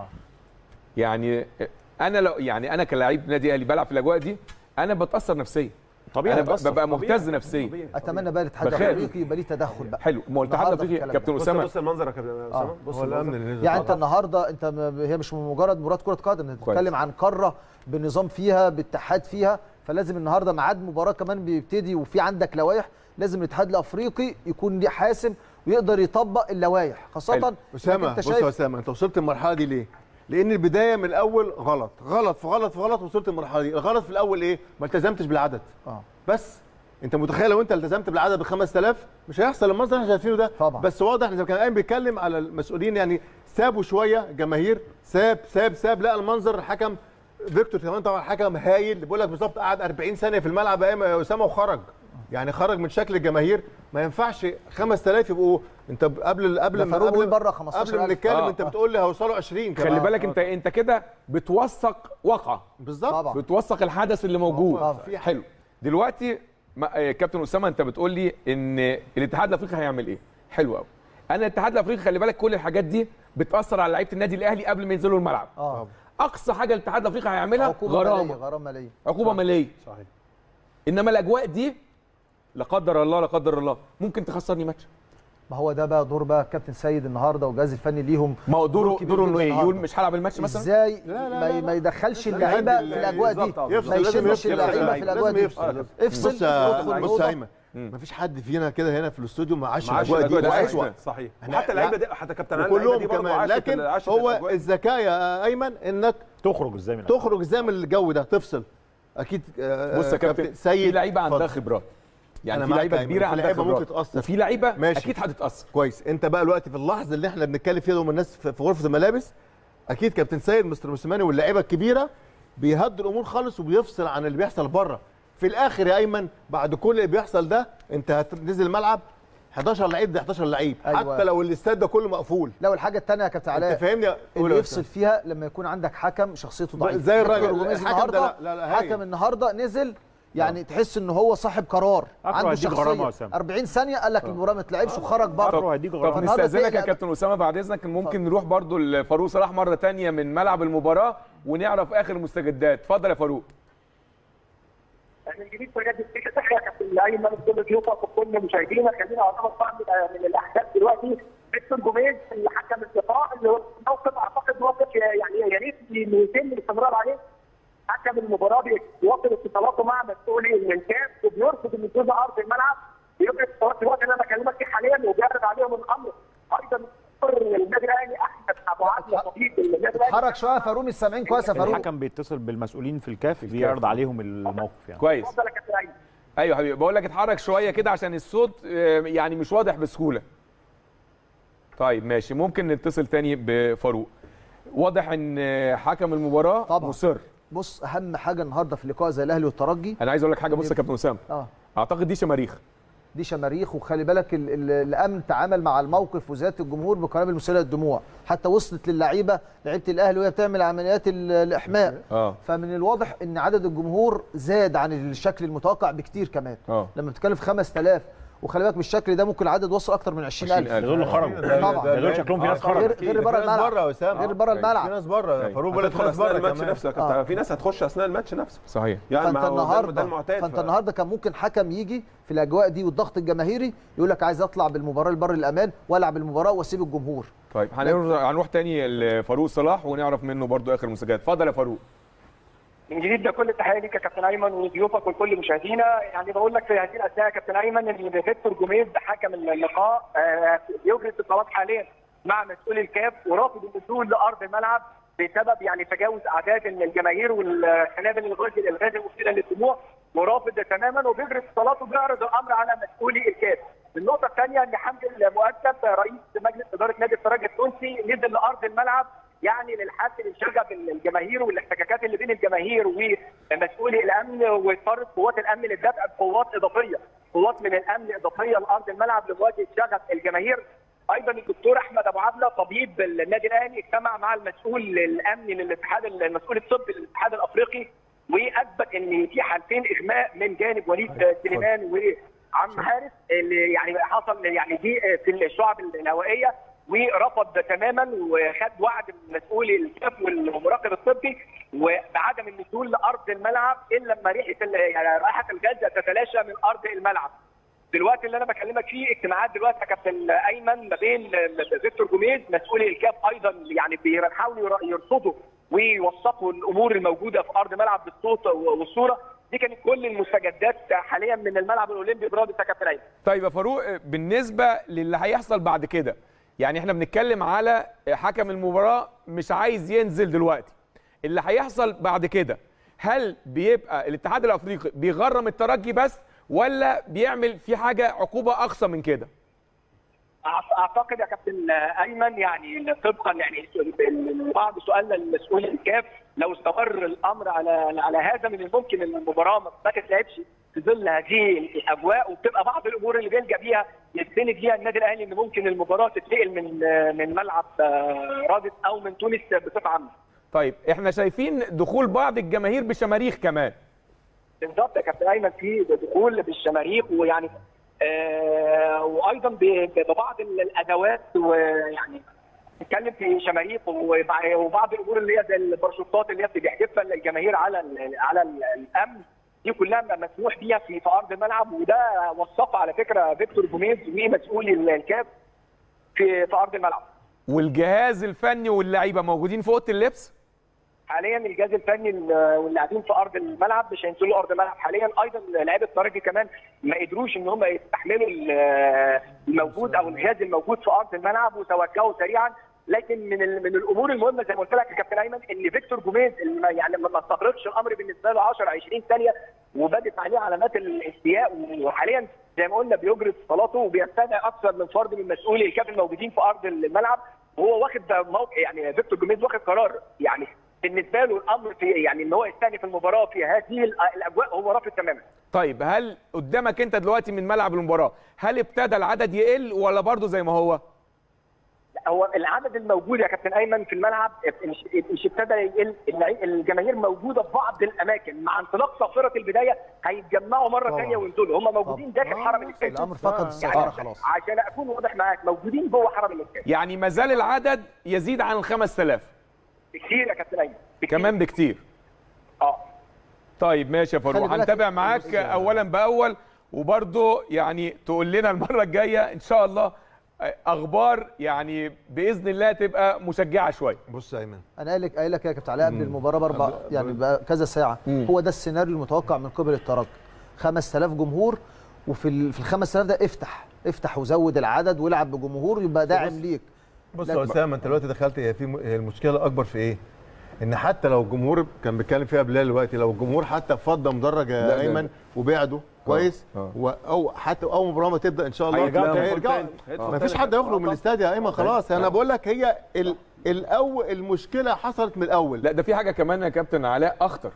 يعني انا لو يعني انا كلاعب نادي اهلي بلعب في الاجواء دي انا بتاثر نفسيا طبيعي انا هتأثر. ببقى طبيعي. مهتز نفسيا طبيعي. اتمنى بقى الاتحاد بخاف. الافريقي يبقى ليه تدخل بقى حلو ما هو الاتحاد النهاردة الافريقي الكلام كابتن بص اسامه بص المنظر يا كابتن اسامه بص هو الامن المنظر. اللي نزل يعني انت النهارده انت م- هي مش مجرد مباراه كره قدم انت كويس. بتتكلم عن قاره بنظام فيها باتحاد فيها فلازم النهارده ميعاد مباراه كمان بيبتدي وفي عندك لوائح لازم الاتحاد الافريقي يكون ليه حاسم ويقدر يطبق اللوائح خاصه حلو. إنك اسامه انت بص يا شايف اسامه انت وصلت المرحله دي ليه؟ لان البدايه من الاول غلط غلط في غلط في غلط وصلت المرحله دي الغلط في الاول ايه؟ ما التزمتش بالعدد اه بس انت متخيل لو انت التزمت بالعدد ب 5000 مش هيحصل المنظر اللي احنا شايفينه ده طبعا. بس واضح زي ما كان قايم بيتكلم على المسؤولين يعني سابوا شويه جماهير ساب ساب ساب لا المنظر الحكم فيكتور كمان طبعا حكم هايل بيقول لك بالظبط قعد 40 ثانيه في الملعب يا اسامه وخرج يعني خرج من شكل الجماهير ما ينفعش 5000 يبقوا انت قبل قبل ده ما فاروق قبل بيقول بره قبل 15000 ما نتكلم آه. انت بتقول لي هيوصلوا 20 كمان خلي بالك انت انت كده بتوثق واقعه بالظبط طبعا. بتوثق الحدث اللي موجود طبعا. في حلو دلوقتي ما- آه، كابتن اسامه انت بتقول لي ان الاتحاد الافريقي هيعمل ايه حلو قوي انا الاتحاد الافريقي خلي بالك كل الحاجات دي بتاثر على لعيبه النادي الاهلي قبل ما ينزلوا الملعب اه اقصى حاجه الاتحاد الافريقي هيعملها عقوبه ماليه غرامه غرامه ماليه عقوبه ماليه صحيح انما الاجواء دي لا قدر الله لا قدر الله ممكن تخسرني ماتش ما هو ده بقى دور بقى كابتن سيد النهارده والجهاز الفني ليهم ما هو دوره كبير دوره انه جدا ايه النهاردة. يقول مش هلعب الماتش مثلا ازاي لا، لا، ما, لا، ما يدخلش لازم اللعيبه يهدي في الاجواء دي بالظبط. يفصل ما لازم يشدش يفصل اللعيبه في الاجواء لازم دي يفصل افصل بص يا ادخل بص جوه. يا ايمن مفيش حد فينا كده هنا في الاستوديو ما عاش معاش الاجواء دي الأجواء دي. واسوء صحيح إحنا- وحتى اللعيبه دي حتى كابتن علي وكلهم اللعيبة دي برضه كمان عاشت لكن ال- عاشت هو الأجواء دي. الذكاء يا ايمن انك تخرج ازاي من تخرج ازاي من الجو ده تفصل اكيد آه، بص يا كابتن في سيد لعيبه عندها اتفضل. خبرات يعني أنا في معاك لعيبه يا أيمن، كبيره في عندها لعيبة ممكن خبرات تأثر. وفي لعيبه ماشي. اكيد هتتاثر كويس انت بقى دلوقتي في اللحظه اللي احنا بنتكلم فيها هم الناس في في غرفه الملابس اكيد كابتن سيد مستر موسيماني واللعيبه الكبيره بيهدوا الامور خالص وبيفصل عن اللي بيحصل بره في الاخر يا ايمن بعد كل اللي بيحصل ده انت هتنزل الملعب 11 لعيب ده 11 لعيب أيوة. حتى لو الاستاد ده كله مقفول لو الحاجه الثانيه يا كابتن علاء انت فاهمني قول اللي يا يفصل أستاذ. فيها لما يكون عندك حكم شخصيته ضعيفه زي الراجل- دكتور جوميز الحكم ده النهارده لا- لا- لا، هايل. حكم النهارده نزل يعني تحس ان هو صاحب قرار أكره عنده هيديك غرامة يا شخصيه أسامة. 40 ثانيه قال لك المباراه ما تلعبش وخرج أكره بره هيديك طب غرامة فالنهاردة نستاذنك يا تقلق. كابتن اسامه بعد اذنك ممكن نروح برضو لفاروق صلاح مره تانية من ملعب المباراه ونعرف اخر المستجدات اتفضل يا فاروق من جديد بجد الفكره تحيا يا كابتن ايمن كل ضيوفك وكل مشاهدينا خلينا اعتبر بعض من الاحداث دلوقتي فيكتور جوميز اللي حكم اللقاء اللي هو موقف اعتقد موقف يعني يا ريت يتم الاستمرار عليه حكم المباراه بيواصل اتصالاته مع مسؤولي الكاس وبيرفض النزول لارض الملعب بيجري اتصالات في الوقت اللي انا بكلمك فيه حاليا وبيعرض عليهم الامر ايضا النادي الاهلي احمد ابو عدلة طبيب النادي الاهلي اتحرك شويه يا فاروق مش سامعين كويس يا فاروق الحكم بيتصل بالمسؤولين في الكاف بيعرض عليهم الموقف يعني كويس اتفضل يا كابتن ايمن ايوه حبيبي بقول لك اتحرك شويه كده عشان الصوت آه، يعني مش واضح بسهوله طيب ماشي ممكن نتصل تاني بفاروق واضح ان آه، حكم المباراه طبعا. مصر بص اهم حاجه النهارده في لقاء زي الاهلي والترجي انا عايز اقول لك حاجه بص يا كابتن اسامه اه اعتقد دي شماريخ دي شماريخ وخلي بالك ال- ال- الامن تعامل مع الموقف وزياده الجمهور بقنابل مسيله للدموع حتى وصلت للعيبه لعيبه الاهلي وهي بتعمل عمليات ال- الاحماء اه فمن الواضح ان عدد الجمهور زاد عن الشكل المتوقع بكتير كمان اه لما بتتكلم في 5000 وخلي بالك بالشكل ده ممكن العدد وصل اكتر من 20000 20,000. دول اللي خرجوا طبعا. ده دول شكلهم في ناس غير خرجت غير بره في ناس الملعب بره يا اسامه غير بره في الملعب ناس بره أيوة. فاروق بيقول لك في هتدخل ناس اثناء بره الماتش كمان نفسه يا كابتن في ناس هتخش اثناء الماتش نفسه صحيح يعني فانت ما هو ده- ده النهارده المعتاد فانت ف- النهارده كان ممكن حكم يجي في الاجواء دي والضغط الجماهيري يقول لك عايز اطلع بالمباراه لبر الامان والعب المباراه واسيب الجمهور طيب هنروح هنروح تاني لفاروق صلاح ونعرف منه برضو اخر المستجدات اتفضل يا فاروق من جديد ده كل التحيه ليك يا كابتن ايمن وضيوفك ولكل مشاهدينا يعني بقول لك في هذه الاثناء يا كابتن ايمن ان فيكتور جوميز حكم اللقاء آه، بيجري اتصالات حاليا مع مسؤول الكاف ورافض النزول لارض الملعب بسبب يعني تجاوز اعداد الجماهير والقنابل الغاز الغاز المثيره للدموع ورافض تماما وبيجري اتصالات وبيعرض الامر على مسؤولي الكاف. النقطه الثانيه ان حمدي المؤدب رئيس مجلس اداره نادي الترجي التونسي نزل لارض الملعب يعني للحد من شغب الجماهير والاحتكاكات اللي بين الجماهير ومسؤولي الامن واضطرت قوات الامن للدفع بقوات اضافيه، قوات من الامن اضافيه لارض الملعب لمواجهه شغب الجماهير. ايضا الدكتور احمد ابو عبله طبيب النادي الاهلي اجتمع مع المسؤول الامني للاتحاد المسؤول الطبي للاتحاد الافريقي واثبت ان في حالتين اغماء من جانب وليد سليمان وعم حارس اللي يعني حصل يعني دي في الشعب الهوائيه ورفض تماما وخد وعد من مسؤول الكاف والمراقب الطبي وبعدم النزول لارض الملعب الا لما ريحه ال- يعني رائحه الغاز تتلاشى من ارض الملعب. دلوقتي اللي انا بكلمك فيه اجتماعات دلوقتي يا كابتن ايمن ما بين فيكتور جوميز مسؤولي الكاف ايضا يعني بيحاولوا ير- يرصدوا ويوثقوا الامور الموجوده في ارض الملعب بالصوت والصوره دي كانت كل المستجدات حاليا من الملعب الاولمبي برادس يا كابتن ايمن طيب يا فاروق بالنسبه للي هيحصل بعد كده يعني احنا بنتكلم على حكم المباراه مش عايز ينزل دلوقتي اللي هيحصل بعد كده هل بيبقى الاتحاد الافريقي بيغرم الترجي بس ولا بيعمل في حاجه عقوبه اقصى من كده أعت- اعتقد يا كابتن ايمن يعني طبقا يعني بعض سؤالنا لمسؤول الكاف لو استمر الامر على على هذا من الممكن ان المباراه ما تتلعبش في ظل هذه الاجواء وبتبقى بعض الامور اللي بيلجا بيها يستند بيها النادي الاهلي ان ممكن المباراه تتنقل من من ملعب آه، رادس او من تونس بصفه عامه. طيب احنا شايفين دخول بعض الجماهير بشماريخ كمان بالظبط يا كابتن ايمن في دخول بالشماريخ ويعني آه وايضا ب- ببعض ال- الادوات ويعني نتكلم في شماريخ وبع- وبعض الامور اللي هي زي الباراشوتات اللي هي بتحدفها الجماهير على ال على ال الامن دي كلها مسموح بيها في في ارض الملعب وده وثقه على فكره فيكتور جوميز ومسؤولي الكاف في في ارض الملعب. والجهاز الفني واللعيبه موجودين في اوضه اللبس حاليا الجهاز الفني ال- واللاعبين في ارض الملعب مش هينزلوا ارض الملعب حاليا ايضا لعيبه الترجي كمان ما قدروش ان هم يستحملوا ال- الموجود او الجهاز الموجود في ارض الملعب وتوجهوا سريعا لكن من ال- من الامور المهمه زي ما قلت لك يا كابتن ايمن ان فيكتور جوميز اللي ما- يعني ما استغرقش الامر بالنسبه له 10 20 ثانيه وبدت عليه علامات الاستياء وحاليا زي ما قلنا بيجري اتصالاته وبيستدعي اكثر من فرد من مسؤولي الكاف الموجودين في ارض الملعب وهو واخد موقع يعني فيكتور جوميز واخد قرار يعني بالنسبه له الامر في يعني ان هو يستأنف المباراه في هذه ال- الاجواء هو رافض تماما طيب هل قدامك انت دلوقتي من ملعب المباراه هل ابتدى العدد يقل ولا برضه زي ما هو لا، هو العدد الموجود يا كابتن ايمن في الملعب مش مش ابتدى يقل اللعي- الجماهير موجوده في بعض الاماكن مع انطلاق صافره البدايه هيتجمعوا مره طبعاً. ثانيه وينزلوا هم موجودين طبعاً. داخل حرم الاستاد الامر فقد السيطره يعني خلاص عشان اكون واضح معاك موجودين جوه حرم الاستاد يعني ما زال العدد يزيد عن ال 5000 بكثير يا كابتن ايمن بكثير. كمان بكتير اه طيب ماشي يا خلي فاروق بالك هنتابع معاك اولا باول وبرضه يعني تقول لنا المره الجايه ان شاء الله اخبار يعني باذن الله تبقى مشجعه شويه بص يا ايمن انا قايل لك قايل لك يا كابتن علاء قبل المباراه باربع يعني بقى كذا ساعه هو ده السيناريو المتوقع من قبل الترجي 5000 جمهور وفي ال في ال 5000 ده افتح افتح وزود العدد والعب بجمهور يبقى داعم ليك بص لا، يا اسامه انت دلوقتي دخلت هي في م- هي المشكله الاكبر في ايه؟ ان حتى لو الجمهور كان بيتكلم فيها بلال دلوقتي لو الجمهور حتى فضى مدرج لا، يا لا. ايمن وبعده كويس آه. و- او حتى اول مباراه ما تبدا ان شاء الله هيرجعوا تاني. هيرجعوا هيدخل ما فيش تاني. حد هيخرج من الاستاد يا ايمن خلاص انا بقول لك هي ال- الاول المشكله حصلت من الاول لا ده في حاجه كمان يا كابتن علاء اخطر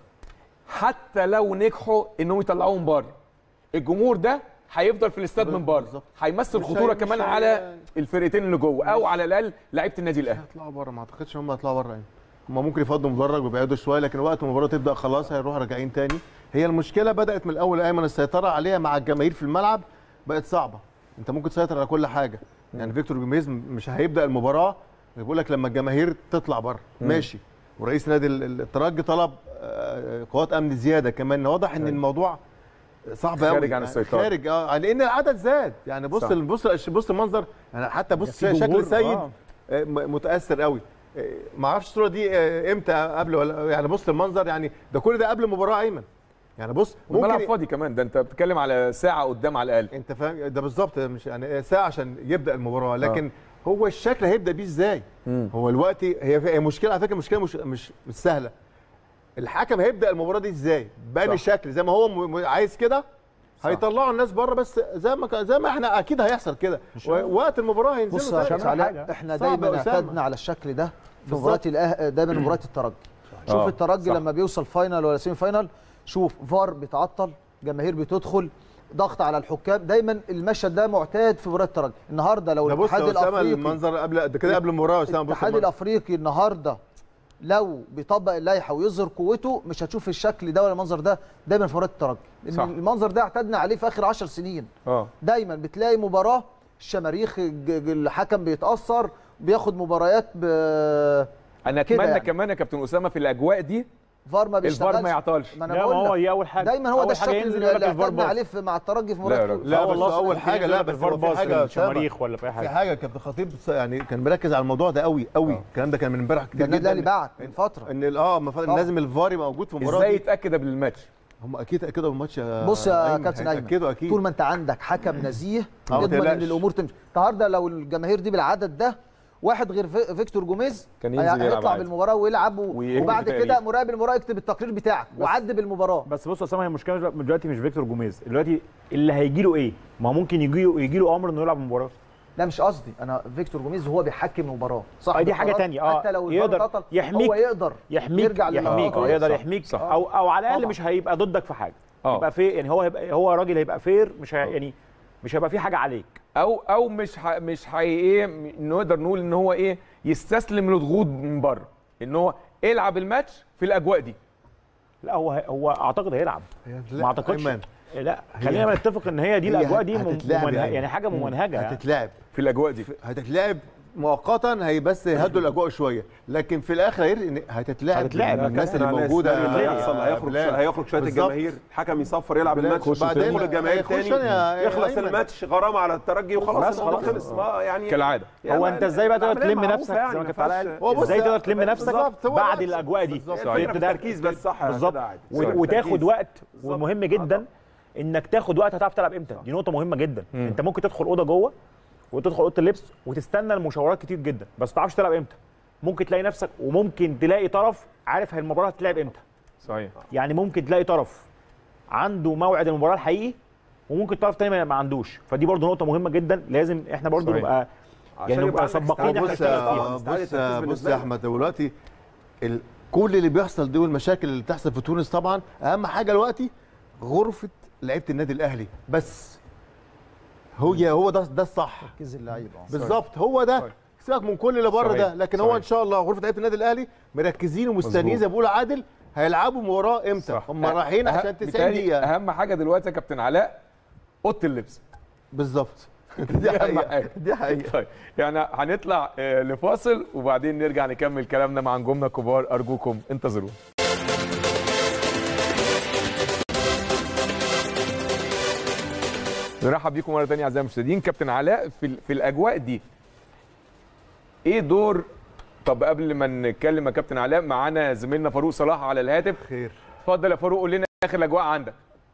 حتى لو نجحوا انهم يطلعوهم بره الجمهور ده هيفضل في الاستاد من بره بالظبط. هيمثل مش خطوره هي- مش كمان هي- على الفرقتين اللي جوه او على الاقل لعيبه النادي الاهلي هيطلعوا بره ما اعتقدش هم هيطلعوا بره يعني هم ممكن يفضوا مدرج ويبعدوا شويه لكن وقت المباراه تبدا خلاص هيروحوا راجعين تاني هي المشكله بدات من الاول ايمن السيطره عليها مع الجماهير في الملعب بقت صعبه انت ممكن تسيطر على كل حاجه يعني فيكتور جوميز مش هيبدا المباراه بيقول لك لما الجماهير تطلع بره ماشي ورئيس نادي ال- ال- الترجي طلب آه، قوات امن زياده كمان واضح ان الموضوع صعب قوي خارج عن السيطرة. خارج اه لان العدد زاد يعني بص صح. بص بص المنظر يعني حتى بص في شكل جمهور، سيد آه. آه، م- متاثر قوي آه، ما اعرفش الصوره دي آه، امتى قبل ولا يعني بص المنظر يعني ده كل ده قبل المباراه ايمن يعني بص والملعب ممكن فاضي كمان ده انت بتتكلم على ساعه قدام على الاقل انت فاهم ده بالظبط مش يعني ساعه عشان يبدا المباراه لكن هو الشكل هيبدا بيه ازاي هو الوقت هي هي مشكله على فكره مشكله مش مش مش سهله الحكم هيبدا المباراه دي ازاي بأني صح. شكل زي ما هو م- م- عايز كده هيطلعوا الناس بره بس زي ما كان- زي ما احنا اكيد هيحصل كده و- وقت المباراه هينزلوا بص يا تاني. كابتن علاء احنا صعب دايما يا أسامة. اعتدنا على الشكل ده في بالظبط. مباريات الأه... دايما مباريات الترجي شوف آه، الترجي صح. لما بيوصل فاينل ولا سيمي فاينل شوف فار بيتعطل جماهير بتدخل ضغط على الحكام دايما المشهد ده معتاد في مباريات الترجي النهارده لو ده بص الاتحاد يا اسامه الافريقي المنظر قبل ده كده قبل المباراه يا اسامه بص الاتحاد المنظر. الافريقي النهارده لو بيطبق اللائحه ويظهر قوته مش هتشوف الشكل ده ولا المنظر ده دايما في مباريات الترجي لأن صح. المنظر ده اعتدنا عليه في اخر 10 سنين اه دايما بتلاقي مباراه الشماريخ الج- الج- الحكم بيتاثر بياخد مباريات ب انا كده اتمنى يعني. كمان يا كابتن اسامه في الاجواء دي فار ما بيشتغلش الفار ما يعطلش ما انا لا ما بقول هو لك دي اول حاجه دايما هو ده أول حاجة الشكل ينزل اللي يقول لك اللي الفار اعتدنا باظ. عليه في- مع الترجي في لا يا مباراه راجل. لا آه بس والله اول يمكن حاجه ينزل لا يقول لك بس الفار هو في باظ حاجه يا أسامة. شماريخ ولا في اي في حاجه حاجه كابتن خطيب يعني كان مركز على الموضوع ده قوي قوي الكلام ده كان من امبارح كتير ده النادي جدا الاهلي بعت من فتره ان ال- اه المفروض طبعا. لازم الفار يبقى موجود في المباراه ازاي دي يتاكد قبل الماتش هم اكيد اكدوا بالماتش يا بص يا أيمن، كابتن هيتأكدوا ايمن اكيد طول ما انت عندك حكم نزيه آه، ما يضمن ان تقلقش. الامور تمشي النهارده لو الجماهير دي بالعدد ده واحد غير في- فيكتور جوميز كان ينزل هي- يلعب هيطلع عادي. بالمباراه ويلعب و- ويكتب وبعد تقرير. كده مراقب المباراه يكتب التقرير بتاعك وعد بالمباراه بس بص يا اسامه هي المشكله دلوقتي- دلوقتي مش فيكتور جوميز دلوقتي اللي هيجي له ايه؟ ما هو ممكن يجي له يجي له امر انه يلعب المباراه لا مش قصدي انا فيكتور جوميز هو بيحكم المباراه صح آه، دي حاجة تانية، آه، حتى لو يقدر الفار اتعطل، يحميك- هو يقدر يحميك يرجع يحميك لل- اه يقدر صح، يحميك صح. او او على الاقل طبعا. مش هيبقى ضدك في حاجه آه. يبقى في يعني هو هيبقى هو راجل هيبقى فير مش هي يعني مش هيبقى في حاجه عليك او او مش ح... مش حي... ايه نقدر نقول ان هو ايه يستسلم لضغوط من بره ان هو العب الماتش في الاجواء دي لا هو هو اعتقد هيلعب ما اعتقدش أيمن، لا خلينا نتفق ان هي دي هي الاجواء دي مم- هتتلعب ممنهجة يعني. يعني حاجه ممنهجه يعني. هتتلعب في الاجواء دي هتتلعب مؤقتا هي بس يهدوا الاجواء شويه لكن في الاخر هير- هتتلعب هتتلعب. الناس اللي على موجوده السيناريو اللي هيحصل يا هيخرج بلال. هيخرج شويه بالظبط. الجماهير الحكم يصفر يلعب بلال، الماتش خش بعدين جمهور الجماهير هيخش تاني أنا- يا يخلص أيمن. الماتش غرامه على الترجي وخلاص بس الموضوع خلاص. خلص ما يعني كالعاده هو يعني انت ازاي بقى تقدر العملية تلم معروفة نفسك يعني، زي ما ما كنت فيهاش- على هو بص ازاي يا- تقدر تلم نفسك بالظبط، هو بعد نفس- الاجواء دي بالظبط. هي فكرة التركيز بس صح يا بالظبط كده عادي. و- صح. وتاخد التركيز. وقت والمهم جدا انك تاخد وقت هتعرف تلعب امتى دي نقطه مهمه جدا انت ممكن تدخل اوضه جوه وتدخل اوضه اللبس وتستنى المشاورات كتير جدا بس ما تعرفش تلعب امتى ممكن تلاقي نفسك وممكن تلاقي طرف عارف هي المباراه هتتلعب امتى صحيح يعني ممكن تلاقي طرف عنده موعد المباراه الحقيقي وممكن طرف تاني ما- ما عندوش فدي برضو نقطه مهمه جدا لازم احنا برضو صحيح. نبقى عشان يعني يبقى نبقى عندك سباقين احنا بص نشتغل يا فيها استعادة بص التركيز يا بص بالنسبة يا لك. احمد دلوقتي ال... كل اللي بيحصل دي والمشاكل اللي بتحصل في تونس طبعا اهم حاجه دلوقتي غرفه لعيبه النادي الاهلي بس هو هو ده ده الصح تركيز اللعيبه آه. بالظبط هو ده سيبك من كل اللي بره صحيح. ده لكن هو صحيح. ان شاء الله غرفه لعيبه النادي الاهلي مركزين ومستنيين مظبوط. زي ما بيقول عادل هيلعبوا مباراه امتى صح. هم رايحين أه- عشان 90 بالتالي دقيقه اهم حاجه دلوقتي يا كابتن علاء اوضه اللبس بالظبط دي أهم حقيقه حاجة. دي حقيقه طيب يعني هنطلع آه، لفاصل وبعدين نرجع نكمل كلامنا مع نجومنا الكبار ارجوكم انتظرونا نرحب بيكم مره ثانيه اعزائي المشاهدين كابتن علاء في ال- في الاجواء دي ايه دور طب قبل ما نتكلم يا كابتن علاء معانا زميلنا فاروق صلاح على الهاتف خير اتفضل يا فاروق قول لنا اخر الاجواء عندك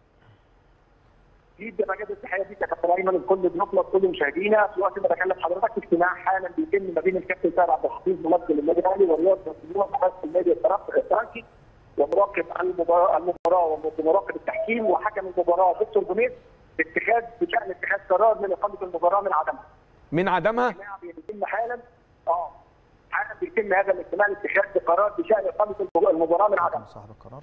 اكيد بجد التحيه دي يا كابتن ايمن لكل ضيوفنا وكل مشاهدينا في وقت ما بكلم حضرتك في اجتماع حالا بيتم ما بين الكابتن سيد عبد الحفيظ ممثل النادي الاهلي ورياض مسؤولون ممثل النادي التركي ومراقب المباراه المباراه ومراقب التحكيم وحكم المباراه دكتور جميل باتخاذ بشان اتخاذ قرار من اقامه المباراه من عدمها. من عدمها الاجتماع بيتم حالا اه حالا بيتم هذا الاجتماع لاتخاذ قرار بشان اقامه المباراه من عدمها. صاحب القرار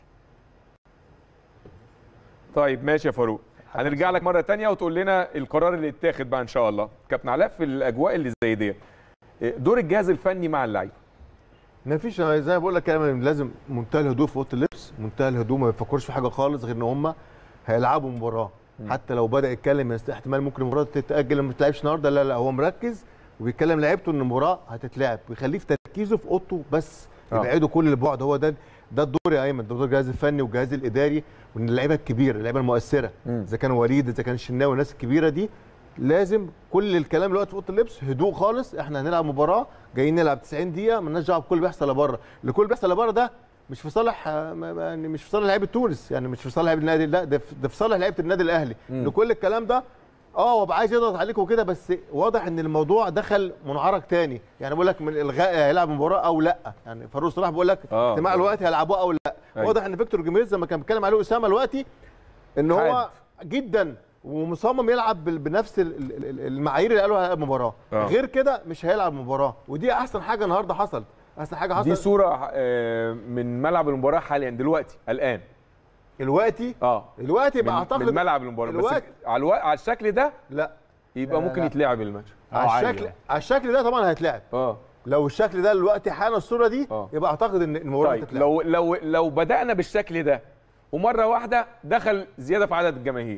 طيب ماشي يا فاروق هنرجع لك مره تانية وتقول لنا القرار اللي اتاخد بقى ان شاء الله كابتن علاء في الاجواء اللي زي دي دور الجهاز الفني مع اللعيبه ما فيش زي ما بقول لك كده لازم منتهى الهدوء في اوضه اللبس منتهى الهدوء ما بيفكروش في حاجه خالص غير ان هم هيلعبوا مباراه حتى لو بدا يتكلم احتمال ممكن المباراه تتاجل ما تتلعبش النهارده لا لا هو مركز وبيتكلم لعيبته ان المباراه هتتلعب ويخليه في تركيزه في اوضته بس آه. يبعدوا كل البعد هو ده ده الدور يا ايمن ده دور الجهاز الفني والجهاز الاداري وان اللعيبه الكبيره اللعيبه المؤثره مم. اذا كان وليد اذا كان الشناوي الناس الكبيره دي لازم كل الكلام دلوقتي في اوضه اللبس هدوء خالص احنا هنلعب مباراه جايين نلعب 90 دقيقه مالناش دعوه بكل اللي بيحصل لبره اللي كل اللي بيحصل لبره ده مش في صالح آه، ما- ما- يعني مش في صالح لعيبه تونس يعني مش في صالح لعيبه النادي لا ده في ده في صالح لعيبه النادي الاهلي مم. لكل الكلام ده اه هو بقى عايز يضغط عليك وكده بس واضح ان الموضوع دخل منعرج تاني يعني بقول لك من الغاء هيلعب مباراه او لا يعني فاروق صلاح بيقول لك آه. اجتماع الوقت هيلعبوه او لا أيوة. واضح ان فيكتور جيميز لما كان بيتكلم عليه اسامه دلوقتي ان هو حاد. جدا ومصمم يلعب بال- بنفس ال- ال- ال- المعايير اللي قالوا هيلعب مباراه آه. غير كده مش هيلعب مباراه ودي احسن حاجه النهارده حصلت احسن حاجه حصلت دي صوره آه، من ملعب المباراه حاليا دلوقتي الان دلوقتي اه دلوقتي من, يبقى اعتقد من ملعب المباراه بس الوقت- على الو... على الشكل ده لا يبقى لا، ممكن لا. يتلعب الماتش على عادي الشكل يعني. على الشكل ده طبعا هيتلعب اه لو الشكل ده دلوقتي حالا الصوره دي آه. يبقى اعتقد ان المباراه طيب هتتلعب لو لو لو بدانا بالشكل ده ومره واحده دخل زياده في عدد الجماهير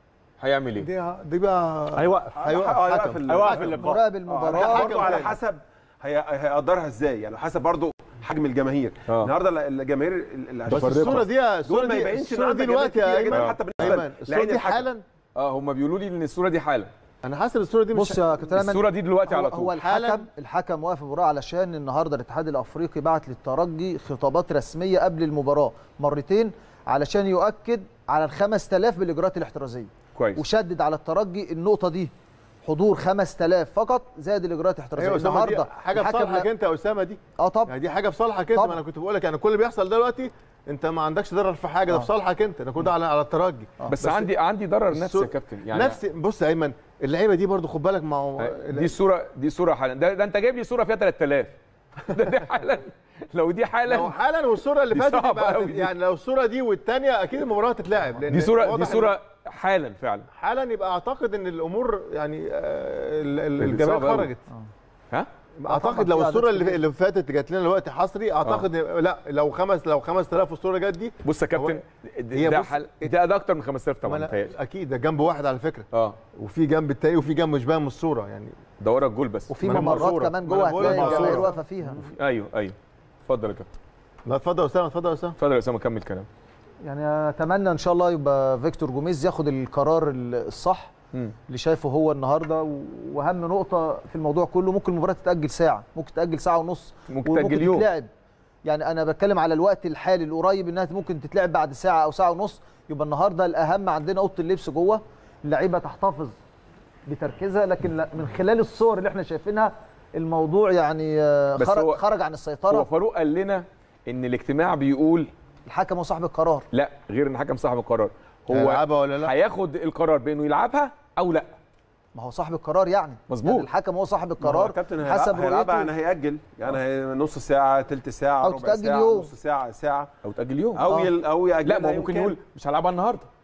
هيعمل ايه؟ دي دي بقى هيوقف هيوقف هيوقف حكم ال- هيوقف حكم. اللقاء مراقب آه، المباراه برضه على تاني. حسب هي- هيقدرها ازاي يعني حسب برضه حجم الجماهير آه. النهارده ال- الجماهير ال- اللي بس هتفرقها. الصوره دي الصوره دول ما دي يبينش الصوره إن دي عندك دلوقتي جماهير يا كتير يا ايمن جماعة، حتى بالنسبة ايمن الصوره لعين دي الحكم. حالا اه هم بيقولوا لي ان الصوره دي حالا انا حاسس ان الصوره دي مش بص يا كابتن ايمن الصوره دي دلوقتي هو, على هو طول الحكم الحكم واقف المباراه علشان النهارده الاتحاد الافريقي بعت للترجي خطابات رسميه قبل المباراه مرتين علشان يؤكد على ال 5000 بالاجراءات الاحترازيه كويس وشدد على الترجي النقطه دي حضور 5000 فقط زائد الاجراءات الاحترازيه ايوه أسامة دي النهارده حاجه في الحكم صالحك لا- انت يا اسامه دي اه طبعا يعني دي حاجه في صالحك انت طبعا. ما انا كنت بقول لك يعني كل اللي بيحصل دلوقتي انت ما عندكش ضرر في حاجه ده آه. في صالحك انت انا كنت على على الترجي بس, عندي عندي ضرر نفسي يا الصورة- كابتن يعني نفس بص يا ايمن اللعيبه دي برضو خد بالك ما هو دي صوره دي صوره حالا ده, ده انت جايب لي صوره فيها 3000 ده دي حالا لو دي لو حالا حالا والصوره اللي دي فاتت صعبة يبقى أوي دي. يعني لو الصوره دي والثانيه اكيد المباراه هتتلعب لان دي صوره دي واضح إن صوره حالا فعلا حالا يبقى اعتقد ان الامور يعني آه، ال- ال- دي الجماهير صعبة أوي. خرجت ها اعتقد طبعاً لو في الصوره عدد اللي, كبير. اللي فاتت جات لنا دلوقتي حصري اعتقد لا لو خمس لو 5000 والصوره جت دي بص يا كابتن هي ده بص- حل ده ده اكتر من 5000 ما طبعا لا متهيألي اكيد ده جنب واحد على فكره اه وفي جنب التاني وفي جنب مش باين من الصوره يعني ده ورا الجول بس وفي ما أنا ممرات منصورة. كمان ما أنا جوه بقول هتلاقي لك الجماهير منصورة. واقفه فيها ايوه ايوه اتفضل يا كابتن لا اتفضل يا اسامه اتفضل يا اسامه اتفضل يا اسامه كمل كلام يعني اتمنى ان شاء الله يبقى فيكتور جوميز ياخد القرار الصح مم. اللي شايفه هو النهارده و- واهم نقطه في الموضوع كله ممكن المباراه تتاجل ساعه ممكن تتاجل ساعه ونص ممكن وممكن تأجل يوم. تتلعب يعني انا بتكلم على الوقت الحالي القريب انها ممكن تتلعب بعد ساعه او ساعه ونص يبقى النهارده الاهم عندنا اوضه اللبس جوه اللعيبه تحتفظ بتركيزها لكن لا- من خلال الصور اللي احنا شايفينها الموضوع يعني آه، بس خرج, هو- خرج عن هو السيطره فاروق قال لنا ان الاجتماع بيقول الحكم هو صاحب القرار لا غير ان حكم صاحب القرار هو هيلعبها ولا لا؟ هياخد القرار بانه يلعبها او لا ما هو صاحب القرار يعني مظبوط. يعني الحكم هو صاحب ما هو القرار الكابتن حسب هيلعب- هيلعبها رؤيته يعني هيأجل يعني هي نص ساعة تلت ساعة أو ربع تتأجل ساعة يوم. نص ساعة ساعة او تاجل يوم أو آه. يل أو يأجل لا ما هو ممكن يقول مش هلعبها النهارده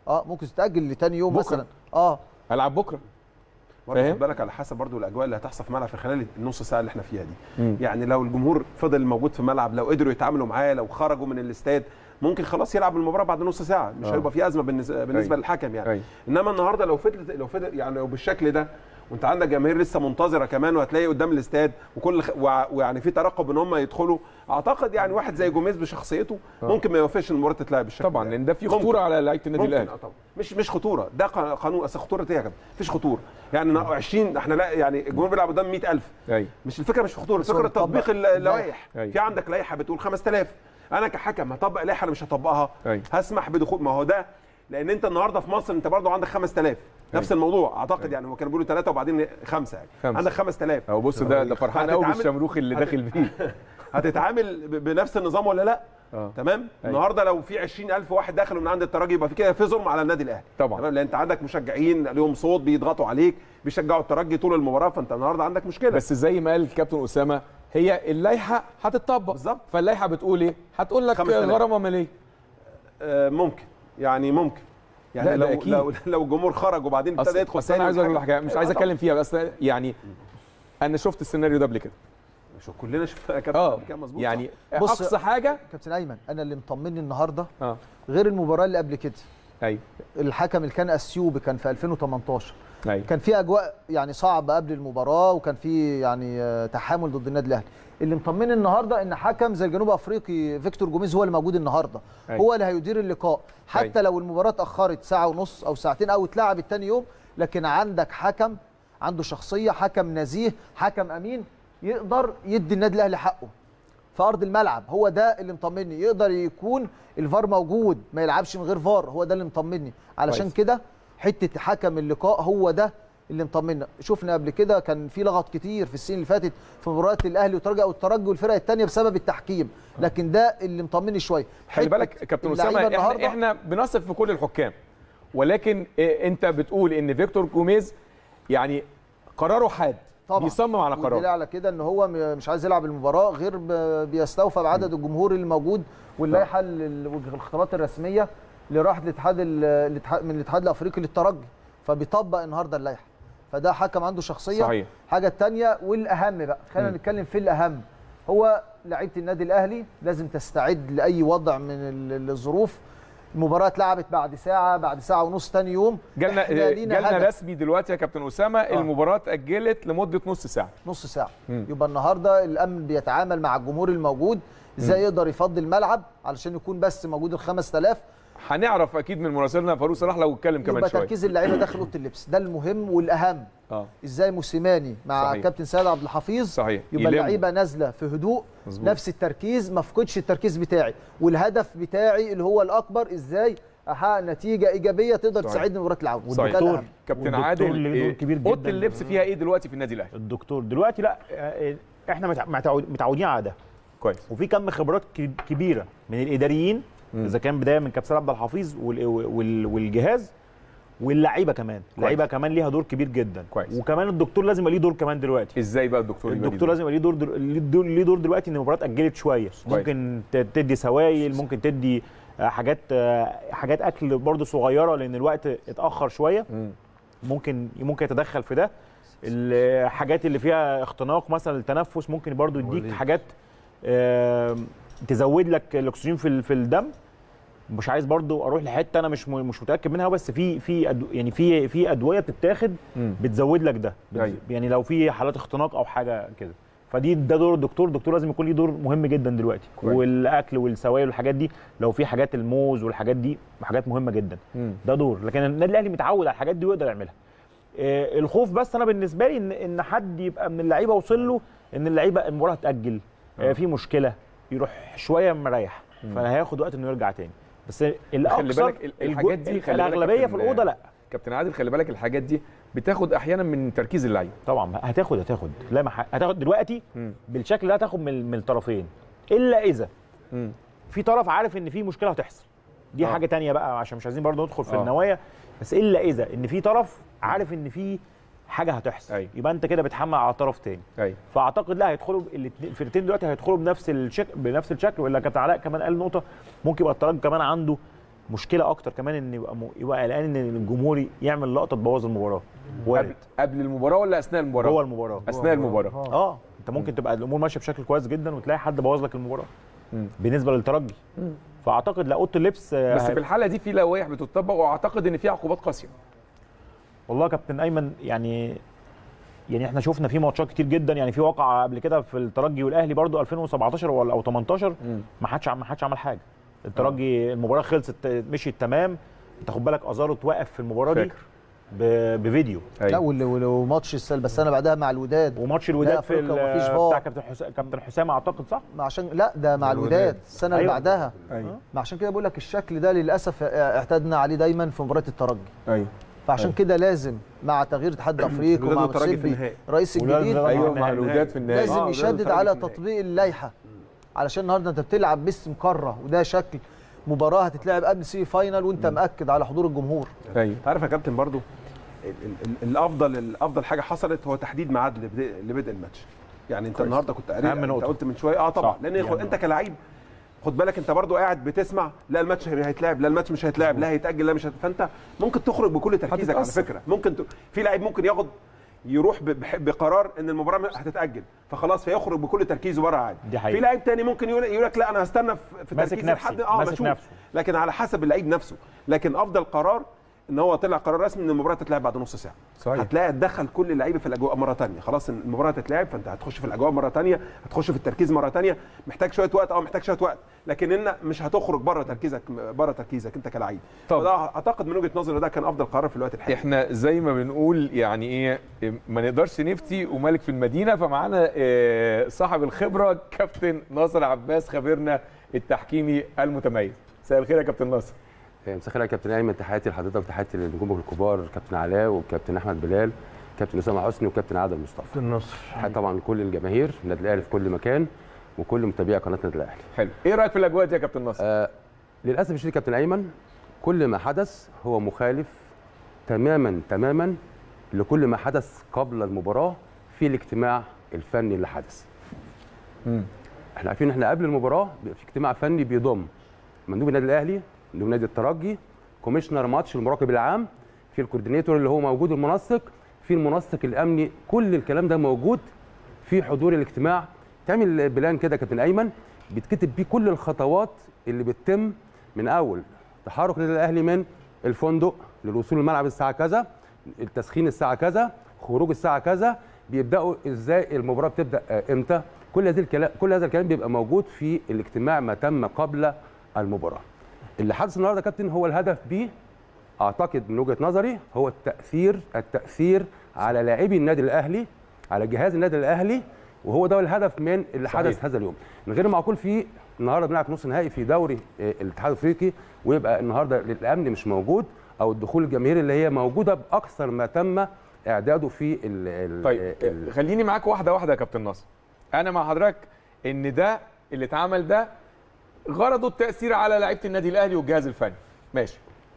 اه ممكن تتاجل لتاني يوم بكرة. مثلا اه العب بكره برضه فاهم؟ خد بالك على حسب برضه الاجواء اللي هتحصل في الملعب في خلال النص ساعه اللي احنا فيها دي مم. يعني لو الجمهور فضل موجود في الملعب لو قدروا يتعاملوا معاه لو خرجوا من الاستاد ممكن خلاص يلعب المباراه بعد نص ساعه مش آه. هيبقى في ازمه بالنسبه, بالنسبه أيوة. للحكم يعني أيوة. انما النهارده لو فضلت لو فضل يعني لو بالشكل ده وانت عندك جماهير لسه منتظره كمان وهتلاقي قدام الاستاد وكل خ... وع- ويعني في ترقب ان هم يدخلوا اعتقد يعني واحد زي جوميز بشخصيته ممكن ما يوافقش ان المباراه تتلعب بالشكل طبعا ده. لان ده في ممكن. خطوره على لعيبه النادي ممكن الاهلي اه طبعا مش مش خطوره ده ق- قانون اصل خطوره ايه يا كابتن مفيش خطوره يعني 20 احنا لا يعني الجمهور بيلعب قدام 100000 ايوه مش الفكره مش في خطوره بس هو الفكره بيطبق تطبيق ال- اللائحة. اللوائح أيوة. في عندك لائحه بتقول 5000 انا كحكم هطبق لائحه انا مش هطبقها أيوة. هسمح بدخول ما هو ده لان انت النهارده في مصر انت برضو عندك 5000 نفس الموضوع اعتقد يعني هو كانوا بيقولوا ثلاثه وبعدين خمسه يعني خمسة. عندك 5000 اهو بص ده ده فرحان قوي هتتعامل- بالشمروخ اللي هت- داخل بيه هتتعامل ب- بنفس النظام ولا لا اه تمام النهارده لو في 20000 واحد دخلوا من عند الترجي يبقى في كده في ظلم على النادي الاهلي طبعا. تمام لان انت عندك مشجعين ليهم صوت بيضغطوا عليك بيشجعوا الترجي طول المباراه فانت النهارده عندك مشكله بس زي ما قال الكابتن اسامه هي اللائحه هتطبق بالظبط. فاللائحه بتقول ايه هتقول لك 5000. غرامه ماليه آه، ممكن يعني ممكن يعني لا، ده لو أكيد. لو لو الجمهور خرج وبعدين ابتدى اصل, يدخل أصل انا تاني عايز اقول لك والحاجة- حاجه مش عايز آه، اتكلم فيها بس يعني انا شفت السيناريو ده قبل كده طبعاً. شو كلنا شفنا يا كابتن اه كان مظبوط يعني بص- اقصى حاجه كابتن ايمن انا اللي مطمني النهارده اه غير المباراه اللي قبل كده ايوه الحكم اللي كان اثيوبي كان في 2018 ايوه كان في اجواء يعني صعبه قبل المباراه وكان في يعني آه، تحامل ضد النادي الاهلي اللي مطمني النهارده ان حكم زي الجنوب افريقي فيكتور جوميز هو اللي موجود النهارده أيوة. هو اللي هيدير اللقاء حتى أيوة. لو المباراه اتاخرت ساعه ونص او ساعتين او اتلعبت تاني يوم لكن عندك حكم عنده شخصيه حكم نزيه حكم امين يقدر يدي النادي الاهلي حقه في ارض الملعب هو ده اللي مطمني يقدر يكون الفار موجود ما يلعبش من غير فار هو ده اللي مطمني علشان كويس. كده حته حكم اللقاء هو ده اللي مطمنا شفنا قبل كده كان في لغط كتير في السنين اللي فاتت في مباريات الاهلي والترجي او الترجي والفرق الثانيه بسبب التحكيم لكن ده اللي مطمني شويه خلي حتة بالك كابتن اللعيبة اسامه احنا, النهاردة- احنا بنثق في كل الحكام ولكن إيه انت بتقول ان فيكتور جوميز يعني قراره حاد طبعا بيصمم على والدليل قراره على كده ان هو م- مش عايز يلعب المباراه غير ب- بيستوفى بعدد الجمهور اللي موجود واللائحه ال- والخطابات الرسميه اللي راحت للاتحاد ال- الاتحاد- من الاتحاد الافريقي للترجي فبيطبق النهارده اللائحه فده حكم عنده شخصيه صحيح. حاجه الثانيه والاهم بقى خلينا مم. نتكلم في الاهم هو لعيبه النادي الاهلي لازم تستعد لاي وضع من ال- الظروف المباراه اتلعبت بعد ساعه بعد ساعه ونص ثاني يوم جالنا إحنا لينا جالنا هدف. رسمي دلوقتي يا كابتن اسامه المباراه اتاجلت لمده نص ساعه نص ساعه مم. يبقى النهارده الامن بيتعامل مع الجمهور الموجود ازاي يقدر يفضي الملعب علشان يكون بس موجود ال 5000 هنعرف اكيد من مراسلنا فاروق صلاح لو اتكلم كمان يبقى شويه تركيز اللعيبه داخل اوضه اللبس ده المهم والاهم اه ازاي موسيماني مع صحيح. كابتن سيد عبد الحفيظ صحيح يبقى يلموا. اللعيبه نازله في هدوء مظبوط. نفس التركيز ما افقدش التركيز بتاعي والهدف بتاعي اللي هو الاكبر ازاي احقق نتيجه ايجابيه تقدر صحيح. تساعدني مباراه العوده صحيح. وده الأهم. كابتن والدكتور عادل ليه دور إيه، كبير جدا. اوضه اللبس فيها ايه دلوقتي في النادي الاهلي الدكتور دلوقتي لا آه، احنا متع- متعود- متعودين على ده كويس وفي كم خبرات ك- كبيره من الاداريين اذا كان بدايه من كابتن عبد الحفيظ وال- وال- والجهاز واللعيبه كمان اللعيبه كمان ليها دور كبير جدا كويس. وكمان الدكتور لازم يبقى ليه دور كمان دلوقتي ازاي بقى الدكتور يبقى ليه الدكتور دور؟ لازم يبقى ليه دور دل- ليه دور ليه دور دلوقتي ان المباراه اتاجلت شويه ممكن ت- تدي سوائل ممكن تدي آه، حاجات آه، حاجات اكل برضو صغيره لان الوقت اتاخر شويه مم. ممكن ممكن يتدخل في ده الحاجات اللي فيها اختناق مثلا التنفس ممكن برضو يديك حاجات آم، تزود لك الاكسجين في ال- في الدم مش عايز برضو اروح لحته انا مش م- مش متاكد منها بس في في أدو يعني في في ادويه بتتاخد مم. بتزود لك ده بت- أيوة. يعني لو في حالات اختناق او حاجه كده فدي ده دور الدكتور الدكتور لازم يكون ليه دور مهم جدا دلوقتي كويس. والاكل والسوائل والحاجات دي لو في حاجات الموز والحاجات دي حاجات مهمه جدا مم. ده دور لكن النادي الاهلي متعود على الحاجات دي ويقدر يعملها آه، الخوف بس انا بالنسبه لي ان ان حد يبقى من اللعيبه وصل له ان اللعيبه المباراه هتاجل آه، في مشكله يروح شويه مريح فهياخد وقت انه يرجع تاني بس الاكثر بالك ال- الحاجات دي خلي بالك الاغلبيه كابتن- في الاوضه لا كابتن عادل خلي بالك الحاجات دي بتاخد احيانا من تركيز اللعيبه طبعا هتاخد هتاخد لا مح... هتاخد دلوقتي مم. بالشكل ده هتاخد من, من الطرفين الا اذا مم. في طرف عارف ان في مشكله هتحصل دي آه. حاجه تانية بقى عشان مش عايزين برضه ندخل في آه. النوايا بس الا اذا ان في طرف عارف ان في حاجه هتحصل أيوة. يبقى انت كده بتحمل على طرف تاني ايوه فاعتقد لا هيدخلوا الاتنين- الفرقتين دلوقتي هيدخلوا بنفس الشكل بنفس الشكل ولا كابتن علاء كمان قال نقطه ممكن يبقى الترجي كمان عنده مشكله اكتر كمان ان يبقى م... يبقى قلقان ان الجمهور يعمل لقطه تبوظ المباراه قبل, وارد قبل المباراه ولا اثناء المباراه جوه المباراه اثناء المباراه اه انت ممكن تبقى الامور ماشيه بشكل كويس جدا وتلاقي حد بوظ لك المباراه مم. بالنسبه للترجي فاعتقد لا اوضه اللبس آه، بس في الحاله دي في لوائح بتطبق واعتقد ان في عقوبات قاسيه والله يا كابتن ايمن يعني يعني احنا شفنا في ماتشات كتير جدا يعني في واقع قبل كده في الترجي والاهلي برضو 2017 ولا او 18 ما حدش عم- ما حدش عمل حاجه الترجي المباراه خلصت مشيت تمام انت خد بالك ازارو توقف في المباراه دي فاكر. ب- بفيديو لا وال- وال- وماتش السل بس انا بعدها مع الوداد وماتش الوداد لا، في ال- أفريقيا ومفيش بتاع فار. كابتن حسام كابتن حسام اعتقد صح ما عشان لا ده مع الوداد. الوداد السنه اللي أيوة. بعدها ايوه ما عشان كده بقول لك الشكل ده للاسف اعتدنا عليه دايما في مباراه الترجي ايوه فعشان كده لازم مع تغيير الاتحاد الافريقي الوداد ومع والترجي في موسيبي النهائي. رئيس والوداد الجديد والترجي ايوه في مع النهائي. الوداد في النهائي لازم آه، يشدد والوداد على والترجي في تطبيق اللائحه علشان النهارده انت بتلعب باسم قاره وده شكل مباراه هتتلعب قبل سي فاينل وانت مأكد على حضور الجمهور ايوه انت عارف يا كابتن برضو ال- ال- ال- الافضل الافضل حاجه حصلت هو تحديد ميعاد لبدء, لبدء الماتش يعني انت كويس. النهارده كنت قريب أهم انت نقطة. قلت من شويه اه طبعا صح. لان دي يخ- أهم انت نقطة. كلاعب خد بالك انت برضو قاعد بتسمع لا الماتش هيتلعب لا الماتش مش هيتلعب لا هيتاجل لا مش هت... فانت ممكن تخرج بكل تركيزك على هتتأثر. فكره ممكن ت... في لعيب ممكن ياخد يروح ب- بح- بقرار ان المباراه هتتاجل فخلاص فيخرج بكل تركيزه بره عادي دي حقيقة. في لعيب تاني ممكن يقول يقول لك لا انا هستنى في- في ماسك تركيزي نفسي، لحد اه ما ماسك اشوف نفسه. لكن على حسب اللعيب نفسه لكن افضل قرار ان هو طلع قرار رسمي ان المباراه تتلعب بعد نص ساعه صحيح. هتلاقي تدخل كل اللعيبه في الاجواء مره ثانيه خلاص إن المباراه هتتلعب فانت هتخش في الاجواء مره ثانيه هتخش في التركيز مره ثانيه محتاج شويه وقت اه محتاج شويه وقت لكن ان مش هتخرج بره تركيزك بره تركيزك انت كلاعب طب. فده اعتقد من وجهه نظري ده كان افضل قرار في الوقت الحالي احنا زي ما بنقول يعني ايه ما نقدرش نفتي ومالك في المدينه فمعانا آه، صاحب الخبره كابتن ناصر عباس خبيرنا التحكيمي المتميز مساء الخير يا كابتن ناصر مساء الخير يا كابتن ايمن تحياتي لحضرتك وتحياتي للنجوم الكبار كابتن علاء وكابتن احمد بلال كابتن اسامه حسني وكابتن عادل مصطفى النصر تحياتي طبعا لكل الجماهير النادي الاهلي في كل مكان وكل متابعي قناه النادي الاهلي حلو ايه رايك في الاجواء دي يا كابتن ناصر آه للاسف الشديد يا كابتن ايمن كل ما حدث هو مخالف تماما تماما لكل ما حدث قبل المباراه في الاجتماع الفني اللي حدث مم. احنا عارفين احنا قبل المباراه بيبقى في اجتماع فني بيضم مندوب النادي الاهلي مندوب نادي الترجي كوميشنر ماتش المراقب العام في الكوردينيتور اللي هو موجود المنسق في المنسق الامني كل الكلام ده موجود في حضور الاجتماع تعمل بلان كده يا كابتن ايمن بيتكتب بيه كل الخطوات اللي بتتم من اول تحرك النادي الاهلي من الفندق للوصول الملعب الساعه كذا التسخين الساعه كذا خروج الساعه كذا بيبداوا ازاي المباراه بتبدا آه، امتى كل هذه الكلام كل هذا الكلام بيبقى موجود في الاجتماع ما تم قبل المباراه اللي حدث النهارده يا كابتن هو الهدف بيه اعتقد من وجهه نظري هو التاثير التاثير على لاعبي النادي الاهلي على جهاز النادي الاهلي وهو ده الهدف من اللي صحيح. حدث هذا اليوم من غير معقول في النهارده بنلعب في نص نهائي في دوري آه، الاتحاد الافريقي ويبقى النهارده الامن مش موجود او الدخول الجماهيري اللي هي موجوده باكثر ما تم اعداده في ال ال طيب ال- آه، خليني معاك واحده واحده يا كابتن ناصر انا مع حضرتك ان ده اللي اتعمل ده غرضه التاثير على لعيبه النادي الاهلي والجهاز الفني ماشي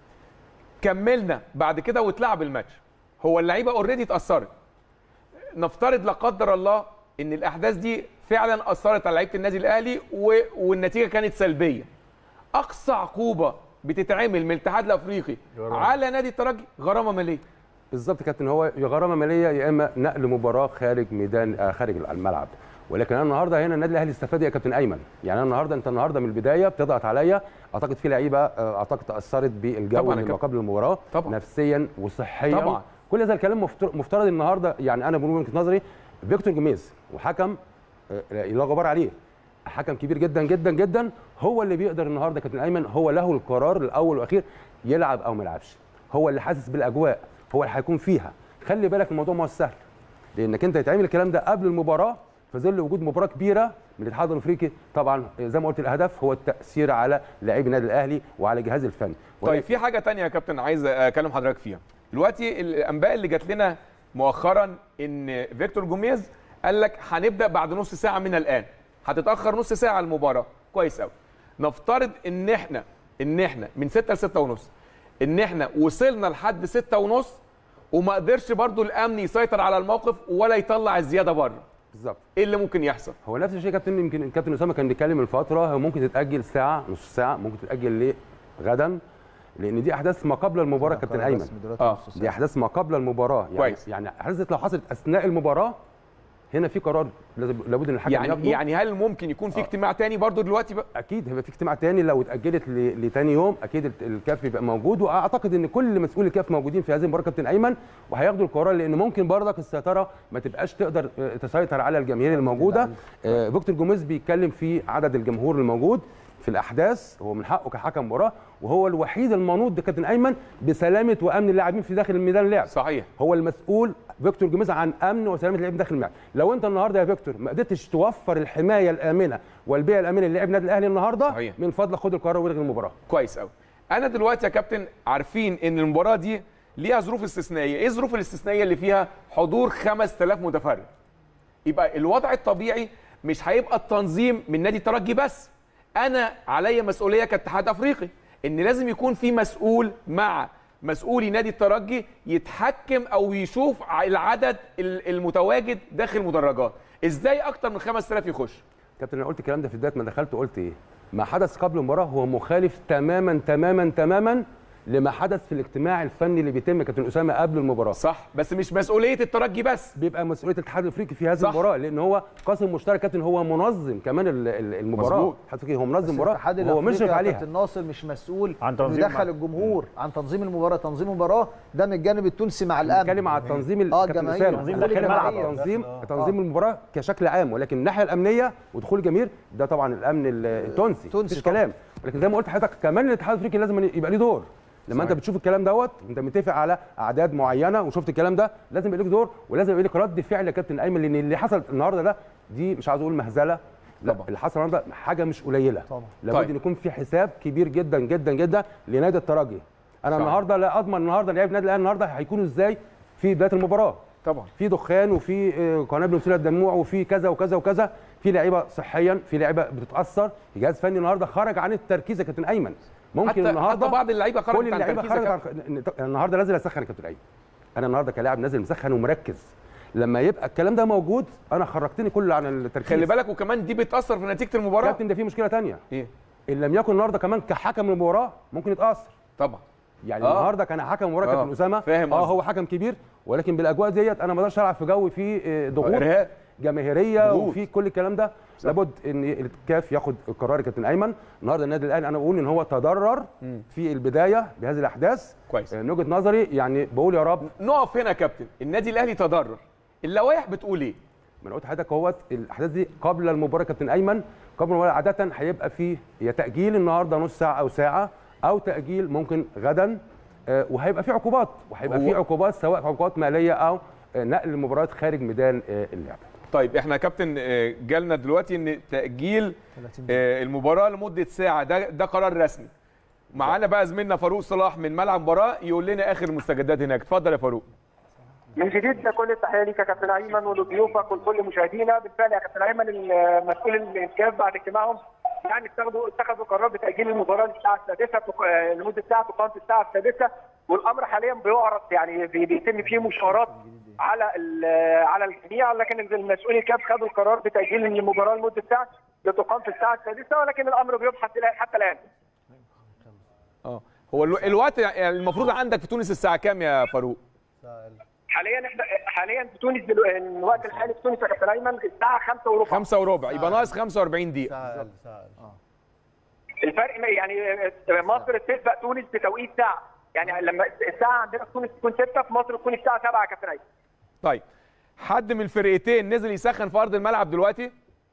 كملنا بعد كده واتلعب الماتش هو اللعيبه اوريدي اتاثرت نفترض لا قدر الله ان الاحداث دي فعلا اثرت على لعيبه النادي الاهلي و... والنتيجه كانت سلبيه اقصى عقوبه بتتعمل من الاتحاد الافريقي على نادي الترجي غرامه ماليه بالظبط يا كابتن هو يا غرامه ماليه يا اما نقل مباراه خارج ميدان آه، خارج الملعب ولكن انا النهارده هنا النادي الاهلي استفاد يا كابتن ايمن يعني انا النهارده انت النهارده من البدايه بتضغط عليا اعتقد في لعيبه آه، اعتقد تاثرت بالجو طبعاً يا اللي ما كابتن. قبل المباراه طبعاً. نفسيا وصحيا طبعاً. كل هذا الكلام مفتر- مفترض النهارده يعني انا من وجهه نظري فيكتور جوميز وحكم آه، لا غبار عليه حكم كبير جدا جدا جدا هو اللي بيقدر النهارده كابتن ايمن هو له القرار الاول والاخير يلعب او ما يلعبش هو اللي حاسس بالاجواء هو اللي هيكون فيها خلي بالك الموضوع ما هو سهل لانك انت يتعمل الكلام ده قبل المباراه في ظل وجود مباراه كبيره من الاتحاد الافريقي طبعا زي ما قلت الهدف هو التاثير على لاعبي النادي الاهلي وعلى الجهاز الفني طيب في حاجه تانية يا كابتن عايز اكلم حضرتك فيها دلوقتي الانباء اللي جات لنا مؤخرا ان فيكتور جوميز قال لك هنبدا بعد نص ساعه من الان هتتاخر نص ساعه المباراه كويس قوي نفترض ان احنا ان احنا من 6 ل 6 ونص ان احنا وصلنا لحد 6 ونص وما قدرش برضو الامن يسيطر على الموقف ولا يطلع الزياده بره بالظبط ايه اللي ممكن يحصل هو نفس الشيء يا كابتن يمكن الكابتن اسامه كان بيتكلم من فتره هو ممكن تتاجل ساعه نص ساعه ممكن تتاجل لغدا لان دي احداث ما قبل المباراه يا كابتن ايمن آه، دي احداث ما قبل المباراه يعني كويس. يعني احداث لو حصلت اثناء المباراه هنا في قرار لازم لابد ان الحكم يعني ياخده يعني هل ممكن يكون في اجتماع تاني برضو دلوقتي بقى اكيد هيبقى في اجتماع تاني لو اتاجلت ل- لتاني يوم اكيد الت- الكاف بيبقى موجود واعتقد ان كل مسؤول الكاف موجودين في هذه المباراه كابتن ايمن وهياخدوا القرار لان ممكن برضك السيطره ما تبقاش تقدر آه، تسيطر على الجماهير الموجوده آه، فيكتور جوميز بيتكلم في عدد الجمهور الموجود في الاحداث هو من حقه كحكم مباراه وهو الوحيد المنوط ده كابتن ايمن بسلامه وامن اللاعبين في داخل الميدان اللعب صحيح هو المسؤول فيكتور جوميز عن امن وسلامه اللاعبين داخل الملعب لو انت النهارده يا فيكتور ما قدرتش توفر الحمايه الامنه والبيئه الامنه للاعب النادي الاهلي النهارده صحيح. من فضلك خد القرار والغي المباراه كويس قوي انا دلوقتي يا كابتن عارفين ان المباراه دي ليها ظروف استثنائيه ايه الظروف الاستثنائيه اللي فيها حضور 5000 متفرج يبقى الوضع الطبيعي مش هيبقى التنظيم من نادي الترجي بس انا عليا مسؤوليه كاتحاد افريقي ان لازم يكون في مسؤول مع مسؤولي نادي الترجي يتحكم او يشوف العدد ال- المتواجد داخل المدرجات ازاي اكتر من 5000 يخش كابتن انا قلت الكلام ده في بدايه ما دخلت قلت ايه ما حدث قبل المباراه هو مخالف تماما تماما تماما لما حدث في الاجتماع الفني اللي بيتم كابتن اسامه قبل المباراه صح بس مش مسؤوليه الترجي بس بيبقى مسؤوليه الاتحاد الافريقي في هذه صح. المباراه لان هو قاسم مشترك كابتن هو منظم كمان ال- ال- المباراه مظبوط. الاتحاد الافريقي هو منظم بس المباراه الاتحاد وهو مشرف الافريقي يا عليها كابتن ناصر مش مسؤول عن إنه تنظيم يدخل مع- الجمهور عن تنظيم المباراه تنظيم المباراه ده من الجانب التونسي مع الامن بنتكلم على التنظيم ال- اه كابتن الجماهير أسامة. تنظيم أنا بتكلم على الجماهير. تنظيم تنظيم المباراه كشكل عام ولكن الناحيه الامنيه ودخول الجماهير ده طبعا الامن ال- التونسي تونسي مفيش طبعاً. كلام ولكن زي ما قلت لحضرتك كمان الاتحاد الافريقي لازم يبقى ليه دور لما انت بتشوف الكلام دوت انت متفق على اعداد معينه وشفت الكلام ده لازم يبقى لك دور ولازم يبقى لك رد فعل يا كابتن ايمن لان اللي حصل النهارده ده دي مش عاوز اقول مهزله لا طبعاً. اللي حصل النهارده حاجه مش قليله طبعاً. لابد طيب. ان يكون في حساب كبير جدا جدا جدا لنادي الترجي انا صح. النهارده لا اضمن النهارده لعيبه النادي الاهلي النهارده هيكونوا ازاي في بدايه المباراه طبعا في دخان وفي آه، قنابل مثيره للدموع وفي كذا وكذا وكذا في لعيبه صحيا في لعيبه بتتاثر جهاز فني النهارده خرج عن التركيز يا كابتن ايمن ممكن حتى النهارده حتى بعض اللعيبه خرجت كل عن اللعيبه تركيز يا خرجت كابتن. عن النهارده نازل اسخن يا كابتن ايمن انا النهارده كلاعب نازل مسخن ومركز لما يبقى الكلام ده موجود انا خرجتني كله عن التركيز خلي بالك وكمان دي بتاثر في نتيجه المباراه كابتن ده في مشكله تانية ايه ان لم يكن النهارده كمان كحكم المباراه ممكن يتاثر طبعا يعني آه. آه. النهارده كان حكم مباراه آه. كابتن اسامه فاهم اه قصدك. هو حكم كبير ولكن بالاجواء ديت انا ما اقدرش العب في جو فيه آه، ضغوط ارهاب جماهيريه ضغوط. وفي كل الكلام ده لابد ان الكاف ياخد القرار يا كابتن ايمن النهارده النادي الاهلي انا بقول ان هو تضرر في البدايه بهذه الاحداث كويس. آه، من وجهه نظري يعني بقول يا رب نقف هنا يا كابتن النادي الاهلي تضرر اللوائح بتقول ايه ما انا قلت لحضرتك اهوت الاحداث دي قبل المباراه يا كابتن ايمن قبل المباراه عاده هيبقى فيه يا تاجيل النهارده نص ساعه او ساعه او تاجيل ممكن غدا آه، وهيبقى فيه عقوبات وهيبقى هو- فيه عقوبات سواء عقوبات ماليه او آه، نقل المباريات خارج ميدان آه، اللعب طيب احنا يا كابتن آه، جالنا دلوقتي ان تاجيل آه، المباراه لمده ساعه ده ده قرار رسمي معانا بقى زميلنا فاروق صلاح من ملعب مباراه يقول لنا اخر المستجدات هناك اتفضل يا فاروق من جديد كل التحيه ليك يا كابتن ايمن ولضيوفك ولكل مشاهدينا بالفعل يا كابتن ايمن المسؤول الانكاف بعد اجتماعهم يعني اتخذوا اتخذوا قرار بتاجيل المباراه للساعه السادسه تق- آه، لمده ساعه تقام في الساعه السادسه والامر حاليا بيعرض يعني بي- بيتم فيه مشاورات على ال- على الجميع لكن المسؤول الكاف خدوا القرار بتاجيل المباراه لمده ساعه لتقام في الساعه السادسه ولكن الامر بيبحث إلى- حتى الان اه هو الو- الوقت يعني المفروض عندك في تونس الساعه كام يا فاروق حاليا احنا حاليا في تونس دلو... الوقت الحالي في تونس يا كابتن ايمن الساعه 5 وربع خمسة وربع يبقى ناقص 45 دقيقه ساعة أقل، ساعة أقل. الفرق ما- يعني مصر تسبق تونس بتوقيت ساعه يعني لما الساعه عندنا في تونس تكون 6 في مصر تكون الساعه 7 يا كابتن ايمن طيب حد من الفرقتين نزل يسخن في ارض الملعب دلوقتي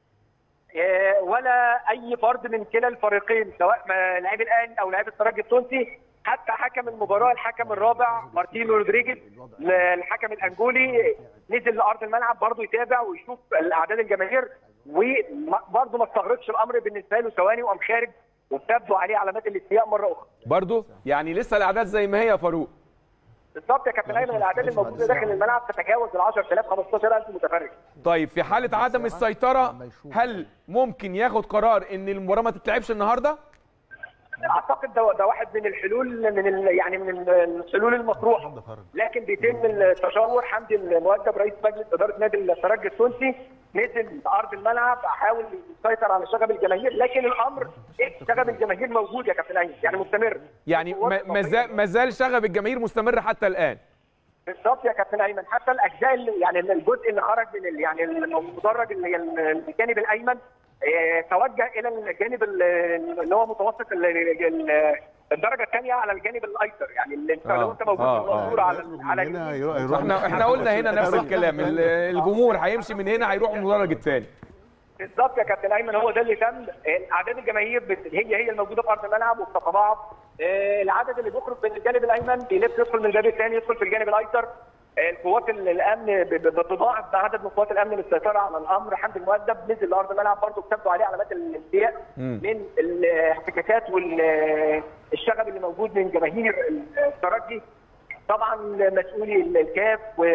آه، ولا اي فرد من كلا الفريقين سواء ما- لاعب الاهلي او لاعب الترجي التونسي حتى حكم المباراه الحكم الرابع مارتينو رودريجيز الحكم الانجولي نزل لارض الملعب برضه يتابع ويشوف الاعداد الجماهير وبرضه ما استغرقش الامر بالنسبه له ثواني وقام خارج وبتبدو عليه علامات الاستياء مره اخرى برضو يعني لسه الاعداد زي ما هي يا فاروق بالظبط يا كابتن ايمن الاعداد الموجوده داخل الملعب تتجاوز ال 10000 15000 متفرج طيب في حاله عدم السيطره هل ممكن ياخد قرار ان المباراه ما تتلعبش النهارده اعتقد ده ده واحد من الحلول من ال يعني من الحلول المطروحه لكن بيتم التشاور حمدي المؤدب رئيس مجلس اداره نادي الترجي التونسي نزل ارض الملعب احاول يسيطر على شغب الجماهير لكن الامر شغب الجماهير موجود يا كابتن ايمن يعني مستمر يعني ما ما زال- ما زال شغب الجماهير مستمر حتى الان بالظبط يا كابتن ايمن حتى الاجزاء اللي يعني الجزء اللي خرج من ال- يعني المدرج اللي هي الجانب الايمن آه، توجه الى الجانب ال- اللي هو متوسط ال- ال- الدرجه الثانيه على الجانب الايسر يعني اللي انت لو انت موجود آه، في المنصوره آه. على على هنا اليمين. يروح- يروح- احنا احنا قلنا هنا نفس الكلام ال- الجمهور هيمشي من هنا هيروح المدرج الثاني بالظبط يا كابتن ايمن هو ده اللي تم اعداد الجماهير بت- هي هي الموجوده في ارض الملعب وبتتضاعف آه، العدد اللي بيخرج من الجانب الايمن بيلف يدخل من الباب الثاني يدخل في الجانب الايسر آه، القوات ال- الامن ب- ب- بتضاعف بعدد من قوات الامن للسيطره على الامر حمد المؤدب نزل لارض الملعب برضه بتبدو عليه علامات الانتهاء من الاحتكاكات والشغب اللي موجود من جماهير الترجي طبعا مسؤولي الكاف و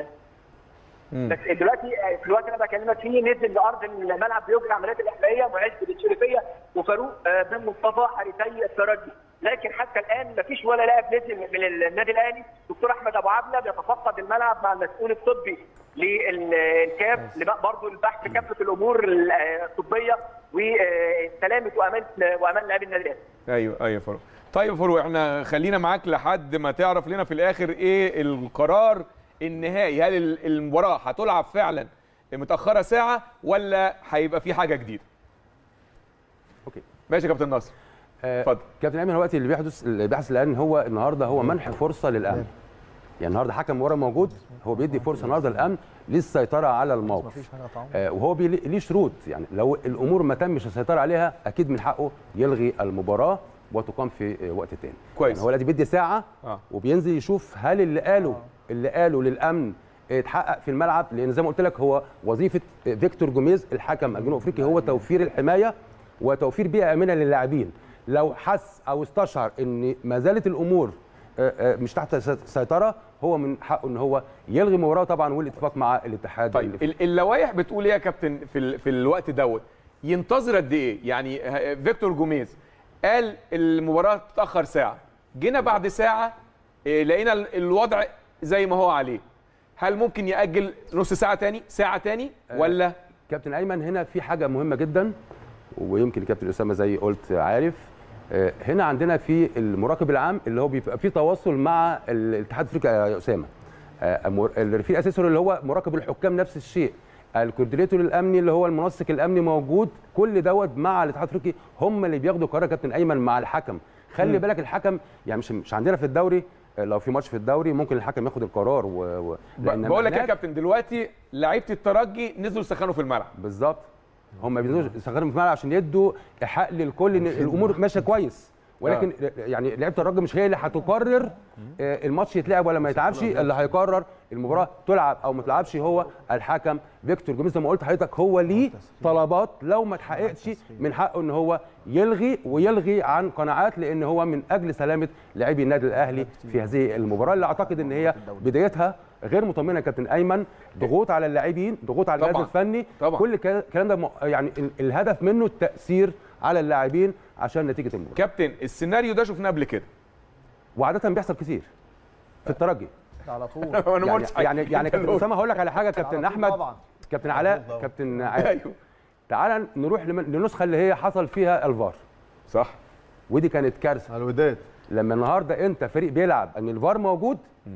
بس دلوقتي في الوقت اللي انا بكلمك فيه نزل لارض الملعب بيجري عمليات الاحمائيه معز بالشريفيه وفاروق آه، بن مصطفى حارسي الترجي لكن حتى الان مفيش ولا لاعب نزل من النادي الاهلي دكتور احمد ابو عبله بيتفقد الملعب مع المسؤول الطبي للكاف برضه البحث كافه الامور الطبيه وسلامه وامان وامان لاعبي النادي الاهلي ايوه ايوه فاروق طيب يا فاروق احنا خلينا معاك لحد ما تعرف لنا في الاخر ايه القرار النهائي هل ال- المباراه هتلعب فعلا متاخره ساعه ولا هيبقى في حاجه جديده اوكي ماشي يا كابتن ناصر آه، اتفضل. كابتن ايمن دلوقتي اللي بيحدث اللي بيحدث الان هو النهارده هو منح فرصه للامن يعني النهارده حكم مباراه موجود هو بيدي فرصه النهارده للامن للسيطره على الموقف آه، وهو بي- ليه شروط يعني لو الامور ما تمش السيطره عليها اكيد من حقه يلغي المباراه وتقام في آه، وقت تاني كويس. يعني هو دلوقتي بيدي ساعه آه. وبينزل يشوف هل اللي قاله اللي قاله للامن اتحقق في الملعب لان زي ما قلت لك هو وظيفه فيكتور جوميز الحكم الجنوب افريقي هو توفير الحمايه وتوفير بيئه امنه للاعبين لو حس او استشعر ان ما زالت الامور آه، آه، مش تحت سي- سيطره هو من حقه ان هو يلغي المباراه طبعا والاتفاق مع الاتحاد اللي طيب ال- اللوائح بتقول ايه يا كابتن في ال- في الوقت دوت ينتظر قد ايه يعني ه- فيكتور جوميز قال المباراه تتاخر ساعه جينا بعد ساعه إيه، لقينا ال- الوضع زي ما هو عليه هل ممكن ياجل نص ساعه تاني ساعه تاني ولا كابتن ايمن هنا في حاجه مهمه جدا ويمكن كابتن اسامه زي قلت عارف آه، هنا عندنا في المراقب العام اللي هو بيبقى في تواصل مع الاتحاد الافريقي يا اسامه آه، مر- الرفيق اسيسور اللي هو مراقب الحكام نفس الشيء الكوردينيتور الامني اللي هو المنسق الامني موجود كل دوت مع الاتحاد الافريقي هم اللي بياخدوا قرار كابتن ايمن مع الحكم خلي بالك الحكم يعني مش مش عندنا في الدوري آه، لو في ماتش في الدوري ممكن الحكم ياخد القرار و... و... لأن بقول لك يا هناك- كابتن دلوقتي لعيبه الترجي نزلوا سخنوا في الملعب بالظبط هم بينزلوا يسخنوا في الملعب عشان يدوا ايحاء للكل ان الامور ماشيه كويس ولكن يعني لعيبه الرجل مش هي اللي هتقرر آه، الماتش يتلعب ولا ما يتلعبش اللي هيقرر المباراه تلعب او ما تلعبش هو الحكم فيكتور جوميز زي ما قلت لحضرتك هو ليه طلبات لو ما اتحققتش من حقه ان هو يلغي ويلغي عن قناعات لان هو من اجل سلامه لاعبي النادي الاهلي في هذه المباراه اللي اعتقد ان هي بدايتها غير مطمئنه يا كابتن ايمن ضغوط على اللاعبين ضغوط على الجهاز طبعاً. الفني طبعاً. كل الك- الكلام ده م- يعني ال- الهدف منه التاثير على اللاعبين عشان نتيجه المباراه كابتن السيناريو ده شفناه قبل كده وعاده بيحصل كتير في الترجي على طول انا ما يعني قلتش حاجة. يعني يعني أنت اللي كابتن قلت. اسامه هقول لك على حاجه كابتن على طول احمد طبعاً. كابتن علاء كابتن عادل ايوه تعال نروح لمن- للنسخه اللي هي حصل فيها الفار صح ودي كانت كارثه على الوداد لما النهارده انت فريق بيلعب ان الفار موجود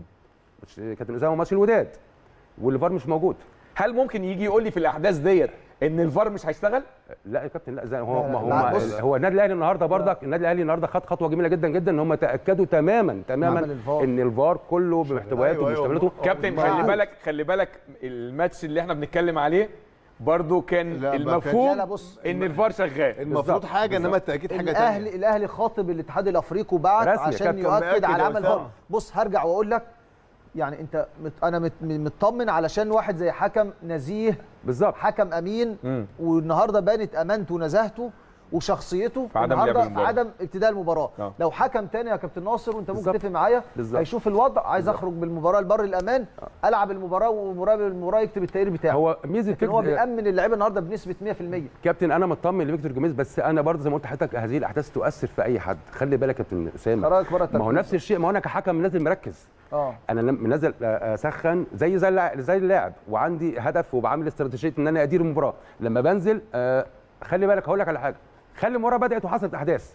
مش كابتن اسامه ماتش الوداد والفار مش موجود هل ممكن يجي يقول لي في الاحداث ديت ان الفار مش هيشتغل لا يا كابتن لا زي هو لا، ما لا، هم بص. هو النادي الاهلي النهارده برضك النادي الاهلي النهارده خد خطوه جميله جدا جدا ان هم تاكدوا تماما تماما عمل الفار. ان الفار كله بمحتوياته أيوة، أيوة. ومشتملاته كابتن خلي بالك خلي بالك الماتش اللي احنا بنتكلم عليه برضو كان لا، ما كانش- المفهوم لا، لا، بص. ان الفار شغال المفروض حاجه انما التاكيد حاجه الاهلي ثانيه الاهلي خاطب الاتحاد الافريقي وبعت رسمي يا عشان كابتن، يؤكد مأكد على يا عمل أسامة. فار بص هرجع واقول لك يعني انت مت انا مت مطمن علشان واحد زي حكم نزيه بالظبط حكم امين والنهارده بانت امانته ونزاهته وشخصيته في عدم النهارده لعب في المباراة. عدم ابتداء المباراه آه. لو حكم تاني يا كابتن ناصر وانت ممكن بالظبط. تتفق معايا بالظبط. هيشوف الوضع عايز اخرج بالمباراه لبر الامان العب المباراه ومراقب المباراه يكتب التقرير بتاعه هو ميزه لكن هو فكرة- بيامن اللعيبه النهارده بنسبه 100% كابتن انا مطمن لفيكتور جوميز بس انا برضه زي ما قلت لحضرتك هذه الاحداث تؤثر في اي حد خلي بالك يا كابتن اسامه خرجك بره ما هو التركيز. نفس الشيء ما هو انا كحكم نازل مركز اه انا لم- نازل آه، اسخن زي زي اللاعب زي اللاعب وعندي هدف وبعمل استراتيجيه ان انا ادير المباراه لما بنزل آه، خلي بالك هقول لك على حاجه خلي المباراه بدات وحصلت احداث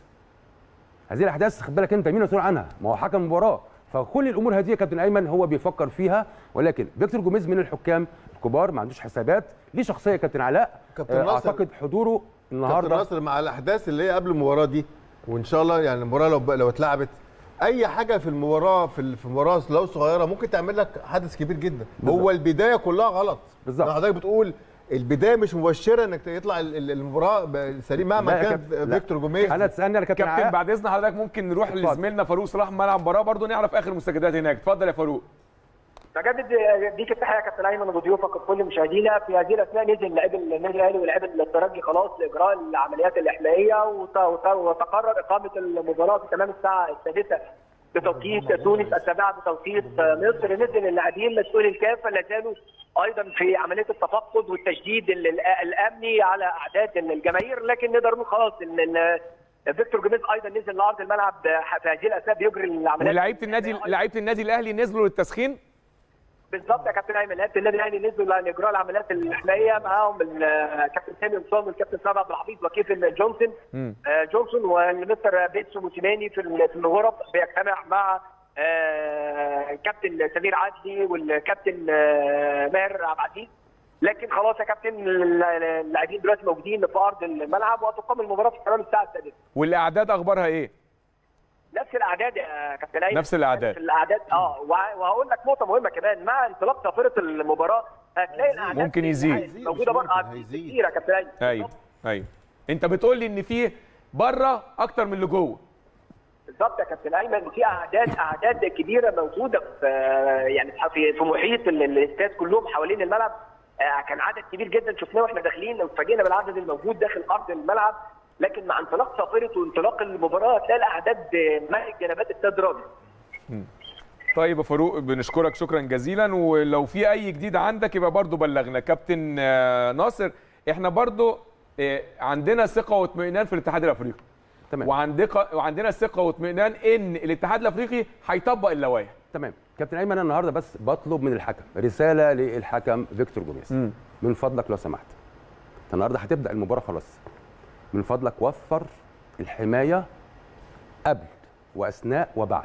هذه الاحداث خد بالك انت مين مسؤول عنها ما هو حكم المباراه فكل الامور هذه يا كابتن ايمن هو بيفكر فيها ولكن فيكتور جوميز من الحكام الكبار ما عندوش حسابات ليه شخصيه يا كابتن علاء كابتن آه، ناصر. اعتقد حضوره كابتن النهارده ناصر مع الاحداث اللي هي قبل المباراه دي وان شاء الله يعني المباراه لو لو اتلعبت اي حاجه في المباراه في ال- في المباراه لو صغيره ممكن تعمل لك حدث كبير جدا بالظبط. هو البدايه كلها غلط بالظبط. زي ما حضرتك بتقول البدايه مش مبشره انك يطلع ال- ال- المباراه ب- سليم مهما لا يا كان كابتن، لا. فيكتور جوميز انا تسالني انا كابتن كابتن علاء بعد اذن حضرتك ممكن نروح اتفضل. لزميلنا فاروق صلاح ملعب مباراه برضه نعرف اخر المستجدات هناك اتفضل يا فاروق بجدد ديك التحيه يا كابتن ايمن وضيوفك وكل مشاهدينا في هذه الاثناء نزل لاعب النادي الاهلي ولاعب الترجي خلاص لاجراء العمليات الاحمائيه وت- وت- وتقرر اقامه المباراه في تمام الساعه السادسه بتوقيت تونس السابعه بتوقيت مصر نزل اللاعبين مسؤول الكافه لا زالوا ايضا في عمليه التفقد والتشديد ال- ال- الامني على اعداد الجماهير لكن نقدر نقول خلاص ان ال- فيكتور جوميز ايضا نزل لارض الملعب في هذه الاثناء بيجري العمليات ولاعيبه النادي لعيبه النادي الاهلي نزلوا للتسخين بالظبط يا كابتن ايمن لعيبه النادي الاهلي نزلوا لاجراء العمليات الاحمائيه معاهم الكابتن سامي مصطفى والكابتن سامي عبد الحفيظ وكيف جونسون آه، جونسون والمستر بيتسو موسيماني في ال- في الغرف بيجتمع مع آه، كابتن سمير عدلي والكابتن آه، ماهر عبد العزيز لكن خلاص يا كابتن اللاعبين دلوقتي موجودين في ارض الملعب وتقام المباراه في حوالي الساعه السادسه والاعداد اخبارها ايه نفس الاعداد يا كابتن ايمن نفس الأعداد. نفس الاعداد اه وه- وهقول لك نقطه مهمه كمان مع انطلاق طافره المباراه هتلاقي الاعداد ممكن يزيد. موجوده بره هيزيد. كتير يا كابتن ايمن ايوه ايوه انت بتقول لي ان في بره اكتر من اللي جوه بالظبط يا كابتن ايمن في اعداد اعداد كبيره موجوده في يعني في في محيط ال- الاستاد كلهم حوالين الملعب آه، كان عدد كبير جدا شفناه واحنا داخلين واتفاجئنا بالعدد الموجود داخل ارض الملعب لكن مع انطلاق صافره وانطلاق المباراه هتلاقي الاعداد آه، ملء جنبات استاد رامي طيب يا فاروق بنشكرك شكرا جزيلا ولو في اي جديد عندك يبقى برضو بلغنا كابتن آه، ناصر احنا برضو آه، عندنا ثقه واطمئنان في الاتحاد الافريقي تمام وعندك وعندنا ثقه واطمئنان ان الاتحاد الافريقي هيطبق اللوائح تمام كابتن ايمن انا النهارده بس بطلب من الحكم رساله للحكم فيكتور جوميز مم. من فضلك لو سمحت أنت النهارده هتبدا المباراه خلاص من فضلك وفر الحمايه قبل واثناء وبعد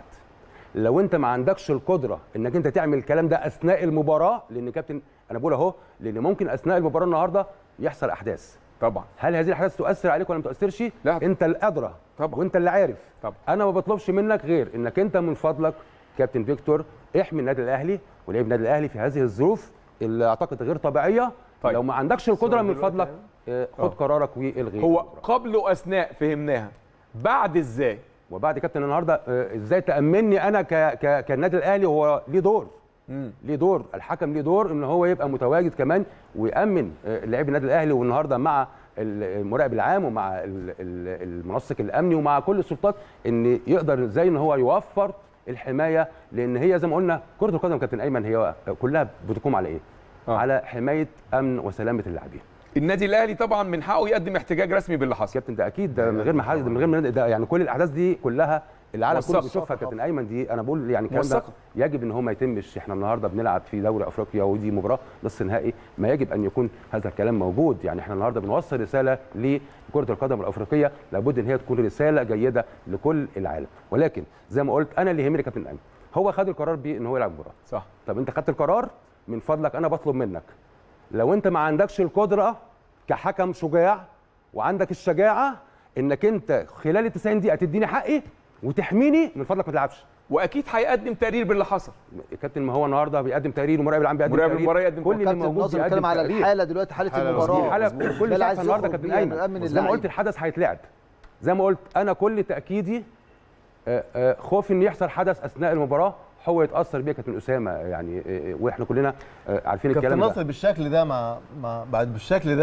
لو انت ما عندكش القدره انك انت تعمل الكلام ده اثناء المباراه لان كابتن انا بقول اهو لان ممكن اثناء المباراه النهارده يحصل احداث طبعا هل هذه الاحداث تؤثر عليك ولا ما تؤثرش لا. انت الادرى طبعا. وانت اللي عارف طبعا. انا ما بطلبش منك غير انك انت من فضلك كابتن فيكتور احمي النادي الاهلي ولعب النادي الاهلي في هذه الظروف اللي اعتقد غير طبيعيه طيب. لو ما عندكش القدره من فضلك آه، خد آه. قرارك والغي هو المباراة. قبل واثناء فهمناها بعد ازاي وبعد كابتن النهارده آه، ازاي تامني انا ك... ك... كالنادي الاهلي هو ليه دور ليه دور الحكم ليه دور ان هو يبقى متواجد كمان ويامن آه، لاعبي النادي الاهلي والنهارده مع المراقب العام ومع ال- ال- المنسق الامني ومع كل السلطات ان يقدر ازاي ان هو يوفر الحمايه لان هي زي ما قلنا كره القدم كابتن ايمن هي كلها بتقوم على ايه؟ آه. على حمايه امن وسلامه اللاعبين النادي الاهلي طبعا من حقه يقدم احتجاج رسمي باللي حصل كابتن ده اكيد ده من غير ما حد من غير ما ده يعني كل الاحداث دي كلها العالم كله موثقة. بيشوفها يا كابتن ايمن دي انا بقول يعني الكلام ده موثقة. يجب ان هو ما يتمش احنا النهارده بنلعب في دوري افريقيا ودي مباراه نصف نهائي ما يجب ان يكون هذا الكلام موجود يعني احنا النهارده بنوصل رساله لكره القدم الافريقيه لابد ان هي تكون رساله جيده لكل العالم ولكن زي ما قلت انا اللي يهمني كابتن ايمن هو خد القرار بيه ان هو يلعب مباراه صح طب انت خدت القرار من فضلك انا بطلب منك لو انت ما عندكش القدره كحكم شجاع وعندك الشجاعه انك انت خلال ال 90 دقيقه تديني حقي وتحميني من فضلك ما تلعبش واكيد هيقدم تقرير باللي حصل يا كابتن ما هو النهارده بيقدم تقرير ومراقب العام بيقدم مراقب تقرير المباراة يقدم كل اللي كابتن موجود ناصر بيقدم بيتكلم على تقرير. الحاله دلوقتي حاله حالة المباراه دي حاله ده كل اللي شايف عايز النهارده يخرج كابتن بيه، ايمن يأمن زي ما قلت اللعيب. الحدث هيتلعب زي ما قلت انا كل تاكيدي آه، آه، خوفي ان يحصل حدث اثناء المباراه هو يتاثر بيه يا كابتن اسامه يعني آه، آه، واحنا كلنا آه، عارفين كابتن الكلام ده ناصر بالشكل ده مع, مع بعد بالشكل ده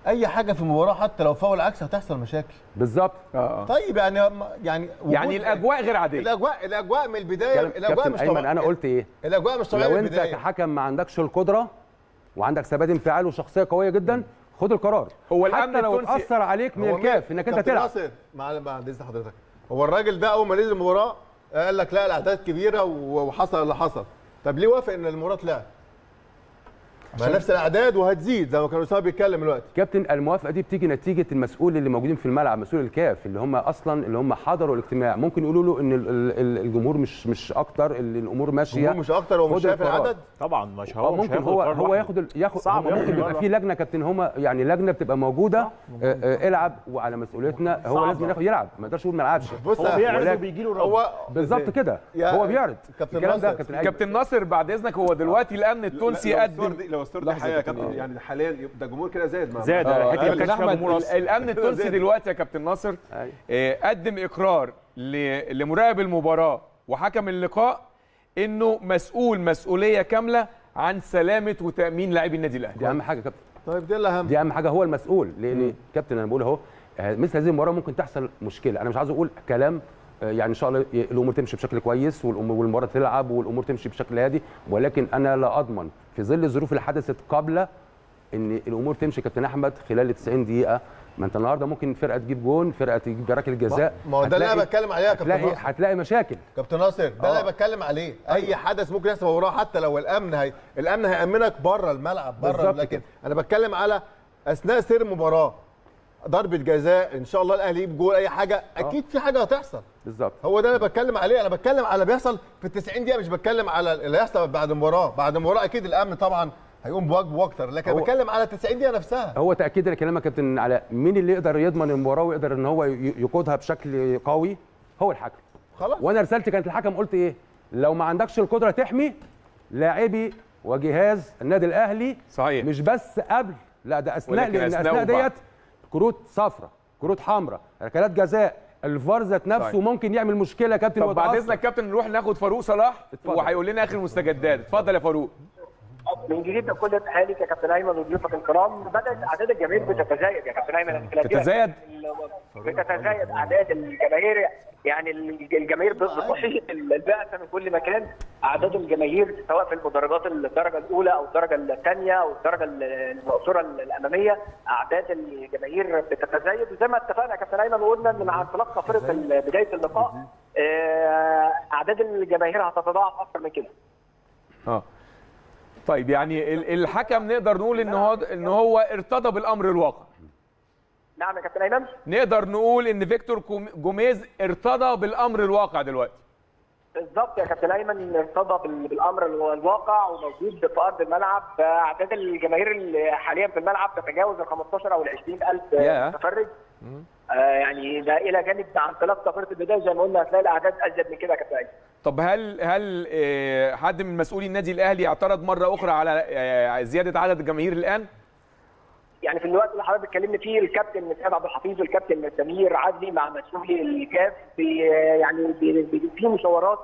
اي حاجه في المباراه حتى لو فاول عكس هتحصل مشاكل بالظبط اه طيب يعني يعني وجود- يعني الاجواء غير عاديه الاجواء الاجواء من البدايه الاجواء كابتن مش ايمن طبيعيه انا قلت ايه الاجواء مش طبيعيه لو من انت البدايه كحكم ما عندكش القدره وعندك ثبات انفعال وشخصيه قويه جدا خد القرار هو الأمن حتى لو التونسي- اتاثر عليك من هو الكاف مين؟ انك انت كابتن تلعب ناصر مع بعد اذن حضرتك هو الراجل ده اول ما نزل المباراه قال لك لا الاعداد كبيره و- وحصل اللي حصل طب ليه وافق ان المباراه تلعب؟ ما نفس الاعداد وهتزيد زي ما كان اسامه بيتكلم دلوقتي كابتن الموافقه دي بتيجي نتيجه المسؤول اللي موجودين في الملعب مسؤول الكاف اللي هم اصلا اللي هم حضروا الاجتماع ممكن يقولوا له ان ال- ال- الجمهور مش مش اكتر اللي الامور ماشيه الجمهور مش اكتر هو مش خد شايف القرار. العدد طبعا مش اه هو مش ممكن هياخد هو القرار هو لوحده. ياخد ال- ياخد صعب هم ياخد ممكن يبقى القرار في لجنه كابتن هم يعني لجنه بتبقى موجوده آه، آه، العب وعلى مسؤوليتنا هو صعبة. لازم ياخد يلعب ما يقدرش يقول ما لعبش بص هو بيعرض ولكن- وبيجي له رد هو بالظبط كده يا هو بيعرض كابتن الكلام ده ناصر. كابتن أيمن. كابتن ناصر بعد اذنك هو دلوقتي الامن التونسي لو قدم الصور دي لو الصور دي لحظة حقيقه يا يا كابتن. كابتن يعني حاليا ده الجمهور كده زاد مع زاد آه، الحته اللي ما كابتن كانش فيها احمد جمهور ال- اصلا الامن التونسي دلوقتي يا كابتن ناصر أيوة. آه، قدم اقرار ل- لمراقب المباراه وحكم اللقاء انه مسؤول مسؤوليه كامله عن سلامه وتامين لاعبي النادي دي الاهلي اهم حاجه يا كابتن طيب دي الاهم دي اهم حاجه هو المسؤول لان كابتن انا بقول اهو آه، مثل هذه المباراه ممكن تحصل مشكله انا مش عايز اقول كلام آه، يعني ان شاء الله ي- الامور تمشي بشكل كويس والأمور- والمباراه تلعب والامور تمشي بشكل هادي ولكن انا لا اضمن في ظل الظروف اللي حدثت قبل ان الامور تمشي كابتن احمد خلال ال 90 دقيقه ما انت النهارده ممكن فرقه تجيب جون فرقه تجيب ركله جزاء ما هو ده اللي انا هتلاقي- بتكلم عليه يا كابتن هتلاقي ناصر هتلاقي مشاكل كابتن ناصر ده اللي انا بتكلم عليه اي حدث ممكن يحصل وراه حتى لو الامن هي... الامن هيامنك بره الملعب بره بالظبط لكن كده. انا بتكلم على اثناء سير المباراه ضربه جزاء ان شاء الله الاهلي يجيب جول اي حاجه اكيد في حاجه هتحصل بالظبط هو ده اللي بتكلم عليه انا بتكلم على بيحصل في ال 90 دقيقه مش بتكلم على اللي هيحصل بعد المباراه بعد المباراه اكيد الامن طبعا هيقوم بواجبه اكتر لكن هو- بتكلم على 90 دقيقه نفسها هو تاكيد لكلامك يا كابتن على مين اللي يقدر يضمن المباراه ويقدر ان هو ي- يقودها بشكل قوي هو الحكم خلاص وانا رسالتي كانت للحكم قلت ايه لو ما عندكش القدره تحمي لاعبي وجهاز النادي الاهلي صحيح مش بس قبل لا ده اثناء ولكن لان أثناء اثناء وبعد. ديت كروت صفراء كروت حمراء ركلات جزاء الفار ذات نفسه طيب. ممكن يعمل مشكله يا كابتن طب بعد ويتأثر. اذنك كابتن نروح ناخد فاروق صلاح اتفضل. وهيقول لنا اخر المستجدات اتفضل يا فاروق من جديد كل التحيه ليك يا كابتن ايمن وضيوفك الكرام بدات اعداد الجماهير بتتزايد يا كابتن ايمن تتزايد؟ بتتزايد اعداد الجماهير يعني الجماهير بتصحيح البعثه من كل مكان اعداد الجماهير سواء في المدرجات الدرجه الاولى او الدرجه الثانيه او الدرجه المقصوره الاماميه اعداد الجماهير بتتزايد وزي ما اتفقنا يا كابتن ايمن وقلنا ان مع انطلاق صافره بدايه اللقاء آه، اعداد الجماهير هتتضاعف اكثر من كده اه طيب يعني ال- الحكم نقدر نقول ان هو ان هو ارتضى بالامر الواقع نعم يا كابتن ايمن نقدر نقول ان فيكتور كوم- جوميز ارتضى بالامر الواقع دلوقتي بالظبط يا كابتن ايمن ارتضى بال- بالامر الو- الواقع وموجود في ارض الملعب اعداد الجماهير اللي حاليا في الملعب تتجاوز ال 15 او ال 20 الف ياه. متفرج آه يعني ده الى جانب مع انطلاق صفره البدايه زي ما قلنا هتلاقي الاعداد ازيد من كده يا كابتن ايمن طب هل هل آه، حد من مسؤولي النادي الاهلي اعترض مره اخرى على آه، زياده عدد الجماهير الان يعني في الوقت اللي حضرتك اتكلمنا فيه الكابتن سيد عبد الحفيظ والكابتن سمير عدلي مع مسؤولي الكاف بي يعني بي بي في مشاورات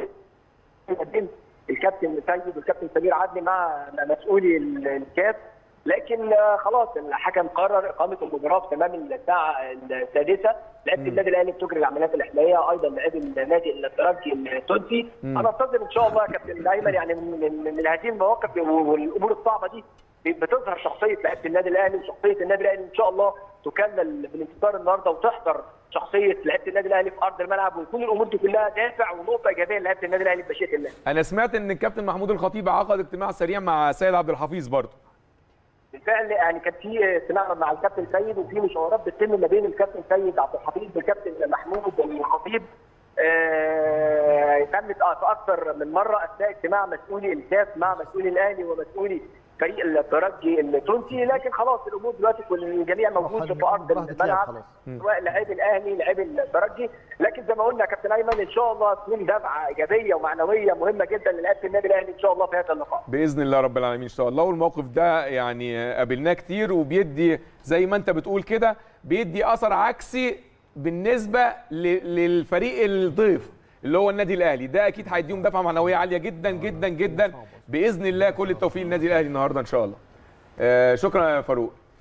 بتتم بين الكابتن سيد والكابتن سمير عدلي مع مسؤولي ال- الكاف لكن آه، خلاص الحكم قرر اقامه المباراه في تمام الساعه السادسه لعيبه النادي الاهلي بتجري العمليات الاحمائيه ايضا لاعبي النادي الترجي التونسي انا انتظر ان شاء الله يا كابتن ايمن يعني من, من, من هذه المواقف والامور الصعبه دي بتظهر شخصيه لعيبه النادي الاهلي وشخصيه النادي الاهلي ان شاء الله تكلل بالانتصار النهارده وتحضر شخصيه لعيبه النادي الاهلي في ارض الملعب ويكون الامور دي كلها دافع ونقطه ايجابيه لعيبه النادي الاهلي بمشيئه الله. انا سمعت ان الكابتن محمود الخطيب عقد اجتماع سريع مع سيد عبد الحفيظ برضه بالفعل يعني كان في اجتماع مع الكابتن سيد وفي مشاورات بتتم ما بين الكابتن سيد عبد الحفيظ والكابتن محمود الخطيب آه، تمت في اكثر من مره اثناء اجتماع مسؤولي الكاف مع مسؤولي الاهلي ومسؤولي فريق الترجي التونسي لكن خلاص الامور دلوقتي كل الجميع موجود في ارض المباراة هتتلعب الملعب خلاص. سواء لاعبي الاهلي لاعبي الترجي لكن زي ما قلنا يا كابتن ايمن ان شاء الله تكون دفعه ايجابيه ومعنويه مهمه جدا للاعبي النادي الاهلي ان شاء الله في هذا اللقاء. باذن الله رب العالمين ان شاء الله والموقف ده يعني قابلناه كتير وبيدي زي ما انت بتقول كده بيدي اثر عكسي بالنسبه ل- للفريق الضيف اللي هو النادي الاهلي ده اكيد هيديهم دفعه معنويه عاليه جدا جدا جدا باذن الله كل التوفيق للنادي الاهلي النهارده ان شاء الله آه شكرا يا فاروق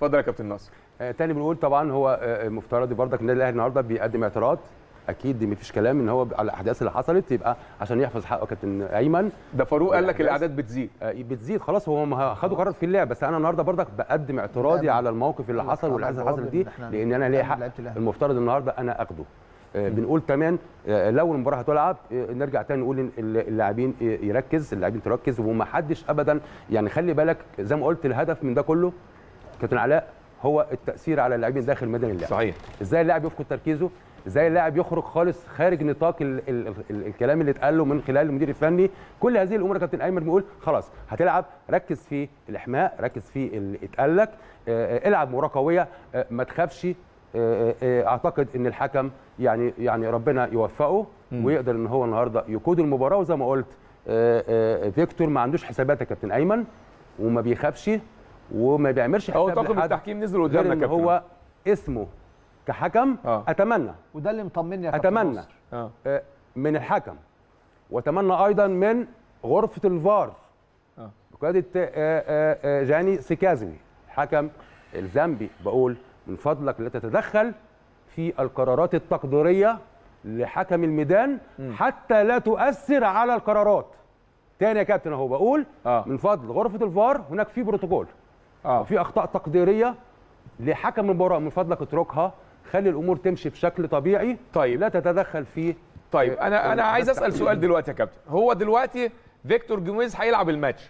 اتفضل يا كابتن ناصر آه، تاني بنقول طبعا هو آه، مفترض برضك النادي الاهلي النهارده بيقدم اعتراض اكيد دي مفيش كلام ان هو على الاحداث اللي حصلت يبقى عشان يحفظ حقه كابتن ايمن ده فاروق قال لك الأحداث. الاعداد بتزيد آه، بتزيد خلاص هو ما خدوا قرار في اللعب بس انا النهارده برضك بقدم اعتراضي لا، على الموقف اللي حصل طبعاً والاحداث اللي جواب حصلت دي إن إحنا لان انا ليا نعمل حق لعيبة الأهلي. المفترض النهارده انا اخده آه، بنقول كمان آه، لو المباراه هتلعب آه، نرجع تاني نقول إن اللاعبين يركز اللاعبين تركز وما حدش ابدا يعني خلي بالك زي ما قلت الهدف من ده كله كابتن علاء هو التاثير على اللاعبين داخل ميدان اللعب صحيح ازاي اللاعب يفقد تركيزه ازاي اللاعب يخرج خالص خارج نطاق ال ال ال الكلام اللي اتقال له من خلال المدير الفني كل هذه الامور يا كابتن ايمن بيقول خلاص هتلعب ركز في الاحماء ركز في اللي اتقال لك آه، آه، العب مباراه قويه آه، ما تخافش آه، آه، اعتقد ان الحكم يعني يعني ربنا يوفقه ويقدر ان هو النهارده يقود المباراه وزي ما قلت آه، آه، فيكتور ما عندوش حسابات يا كابتن ايمن وما بيخافش وما بيعملش هو حساب طاقم لحد التحكيم نزل غير قدامنا ان كابتن هو اسمه كحكم آه. اتمنى وده اللي مطمني يا كابتن اتمنى ناصر. اه آه، من الحكم واتمنى ايضا من غرفه الفار آه. بقياده آه، آه، آه، جاني سيكازوي حكم الزامبي بقول من فضلك لا تتدخل في القرارات التقديريه لحكم الميدان حتى لا تؤثر على القرارات تاني يا كابتن اهو بقول آه. من فضل غرفه الفار هناك في بروتوكول اه وفي اخطاء تقديريه لحكم المباراه من فضلك اتركها خلي الامور تمشي بشكل طبيعي طيب. لا تتدخل في طيب انا انا عايز اسال سؤال دلوقتي يا كابتن هو دلوقتي فيكتور جوميز هيلعب الماتش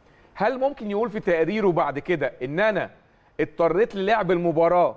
هل ممكن يقول في تقريره بعد كده ان انا اضطريت للعب المباراه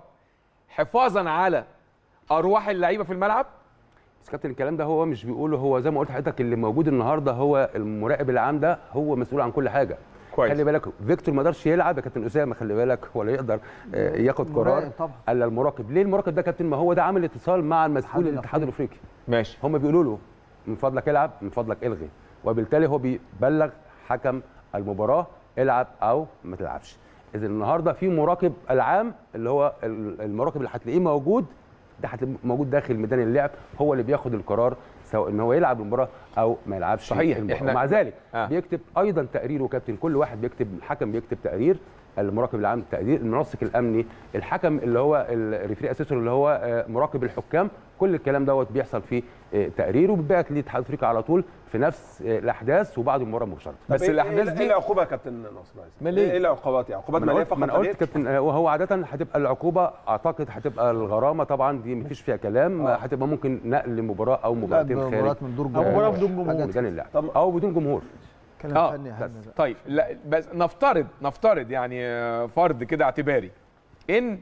حفاظا على ارواح اللعيبه في الملعب بس كابتن الكلام ده هو مش بيقوله هو زي ما قلت لحضرتك اللي موجود النهارده هو المراقب العام ده هو مسؤول عن كل حاجه كويس. خلي بالك فيكتور ما قدرش يلعب يا كابتن اسامه خلي بالك ولا يقدر آه، ياخد قرار المراقب طبعا. الا المراقب ليه المراقب ده كابتن ما هو ده عامل اتصال مع المسؤول الاتحاد الاتحاد الافريقي ماشي هم بيقولوا له من فضلك العب من فضلك الغي وبالتالي هو بيبلغ حكم المباراه العب او ما تلعبش اذا النهارده في مراقب العام اللي هو ال- المراقب اللي هتلاقيه موجود ده هتلاقيه موجود داخل ميدان اللعب هو اللي بياخد القرار سواء ان هو يلعب المباراه او ما يلعبش صحيح. المباراة. إحنا- ومع ذلك آه. بيكتب ايضا تقريره كابتن كل واحد بيكتب الحكم بيكتب تقرير المراقب العام تقرير المنسق الامني الحكم اللي هو الريفري اسيسور اللي هو آه، مراقب الحكام كل الكلام دوت بيحصل في آه، تقرير وبيتبعت للاتحاد الافريقي على طول في نفس آه، الاحداث وبعد المباراه مباشره بس طب إيه- الاحداث إيه- دي ايه العقوبه يا كابتن ناصر عايز مالية. ايه إيه العقوبات يعني عقوبات ما ماليه انا قلت فقط ما انا قلت عليك؟ كابتن آه، وهو عاده هتبقى العقوبه اعتقد هتبقى الغرامه طبعا دي مفيش فيها كلام آه، هتبقى ممكن نقل مباراه او مباراتين خارج مباراه من دور أو جمهور. مباراة بدون جمهور. حاجات ميدان اللعب طب- او بدون جمهور كلام اه فني يا بس هاني بقى. طيب لا بس نفترض نفترض يعني آه، فرض كده اعتباري ان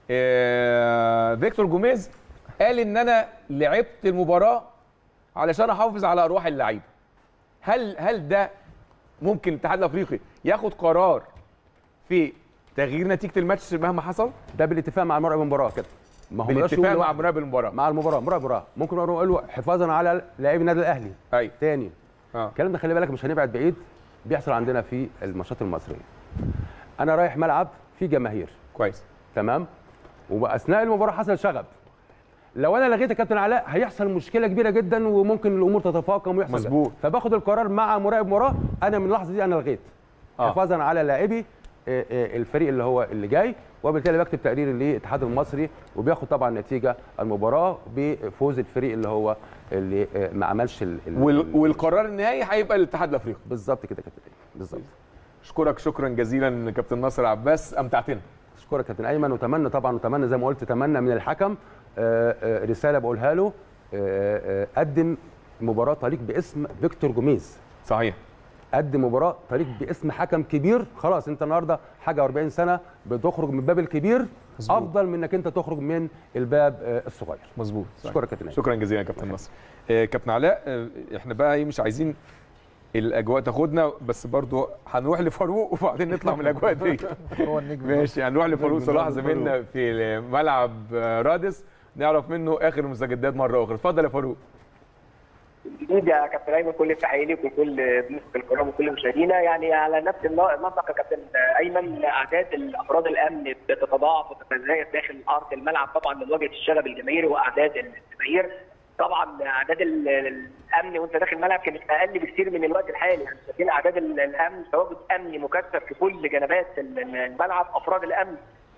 آه، فيكتور جوميز قال ان انا لعبت المباراه علشان احافظ على ارواح اللعيبه هل هل ده ممكن الاتحاد الافريقي ياخد قرار في تغيير نتيجه الماتش مهما حصل ده بالاتفاق مع مراقب المباراه كده ما هو مقدرش بالاتفاق يقول مع لواحد- مراقب المباراه مع المباراه مراقب المباراه ممكن يقول له حفاظا على لاعبي النادي الاهلي ايوه تاني اه الكلام ده خلي بالك مش هنبعد بعيد بيحصل عندنا في الماتشات المصريه انا رايح ملعب فيه جماهير كويس تمام واثناء المباراه حصل شغب لو انا لغيت يا كابتن علاء هيحصل مشكله كبيره جدا وممكن الامور تتفاقم ويحصل مظبوط. فباخد القرار مع مراقب مباراه انا من اللحظه دي انا لغيت آه. حفاظا على لاعبي آه، آه، الفريق اللي هو اللي جاي وبالتالي بكتب تقرير للاتحاد المصري وبياخد طبعا نتيجه المباراه بفوز الفريق اللي هو اللي آه، ما عملش ال- ال- وال والقرار النهائي هيبقى للاتحاد الافريقي بالظبط كده كابتن بالظبط اشكرك شكرا جزيلا كابتن ناصر عباس امتعتنا اشكرك كابتن ايمن واتمنى طبعا واتمنى زي ما قلت اتمنى من الحكم آه، آه، رساله بقولها له آه، آه، قدم مباراه تليق باسم فيكتور جوميز صحيح قدم مباراه تليق باسم حكم كبير خلاص انت النهارده حاجه 40 سنه بتخرج من الباب الكبير مظبوط. افضل من انك انت تخرج من الباب آه، الصغير مظبوط اشكرك كابتن ايمن شكرا جزيلا يا كابتن ناصر آه، كابتن علاء آه، احنا بقى ايه مش عايزين الاجواء تاخدنا بس برضو هنروح لفاروق وبعدين نطلع من الاجواء دي هو النجم ماشي هنروح لفاروق نجم صلاح نجم زميلنا في ملعب آه، رادس نعرف منه اخر المستجدات مره اخرى اتفضل يا فاروق جديد يا كابتن ايمن كل التحيه ليك وكل ضيوفك الكرام وكل مشاهدينا يعني على نفس النسق يا كابتن ايمن اعداد الافراد الامن بتتضاعف وتتزايد داخل ارض الملعب طبعا لمواجهه الشغب الجماهيري واعداد الجماهير طبعا اعداد ال- الامن وانت داخل الملعب كانت اقل بكثير من الوقت الحالي يعني شايفين اعداد ال- الامن تواجد امني مكثف في كل جنبات ال- الملعب افراد الامن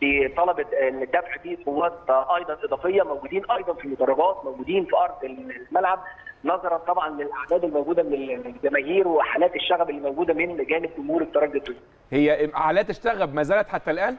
بطلب الدفع فيه قوات ايضا اضافيه موجودين ايضا في المدرجات موجودين في ارض الملعب نظرا طبعا للاعداد الموجوده من الجماهير وحالات الشغب اللي موجوده من جانب جمهور الترجي التونسي. هي حالات الشغب ما زالت حتى الان؟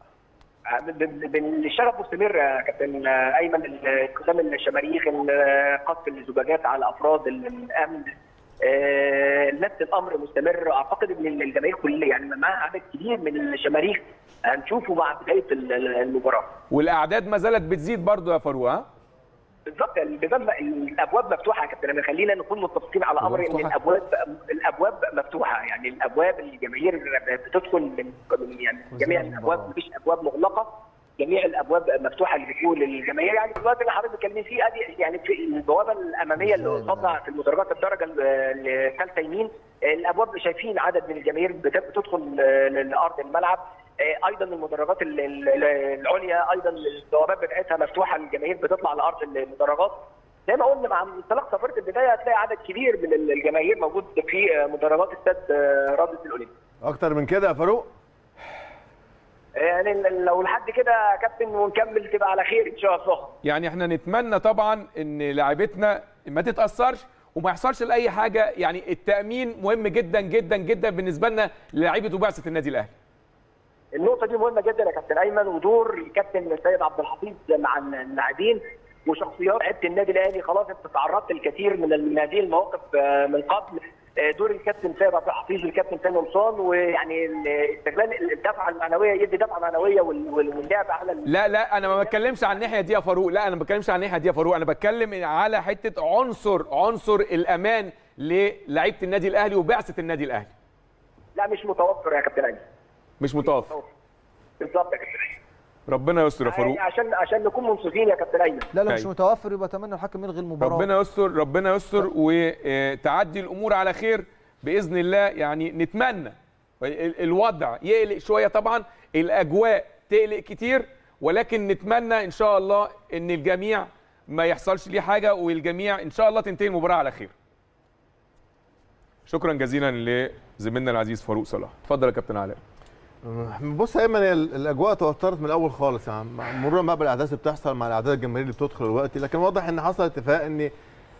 الشغب مستمر يا كابتن ايمن استخدام الشماريخ قصف الزجاجات على افراد الامن آه، نفس الامر مستمر اعتقد ان الجماهير كلها يعني معاها عدد كبير من الشماريخ هنشوفه مع بدايه المباراه والاعداد ما زالت بتزيد برضه يا فاروق ها؟ بالظبط البيبان الابواب مفتوحه يا كابتن خلينا نكون متفقين على امر ان الابواب الابواب مفتوحه يعني الابواب الجماهير بتدخل من يعني جميع الابواب مفيش ابواب مغلقه جميع الابواب مفتوحه لدخول الجماهير يعني في الوقت اللي حضرتك بتتكلمي فيه ادي يعني في البوابه الاماميه اللي قصادنا في المدرجات الدرجه الثالثه يمين الابواب شايفين عدد من الجماهير بتدخل لارض الملعب ايضا المدرجات العليا ايضا البوابات بتاعتها مفتوحه للجماهير بتطلع لارض المدرجات زي ما قلنا مع انطلاق سفره البدايه هتلاقي عدد كبير من الجماهير موجود في مدرجات استاد رابطه الاولمبي اكتر من كده يا فاروق يعني لو لحد كده يا كابتن ونكمل تبقى على خير ان شاء الله يعني احنا نتمنى طبعا ان لاعيبتنا ما تتاثرش وما يحصلش لاي حاجه يعني التامين مهم جدا جدا جدا بالنسبه لنا للاعيبه وبعثه النادي الاهلي النقطه دي مهمه جدا يا كابتن ايمن ودور الكابتن السيد عبد الحفيظ مع اللاعبين وشخصيات لعيبه النادي الاهلي خلاص انت تعرضت لكثير من هذه المواقف من قبل دور الكابتن سيد عبد الحفيظ والكابتن سامي قمصان ويعني استغلال الدفعه المعنويه يدي دفعه معنويه واللعب على لا لا انا ما بتكلمش عن الناحيه دي يا فاروق لا انا ما بتكلمش عن الناحيه دي يا فاروق انا بتكلم على حته عنصر عنصر الامان للعيبه النادي الاهلي وبعثه النادي الاهلي لا مش متوفر يا كابتن ايمن مش متوفر بالظبط يا كابتن ايمن ربنا يستر يا فاروق عشان عشان نكون منصفين يا كابتن ايمن لا لا مش متوفر يبقى اتمنى الحكم يلغي المباراه ربنا يستر ربنا يستر وتعدي الامور على خير باذن الله يعني نتمنى الوضع يقلق شويه طبعا الاجواء تقلق كتير ولكن نتمنى ان شاء الله ان الجميع ما يحصلش ليه حاجه والجميع ان شاء الله تنتهي المباراه على خير شكرا جزيلا لزميلنا العزيز فاروق صلاح اتفضل يا كابتن علاء بص يا ايمن الاجواء توترت من الاول خالص يعني مرورا بقى بالاحداث اللي بتحصل مع الاعداد الجماهيريه اللي بتدخل دلوقتي لكن واضح ان حصل اتفاق ان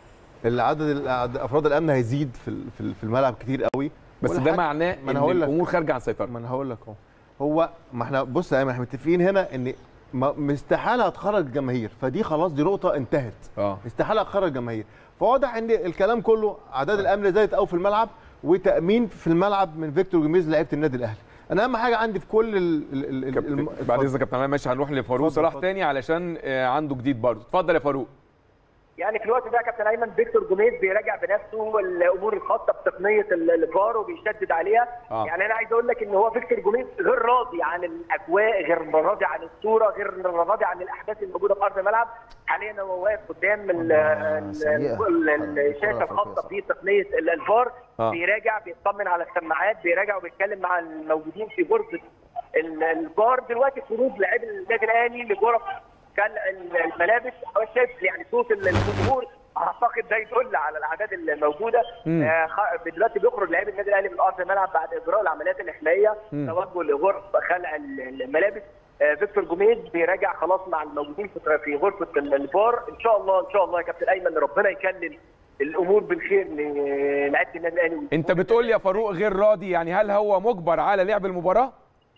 العدد افراد الامن هيزيد في في الملعب كتير قوي بس ده معناه ما انا ان هقول لك الامور خارجه عن سيطره ما انا هقول لك اهو هو ما احنا بص يا ايمن احنا متفقين هنا ان استحاله هتخرج الجماهير فدي خلاص دي نقطه انتهت اه استحاله هتخرج الجماهير فواضح ان الكلام كله اعداد الامن زادت قوي في الملعب وتامين في الملعب من فيكتور جوميز لعيبه النادي الاهلي انا اهم حاجه عندي في كل ال ال ال كابتن بعد اذنك يا كابتن علاء ماشي هنروح لفاروق صلاح تاني علشان عنده جديد برضه اتفضل يا فاروق يعني في الوقت ده يا كابتن ايمن فيكتور جوميز بيراجع بنفسه الامور الخاصه بتقنيه الفار وبيشدد عليها آه. يعني انا عايز اقول لك ان هو فيكتور جوميز غير راضي عن الاجواء غير راضي عن الصوره غير راضي عن الاحداث الموجوده في ارض الملعب حاليا هو واقف قدام ال- ال- ال- الشاشه الخاصه بتقنيه الفار آه. بيراجع بيطمن على السماعات بيراجع وبيتكلم مع الموجودين في غرفه ال- الفار دلوقتي خروج لاعبي النادي الاهلي لغرف كان الملابس هو شايف يعني صوت الجمهور اعتقد ده يدل على الاعداد الموجوده مم. آه، خ- دلوقتي بيخرج لاعبي النادي الاهلي من ارض الملعب بعد اجراء العمليات الاحمائيه مم. توجه لغرف خلع ال- الملابس آه، فيكتور جوميز بيراجع خلاص مع الموجودين في في غرفه ال- الفار ان شاء الله ان شاء الله يا كابتن ايمن ربنا يكلل الامور بالخير للاعيبه النادي الاهلي انت بتقول لي يا فاروق غير راضي يعني هل هو مجبر على لعب المباراه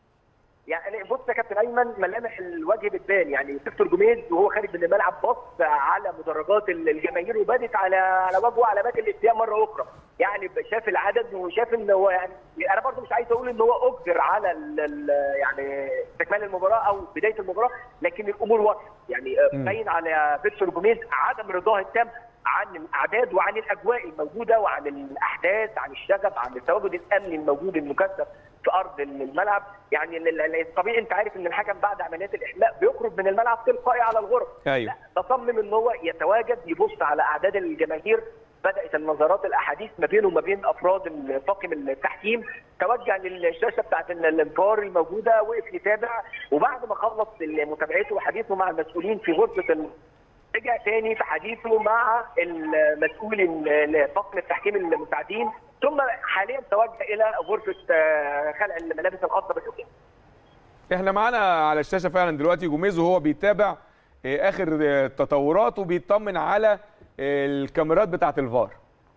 يعني بص يا كابتن ايمن ملامح الوجه بتبان يعني فيكتور جوميز وهو خارج من الملعب بص على مدرجات الجماهير وبدت على على وجهه علامات الاستياء مره اخرى يعني شاف العدد وشاف ان هو يعني انا برضو مش عايز اقول ان هو اجبر على ال ال يعني استكمال المباراه او بدايه المباراه لكن الامور واضحه يعني مم. باين على فيكتور جوميز عدم رضاه التام عن الاعداد وعن الاجواء الموجوده وعن الاحداث عن الشغب عن التواجد الامني الموجود المكثف في ارض الملعب يعني ال- ال- الطبيعي انت عارف ان الحكم بعد عمليات الاحماء بيخرج من الملعب تلقائي على الغرف ايوه لا تصمم ان هو يتواجد يبص على اعداد الجماهير بدات النظرات الاحاديث ما بينه وما بين افراد طاقم التحكيم توجه للشاشه بتاعت ال- الانفار الموجوده وقف يتابع وبعد ما خلص متابعته وحديثه مع المسؤولين في غرفه ال- رجع تاني في حديثه مع المسؤول ال- طاقم التحكيم المساعدين ثم حاليا توجه الى غرفه آه، خلع الملابس الخاصه بالحكام احنا معانا على الشاشه فعلا دلوقتي جوميز وهو بيتابع آه، اخر آه، التطورات وبيطمن على آه، الكاميرات بتاعه الفار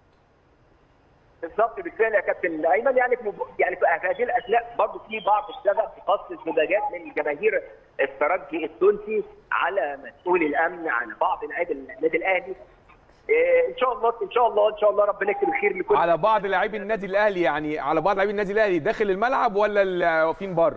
بالظبط بالفعل يا كابتن ايمن يعني في مب- يعني في هذه الاثناء برضه في بعض الشغف بخاص الزجاجات من جماهير الترجي التونسي على مسؤول الامن على بعض لاعبي النادي الاهلي إيه، ان شاء الله ان شاء الله ان شاء الله ربنا يكتب الخير لكل على بعض لاعبي النادي الاهلي يعني على بعض لاعبي النادي الاهلي داخل الملعب ولا اللي واقفين بره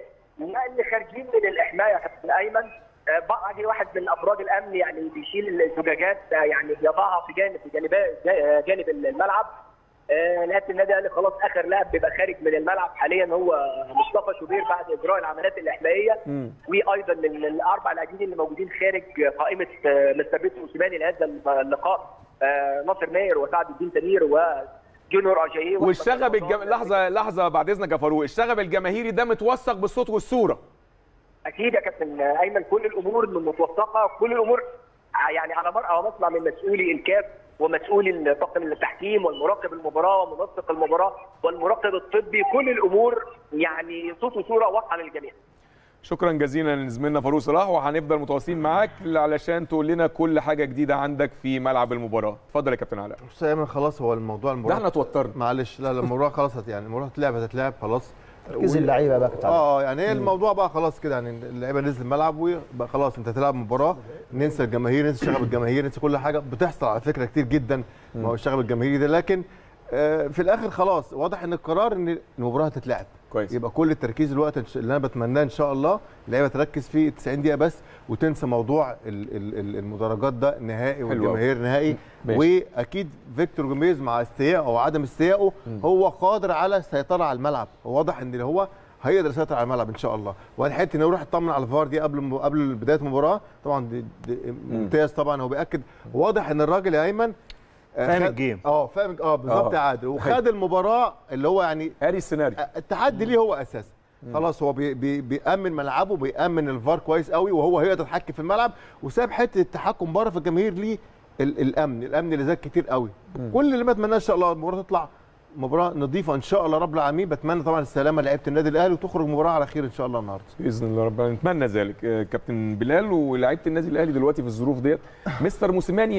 لا اللي خارجين من الحمايه يا كابتن ايمن آه، بعض واحد من افراد الامن يعني بيشيل الزجاجات آه، يعني بيضعها في جانب في جانب جانب الملعب آه، لعيبه النادي الاهلي خلاص اخر لاعب بيبقى خارج من الملعب حاليا هو مصطفى شوبير بعد اجراء العمليات الاحمائيه وايضا من الاربع لاعبين اللي موجودين خارج قائمه آه، مستر بيتو موسيماني لهذا اللقاء آه، ناصر ماهر وسعد الدين سمير وجونيور اجاييه والشغب الجم... لحظه لحظه بعد اذنك يا فاروق الشغب الجماهيري ده متوثق بالصوت والصوره اكيد يا كابتن ايمن كل الامور متوثقه كل الامور ع- يعني على مرأى ومسمع من مسؤولي الكاف ومسؤولي طاقم التحكيم والمراقب المباراه ومنسق المباراه والمراقب الطبي كل الامور يعني صوت وصوره واضحه للجميع شكرا جزيلا لزميلنا فاروق صلاح وهنفضل متواصلين معاك علشان تقول لنا كل حاجه جديده عندك في ملعب المباراه اتفضل يا كابتن علاء بص يا ايمن خلاص هو الموضوع ده المباراه احنا اتوترنا معلش لا لا المباراه خلاص هت- يعني المباراه هتتلعب هتتلعب خلاص تركيز اللعيبه بقى كابتن اه يعني هي الموضوع بقى خلاص كده يعني اللعيبه نزل الملعب وبقى خلاص انت هتلعب مباراه ننسى الجماهير ننسى شغب الجماهير ننسى كل حاجه بتحصل على فكره كتير جدا ما هو الشغب الجماهيري ده لكن آه في الاخر خلاص واضح ان القرار ان المباراه هتتلعب كويس يبقى كل التركيز الوقت إن شاء- اللي انا بتمناه ان شاء الله اللعيبه تركز فيه 90 دقيقه بس وتنسى موضوع ال- ال- ال- المدرجات ده نهائي أوي. والجماهير نهائي ماشي. واكيد فيكتور جوميز مع استيائه او عدم استيائه هو قادر على السيطره على الملعب هو واضح ان هو هيقدر يسيطر على الملعب ان شاء الله والحته انه يروح يطمن على الفار دي قبل قبل بدايه المباراه طبعا دي دي ممتاز طبعا هو بياكد واضح ان الراجل يا ايمن آه، فاهم خد- الجيم. اه فاهم اه بالظبط آه. يا عادل وخد المباراه اللي هو يعني قاري السيناريو التحدي ليه هو اساسا خلاص هو بي بي بيامن ملعبه بيامن الفار كويس قوي وهو هيقدر يتحكم في الملعب وساب حته التحكم بره في الجماهير ليه ال- الامن الامن اللي زاد كتير قوي كل اللي بتمناه ان شاء الله المباراه تطلع مباراه نظيفه ان شاء الله رب العالمين بتمنى طبعا السلامه لعيبه النادي الاهلي وتخرج مباراه على خير ان شاء الله النهارده باذن الله ربنا نتمنى ذلك آه، كابتن بلال ولاعيبه النادي الاهلي دلوقتي في الظروف ديت مستر موسيماني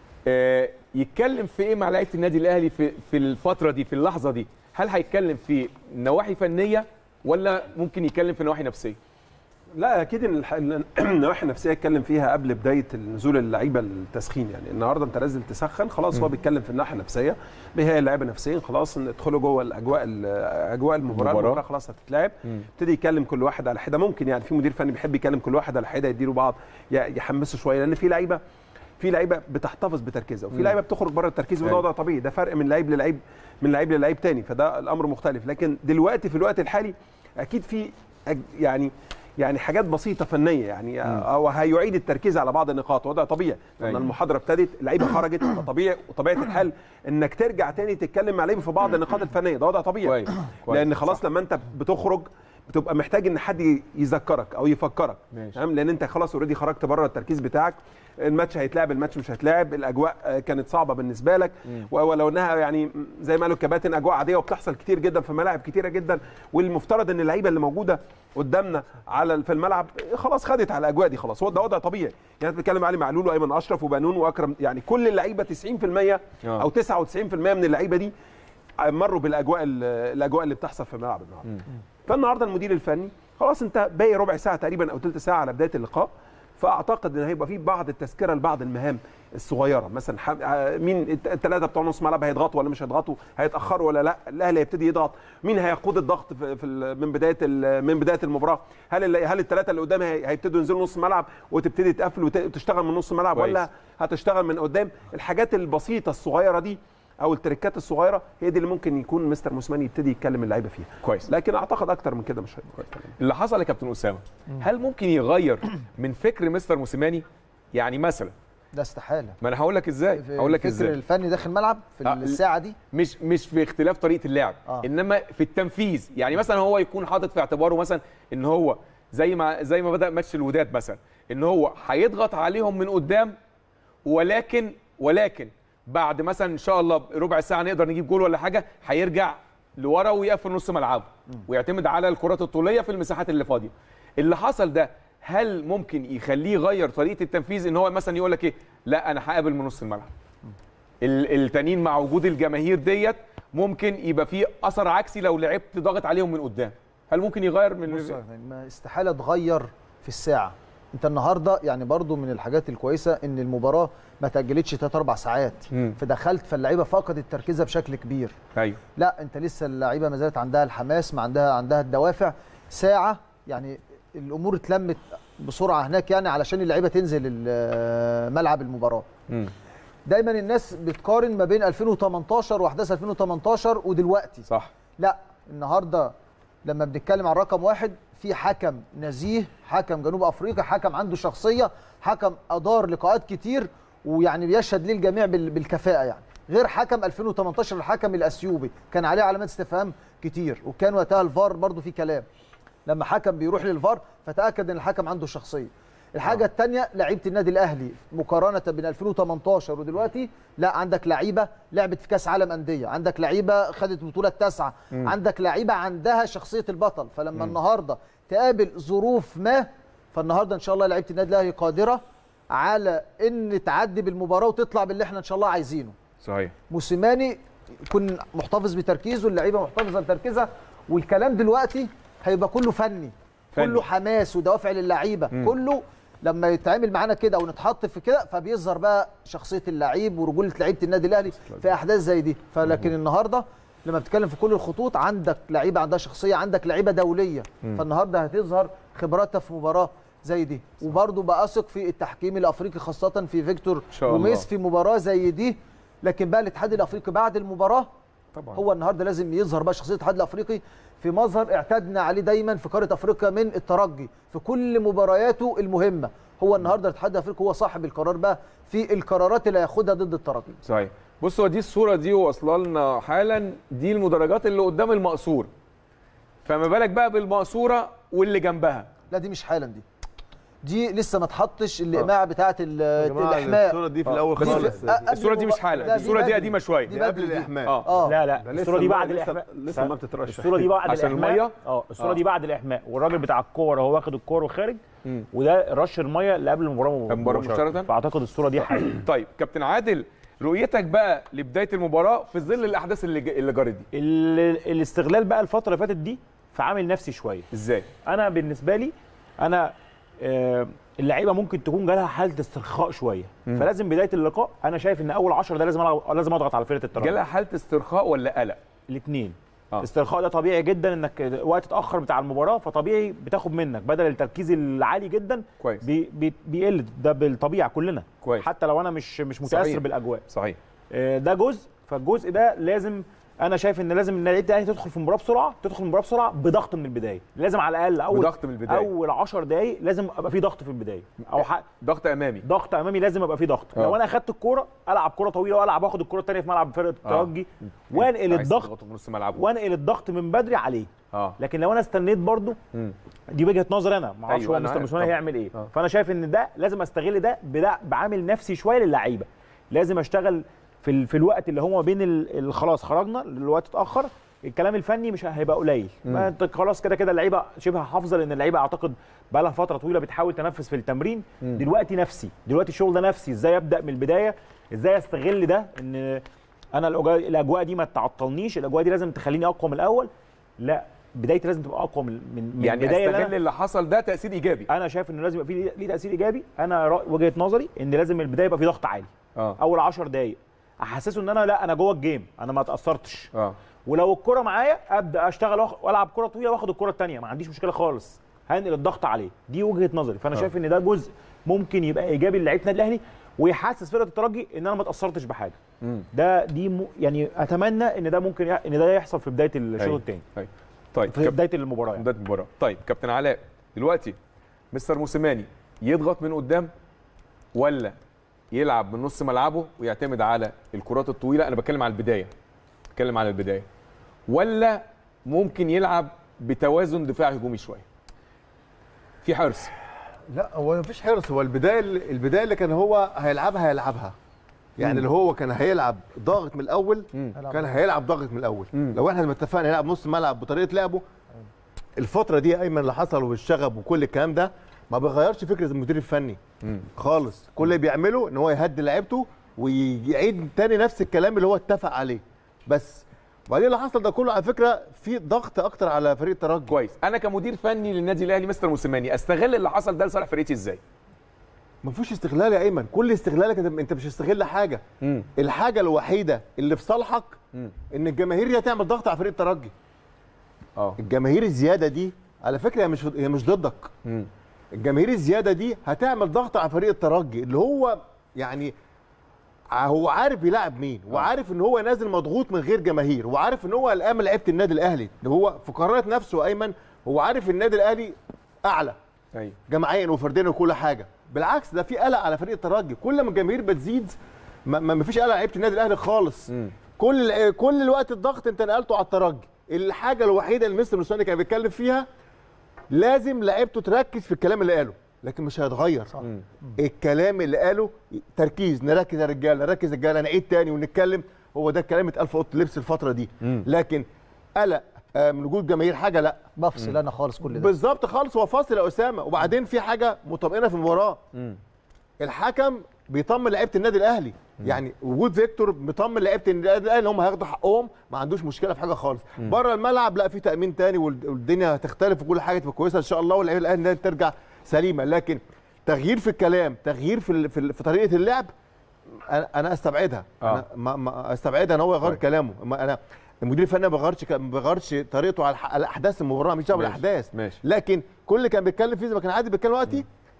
آه، يتكلم في ايه مع لعيبه النادي الاهلي في في الفتره دي في اللحظه دي هل هيتكلم في نواحي فنيه ولا ممكن يتكلم في نواحي نفسيه لا اكيد ان الح- إن النواحي النفسيه اتكلم فيها قبل بدايه نزول اللعيبه التسخين يعني النهارده انت نازل تسخن خلاص هو بيتكلم في الناحيه النفسيه بيهيئ اللعيبه نفسيا خلاص ان ادخلوا جوه الاجواء ال- اجواء المباراه المباراة. المباراه خلاص هتتلعب ابتدي يكلم كل واحد على حده ممكن يعني في مدير فني بيحب يكلم كل واحد على حده يديله بعض ي- يحمسه شويه لان في لعيبه في لعيبه بتحتفظ بتركيزها وفي لعيبه بتخرج بره التركيز وده أيوة. وضع طبيعي ده فرق من لعيب للعيب من لعيب للعيب تاني فده الامر مختلف لكن دلوقتي في الوقت الحالي اكيد في أج- يعني يعني حاجات بسيطه فنيه يعني او هيعيد التركيز على بعض النقاط وده طبيعي لان أيوة. المحاضره ابتدت اللعيبه خرجت فطبيعي وطبيعه الحال انك ترجع تاني تتكلم مع لعيبه في بعض النقاط الفنيه ده وضع طبيعي كويس كويس. لان خلاص لما انت بتخرج بتبقى محتاج ان حد يذكرك او يفكرك ماشي. تمام لان انت خلاص اوريدي خرجت بره التركيز بتاعك الماتش هيتلعب الماتش مش هيتلعب الاجواء آه، كانت صعبه بالنسبه لك ولو انها يعني زي ما قالوا الكباتن اجواء عاديه وبتحصل كتير جدا في ملاعب كتيره جدا والمفترض ان اللعيبه اللي موجوده قدامنا على في الملعب خلاص خدت على الاجواء دي خلاص هو ده وضع طبيعي يعني انت بتتكلم علي معلول وايمن اشرف وبنون واكرم يعني كل اللعيبه 90% آه. او 99% من اللعيبه دي مروا بالاجواء ال- الاجواء اللي بتحصل في الملعب النهارده فالنهارده المدير الفني خلاص انت باقي ربع ساعه تقريبا او ثلث ساعه على بدايه اللقاء فاعتقد ان هيبقى في بعض التذكره لبعض المهام الصغيره مثلا ح- آه، مين الثلاثه بتوع نص ملعب هيضغطوا ولا مش هيضغطوا هيتاخروا ولا لا الاهلي هيبتدي يضغط مين هيقود الضغط في, في ال- من بدايه ال- من بدايه المباراه هل ال- هل الثلاثه اللي قدام هي- هيبتدوا ينزلوا نص ملعب وتبتدي تقفل وت- وتشتغل من نص ملعب كويس. ولا هتشتغل من قدام الحاجات البسيطه الصغيره دي او التريكات الصغيره هي دي اللي ممكن يكون مستر موسيماني يبتدي يتكلم اللعيبه فيها كويس لكن اعتقد اكتر من كده مش هيبقى اللي حصل يا كابتن اسامه هل ممكن يغير من فكر مستر موسيماني يعني مثلا ده استحاله ما انا هقول لك ازاي في هقول لك الفكر ازاي الفني داخل الملعب في آه، الساعه دي مش مش في اختلاف طريقه اللعب آه. انما في التنفيذ يعني مثلا هو يكون حاطط في اعتباره مثلا ان هو زي ما زي ما بدا ماتش الوداد مثلا ان هو هيضغط عليهم من قدام ولكن ولكن بعد مثلا ان شاء الله ربع ساعه نقدر نجيب جول ولا حاجه هيرجع لورا ويقف في نص ملعبه ويعتمد على الكرات الطوليه في المساحات اللي فاضيه اللي حصل ده هل ممكن يخليه يغير طريقه التنفيذ ان هو مثلا يقول لك ايه لا انا هقابل من نص الملعب ال- التانيين مع وجود الجماهير ديت ممكن يبقى فيه اثر عكسي لو لعبت ضاغط عليهم من قدام هل ممكن يغير من بص يعني ما استحاله تغير في الساعه انت النهارده يعني برضو من الحاجات الكويسه ان المباراه ما تاجلتش 3 4 ساعات مم. فدخلت فاللعيبه فقدت تركيزها بشكل كبير ايوه لا انت لسه اللعيبه ما زالت عندها الحماس ما عندها عندها الدوافع ساعه يعني الامور اتلمت بسرعه هناك يعني علشان اللعيبه تنزل ال- ملعب المباراه مم. دايما الناس بتقارن ما بين 2018 واحداث 2018 ودلوقتي صح لا النهارده لما بنتكلم عن رقم واحد في حكم نزيه حكم جنوب افريقيا حكم عنده شخصيه حكم ادار لقاءات كتير ويعني بيشهد ليه الجميع بال- بالكفاءه يعني غير حكم 2018 الحكم الاثيوبي كان عليه علامات استفهام كتير وكان وقتها الفار برضو في كلام لما حكم بيروح للفار فتاكد ان الحكم عنده شخصيه الحاجه الثانيه لعيبه النادي الاهلي مقارنه بين 2018 ودلوقتي لا عندك لعيبه لعبت في كاس عالم انديه عندك لعيبه خدت بطوله تاسعه عندك لعيبه عندها شخصيه البطل فلما النهارده تقابل ظروف ما فالنهارده ان شاء الله لعيبه النادي الاهلي قادره على ان تعدي بالمباراه وتطلع باللي احنا ان شاء الله عايزينه صحيح موسيماني يكون محتفظ بتركيزه اللعيبه محتفظه بتركيزها والكلام دلوقتي هيبقى كله فني, فني. كله حماس ودوافع للعيبه كله لما يتعامل معانا كده ونتحط في كده فبيظهر بقى شخصيه اللعيب ورجوله لعيبه النادي الاهلي في احداث زي دي فلكن النهارده لما بتتكلم في كل الخطوط عندك لعيبه عندها شخصيه عندك لعيبه دوليه فالنهارده هتظهر خبراتها في مباراه زي دي وبرضه بثق في التحكيم الافريقي خاصه في فيكتور شاء الله. جوميز في مباراه زي دي لكن بقى الاتحاد الافريقي بعد المباراه طبعا هو النهارده لازم يظهر بقى شخصيه الاتحاد الافريقي في مظهر اعتدنا عليه دايما في قاره افريقيا من الترجي في كل مبارياته المهمه هو النهارده الاتحاد الافريقي هو صاحب القرار بقى في القرارات اللي هياخدها ضد الترجي صحيح بص هو دي الصوره دي واصله لنا حالا دي المدرجات اللي قدام المقصور فما بالك بقى بالمقصوره واللي جنبها لا دي مش حالا دي دي لسه ما تحطش الاقماع بتاعه ال- يا جماعه الاحماء الصوره دي في آه. الاول دي في- خالص آه، قبل الصوره دي مش المباراة- حاله لا، الصوره دي بدري. قديمه شويه دي دي قبل بدري دي. الاحماء اه اه لا لا ده لسه الصوره دي بعد المية لسه- الاحماء لسه ما بتترشح. الصوره دي بعد عشان الاحماء المية؟ اه الصوره آه. دي بعد الاحماء والراجل بتاع الكور هو واخد الكور وخارج مم. وده رش الميه اللي قبل المباراه المباراة مباشرة؟ فاعتقد الصوره دي حقيقيه طيب كابتن عادل رؤيتك بقى لبدايه المباراه في ظل الاحداث اللي ج- اللي جرت دي ال- الاستغلال بقى الفتره اللي فاتت دي في عامل نفسي شويه ازاي انا بالنسبه لي انا آه، اللعيبه ممكن تكون جالها حاله استرخاء شويه فلازم بدايه اللقاء انا شايف ان اول 10 ده لازم ألعب- لازم اضغط على فرقه الترجي جالها حاله استرخاء ولا قلق الاثنين آه. الاسترخاء ده طبيعي جدا انك وقت اتاخر بتاع المباراه فطبيعي بتاخد منك بدل التركيز العالي جدا كويس. بي بي بيقل ده بالطبيعه كلنا كويس. حتى لو انا مش مش متاثر صحيح. بالاجواء صحيح آه، ده جزء فالجزء ده لازم انا شايف ان لازم ان لعيبه الاهلي تدخل في المباراه بسرعه تدخل المباراه بسرعه بضغط من البدايه لازم على الاقل اول بضغط من البداية. اول 10 دقائق لازم ابقى في ضغط في البدايه او ح... ضغط امامي ضغط امامي لازم ابقى في ضغط آه. لو انا اخدت الكوره العب كوره طويله والعب واخد الكوره الثانيه في ملعب فرقه آه. الترجي وانقل عايز الضغط تضغطه في نص ملعبه وانقل الضغط من بدري عليه اه لكن لو انا استنيت برضو مم. دي وجهه نظر انا ما اعرفش أيوة، هو أنا مستر عارف موسيماني طبعا. هيعمل ايه آه. فانا شايف ان ده لازم استغل ده بدا بعامل نفسي شويه للعيبه لازم اشتغل في ال... في الوقت اللي هو بين ال... ال- خلاص خرجنا الوقت اتاخر الكلام الفني مش هيبقى قليل ما انت خلاص كده كده اللعيبه شبه حافظه لان اللعيبه اعتقد بقى لها فتره طويله بتحاول تنفذ في التمرين دلوقتي نفسي دلوقتي الشغل ده نفسي ازاي ابدا من البدايه ازاي استغل ده ان انا الأجواء- الاجواء دي ما تعطلنيش الاجواء دي لازم تخليني اقوى من الاول لا بدايتي لازم تبقى اقوى من من, من يعني البدايه اللي استغل أنا- اللي حصل ده تاثير ايجابي انا شايف انه لازم يبقى فيه ليه تاثير ايجابي انا رأ- وجهه نظري ان لازم من البدايه يبقى في ضغط عالي اه اول 10 دقائق احسسه ان انا لا انا جوه الجيم انا ما اتاثرتش اه ولو الكره معايا ابدا اشتغل وأخ- والعب كره طويله واخد الكره الثانيه ما عنديش مشكله خالص هنقل الضغط عليه دي وجهه نظري فانا شايف ان ده جزء ممكن يبقى ايجابي للعيبه النادي الاهلي ويحسس فرقه الترجي ان انا ما اتاثرتش بحاجه مم. ده دي م... يعني اتمنى ان ده ممكن ي... ان ده يحصل في بدايه الشوط أيوة. الثاني أيوة. طيب في كاب- بدايه المباراه يعني. بدايه المباراه طيب كابتن علاء دلوقتي مستر موسيماني يضغط من قدام ولا يلعب من نص ملعبه ويعتمد على الكرات الطويله انا بتكلم على البدايه بتكلم على البدايه ولا ممكن يلعب بتوازن دفاعي هجومي شويه في حرص لا هو مفيش حرص هو البدايه البدايه اللي كان هو هيلعبها هيلعبها يعني اللي هو كان هيلعب ضاغط من الاول كان هيلعب ضاغط من الاول لو احنا اتفقنا نلعب نص ملعب بطريقه لعبه الفتره دي ايمن اللي حصل والشغب وكل الكلام ده ما بيغيرش فكره المدير الفني خالص كل اللي بيعمله ان هو يهدي لعيبته ويعيد تاني نفس الكلام اللي هو اتفق عليه بس وبعدين اللي حصل ده كله على فكره في ضغط اكتر على فريق الترجي كويس انا كمدير فني للنادي الاهلي مستر موسيماني استغل اللي حصل ده لصالح فرقتي ازاي ما فيش استغلال يا ايمن كل استغلالك انت انت مش استغل حاجه مم. الحاجه الوحيده اللي في صالحك ان الجماهير هي تعمل ضغط على فريق الترجي اه الجماهير الزياده دي على فكره هي مش هي مش ضدك مم. الجماهير الزياده دي هتعمل ضغط على فريق الترجي اللي هو يعني ع- هو عارف بيلاعب مين وعارف ان هو نازل مضغوط من غير جماهير وعارف ان هو قلقان من لعيبه النادي الاهلي اللي هو في قرارات نفسه ايمن هو عارف النادي الاهلي اعلى ايوه جماعيا وفرديا وكل حاجه بالعكس ده في قلق على فريق الترجي كل ما الجماهير بتزيد ما, ما ما فيش قلق على لعيبه النادي الاهلي خالص مم. كل كل الوقت الضغط انت نقلته على الترجي الحاجه الوحيده اللي مستر موسيماني كان بيتكلم فيها لازم لعيبته تركز في الكلام اللي قاله لكن مش هيتغير صح. الكلام اللي قاله تركيز نركز يا رجاله نركز يا رجاله نعيد تاني ونتكلم هو ده الكلام اتقال في اوضه اللبس الفتره دي لكن قلق آه، من وجود جماهير حاجه لا بفصل انا خالص كل ده بالظبط خالص هو فاصل يا اسامه وبعدين في حاجه مطمئنه في المباراه الحكم بيطمن لعيبه النادي الاهلي يعني وجود فيكتور بيطمن لعيبه النادي الاهلي ان هم هياخدوا حقهم ما عندوش مشكله في حاجه خالص بره الملعب لا في تامين تاني والد- والدنيا هتختلف وكل حاجه تبقى كويسه ان شاء الله واللعيبه الاهلي ترجع سليمه لكن تغيير في الكلام تغيير في ال- في, ال- في طريقه اللعب انا انا استبعدها آه. انا ما, ما استبعدها ان هو يغير طيب. كلامه ما انا المدير الفني ما بيغيرش ك- ما بيغيرش طريقته على الح- على احداث المباراه مش دعوه ماشي. بالاحداث ماشي. لكن كل اللي كان بيتكلم فيه زي ما كان عادي بيتكلم دلوقتي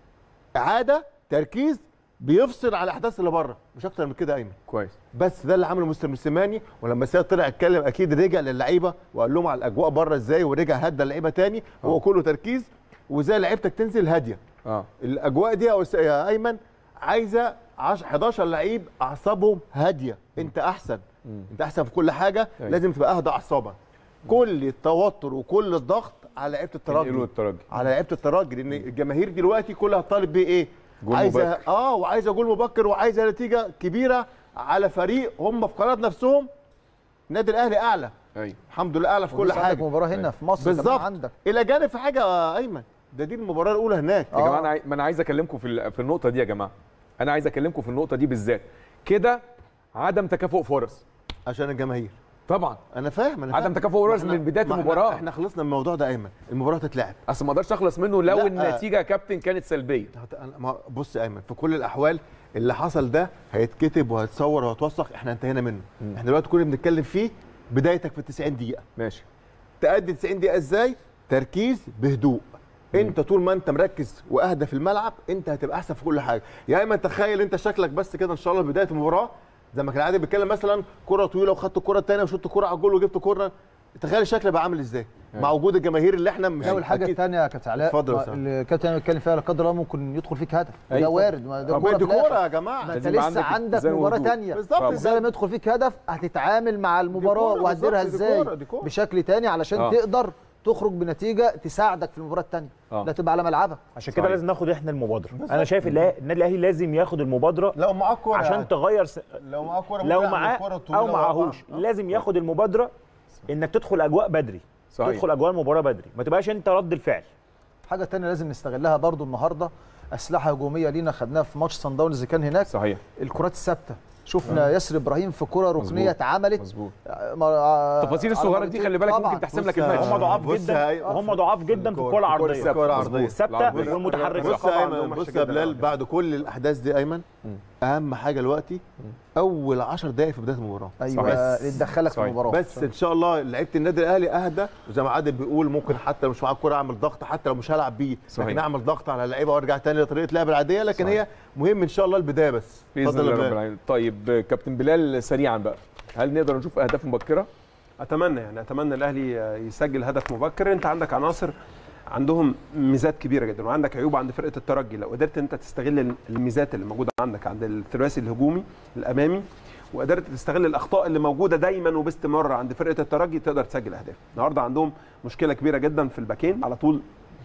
اعاده تركيز بيفصل على الاحداث اللي بره مش اكتر من كده ايمن كويس بس ده اللي عمله مستر موسيماني ولما السيد طلع اتكلم اكيد رجع للعيبه وقال لهم على الاجواء بره ازاي ورجع هدى اللعيبه تاني هو كله تركيز وازاي لعيبتك تنزل هاديه اه الاجواء دي يا أس- يا ايمن عايزه 10 11 لعيب اعصابهم هاديه انت احسن انت احسن في كل حاجه أيوة. لازم تبقى اهدى اعصابك كل التوتر وكل الضغط على لعيبه تنقله الترجي الترجي على لعيبه الترجي لان الجماهير دلوقتي كلها طالب بيه ايه جول عايزه مبكر. اه وعايزه جول مبكر وعايزه نتيجه كبيره على فريق هم في قرارات نفسهم النادي الاهلي اعلى ايوه الحمد لله اعلى في كل ولسه عندك حاجه مباراه هنا في مصر كمان بالظبط عندك الى جانب في حاجه يا ايمن ده دي المباراه الاولى هناك يا جماعه انا عاي- ما انا عايز اكلمكم في ال- في النقطه دي يا جماعه انا عايز اكلمكم في النقطه دي بالذات كده عدم تكافؤ فرص عشان الجماهير طبعا انا فاهم انا عدم فاهم. تكافؤ فرص ما إحنا- من بدايه ما إحنا- المباراه احنا خلصنا من الموضوع ده ايمن المباراه هتتلعب اصل ما اقدرش اخلص منه لو لا. النتيجه يا كابتن كانت سلبيه هت- أنا- ما- بص يا ايمن في كل الاحوال اللي حصل ده هيتكتب وهيتصور وهيتوثق احنا انتهينا منه احنا دلوقتي كل اللي بنتكلم فيه بدايتك في ال 90 دقيقه ماشي تأدي 90 دقيقه ازاي تركيز بهدوء انت طول ما انت مركز واهدى في الملعب انت هتبقى احسن في كل حاجه يا ايمن تخيل انت شكلك بس كده ان شاء الله في بدايه المباراه زي ما كان عادي بيتكلم مثلا كره طويله وخدت الكره الثانيه وشطت الكره على الجول وجبت كره تخيل الشكل بقى عامل ازاي مع وجود الجماهير اللي احنا مش لا والحاجه أكيد- الثانيه يا كابتن علاء اتفضل يا ما- أسامة. اللي الكابتن أيمن بيتكلم فيها لا قدر الله ممكن يدخل فيك هدف ده أيوة. وارد ما ده طب كوره دي في الآخر. كوره يا جماعه ما انت لازم يبقى لسه عندك عندك اتزان مباراه وهدوء. ثانيه بالظبط ازاي لما يدخل فيك هدف هتتعامل مع المباراه كورة وهتديرها بالظبط، دي ازاي كورة، دي كورة. بشكل تاني علشان آه. تقدر تخرج بنتيجه تساعدك في المباراه الثانيه آه. لا تبقى على ملعبك عشان كده صحيح. لازم ناخد احنا المبادره انا شايف اللا- النادي الاهلي لازم ياخد المبادره لو معاه كوره عشان تغير س... لو معاه كوره لو ممكن يعمل معاه كرة طويلة او معاهوش وأربعة. لازم ياخد المبادره انك تدخل اجواء بدري صحيح. تدخل اجواء المباراه بدري ما تبقاش انت رد الفعل حاجه تانية لازم نستغلها برضو النهارده اسلحه هجوميه لينا خدناها في ماتش سان داونز اللي كان هناك صحيح الكرات الثابته شفنا ياسر ابراهيم في كره ركنيه اتعملت مظبوط التفاصيل التفاصيل الصغيره دي خلي بالك ممكن تحسم لك بص يا- الماتش هم ضعاف بص جدا يا- هم ضعاف جدا في الكرة- الكره العرضيه الثابتة. الكرة العرضية. الثابته العرضية. والمتحركه بص يا طبعاً ايمن هم بص وحشة يا جداً بلال العرضية. بعد كل الاحداث دي ايمن اهم حاجه دلوقتي اول 10 دقائق في بدايه المباراه ايوه صحيح. تدخلك في صحيح. المباراه بس ان شاء الله لعيبه النادي الاهلي اهدى وزي ما عادل بيقول ممكن حتى لو مش معاه الكوره اعمل ضغط حتى لو مش هلعب بيه صحيح. لكن اعمل ضغط على اللعيبه وارجع تاني لطريقه لعب العاديه لكن صحيح. هي مهم ان شاء الله البدايه بس باذن اتفضل الله يا رب بلال. العالمين طيب كابتن بلال سريعا بقى هل نقدر نشوف اهداف مبكره اتمنى يعني اتمنى الاهلي يسجل هدف مبكر انت عندك عناصر عندهم ميزات كبيره جدا وعندك عيوب عند فرقه الترجي لو قدرت انت تستغل الميزات اللي موجوده عندك عند الثلاثي الهجومي الامامي وقدرت تستغل الاخطاء اللي موجوده دايما وباستمرار عند فرقه الترجي تقدر تسجل اهداف النهارده عندهم مشكله كبيره جدا في الباكين على طول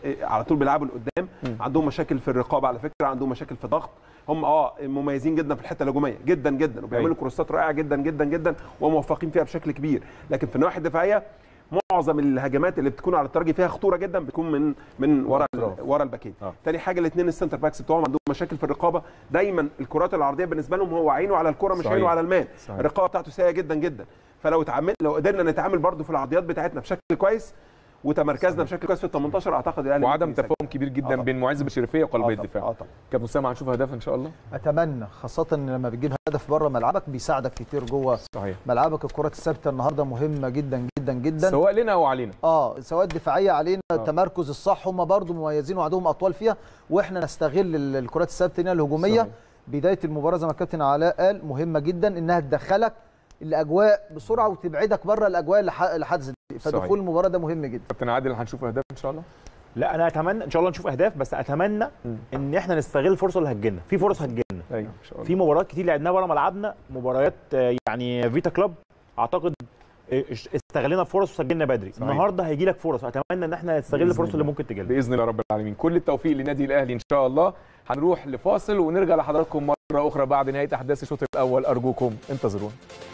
إيه، على طول بيلعبوا لقدام عندهم مشاكل في الرقابه على فكره عندهم مشاكل في الضغط هم اه مميزين جدا في الحته الهجوميه جدا جدا وبيعملوا أيوة. كروسات رائعه جدا جدا جدا وموفقين فيها بشكل كبير لكن في النواحي الدفاعيه معظم الهجمات اللي بتكون على الترجي فيها خطوره جدا بتكون من من ورا الأطراف. ورا الباكين آه. تاني حاجه الاثنين السنتر باكس بتوعهم عندهم مشاكل في الرقابه دايما الكرات العرضيه بالنسبه لهم هو عينه على الكره مش صحيح. عينه على المان صحيح. الرقابه بتاعته سيئه جدا جدا فلو اتعامل لو قدرنا نتعامل برضو في العرضيات بتاعتنا بشكل كويس وتمركزنا بشكل كويس في ال 18 اعتقد الاهلي وعدم ممكن يسجل. تفاهم كبير جدا آه. بين معز بالشريفيه وقلبي آه طبعاً. الدفاع اه طبعا كابتن اسامه هنشوف اهداف ان شاء الله اتمنى خاصه إن لما بتجيب هدف بره ملعبك بيساعدك كتير جوه صحيح ملعبك الكرات الثابته النهارده مهمه جدا جدا جدا سواء لنا او علينا اه سواء الدفاعيه علينا التمركز الصح هم برضو مميزين وعندهم اطوال فيها واحنا نستغل ال- الكرات الثابته هنا الهجوميه صحيح. بدايه المباراه زي ما الكابتن علاء قال مهمه جدا انها تدخلك الاجواء بسرعه وتبعدك بره الاجواء اللي ح- اللي حدثت دي. صحيح. فدخول المباراه ده مهم جدا كابتن عادل هنشوف اهداف ان شاء الله لا انا اتمنى ان شاء الله نشوف اهداف بس اتمنى ان احنا نستغل الفرصه اللي هتجيلنا في فرص هتجيلنا ايوه ان شاء الله في مباريات كتير لعبناها بره ملعبنا مباريات آه، يعني فيتا كلوب اعتقد آه، استغلنا الفرص وسجلنا بدري صحيح. النهارده هيجي لك فرص اتمنى ان احنا نستغل بإذن الفرص اللي الله. ممكن تجي لنا باذن الله رب العالمين كل التوفيق لنادي الاهلي ان شاء الله هنروح لفاصل ونرجع لحضراتكم مره اخرى بعد نهايه احداث الشوط الاول ارجوكم انتظرونا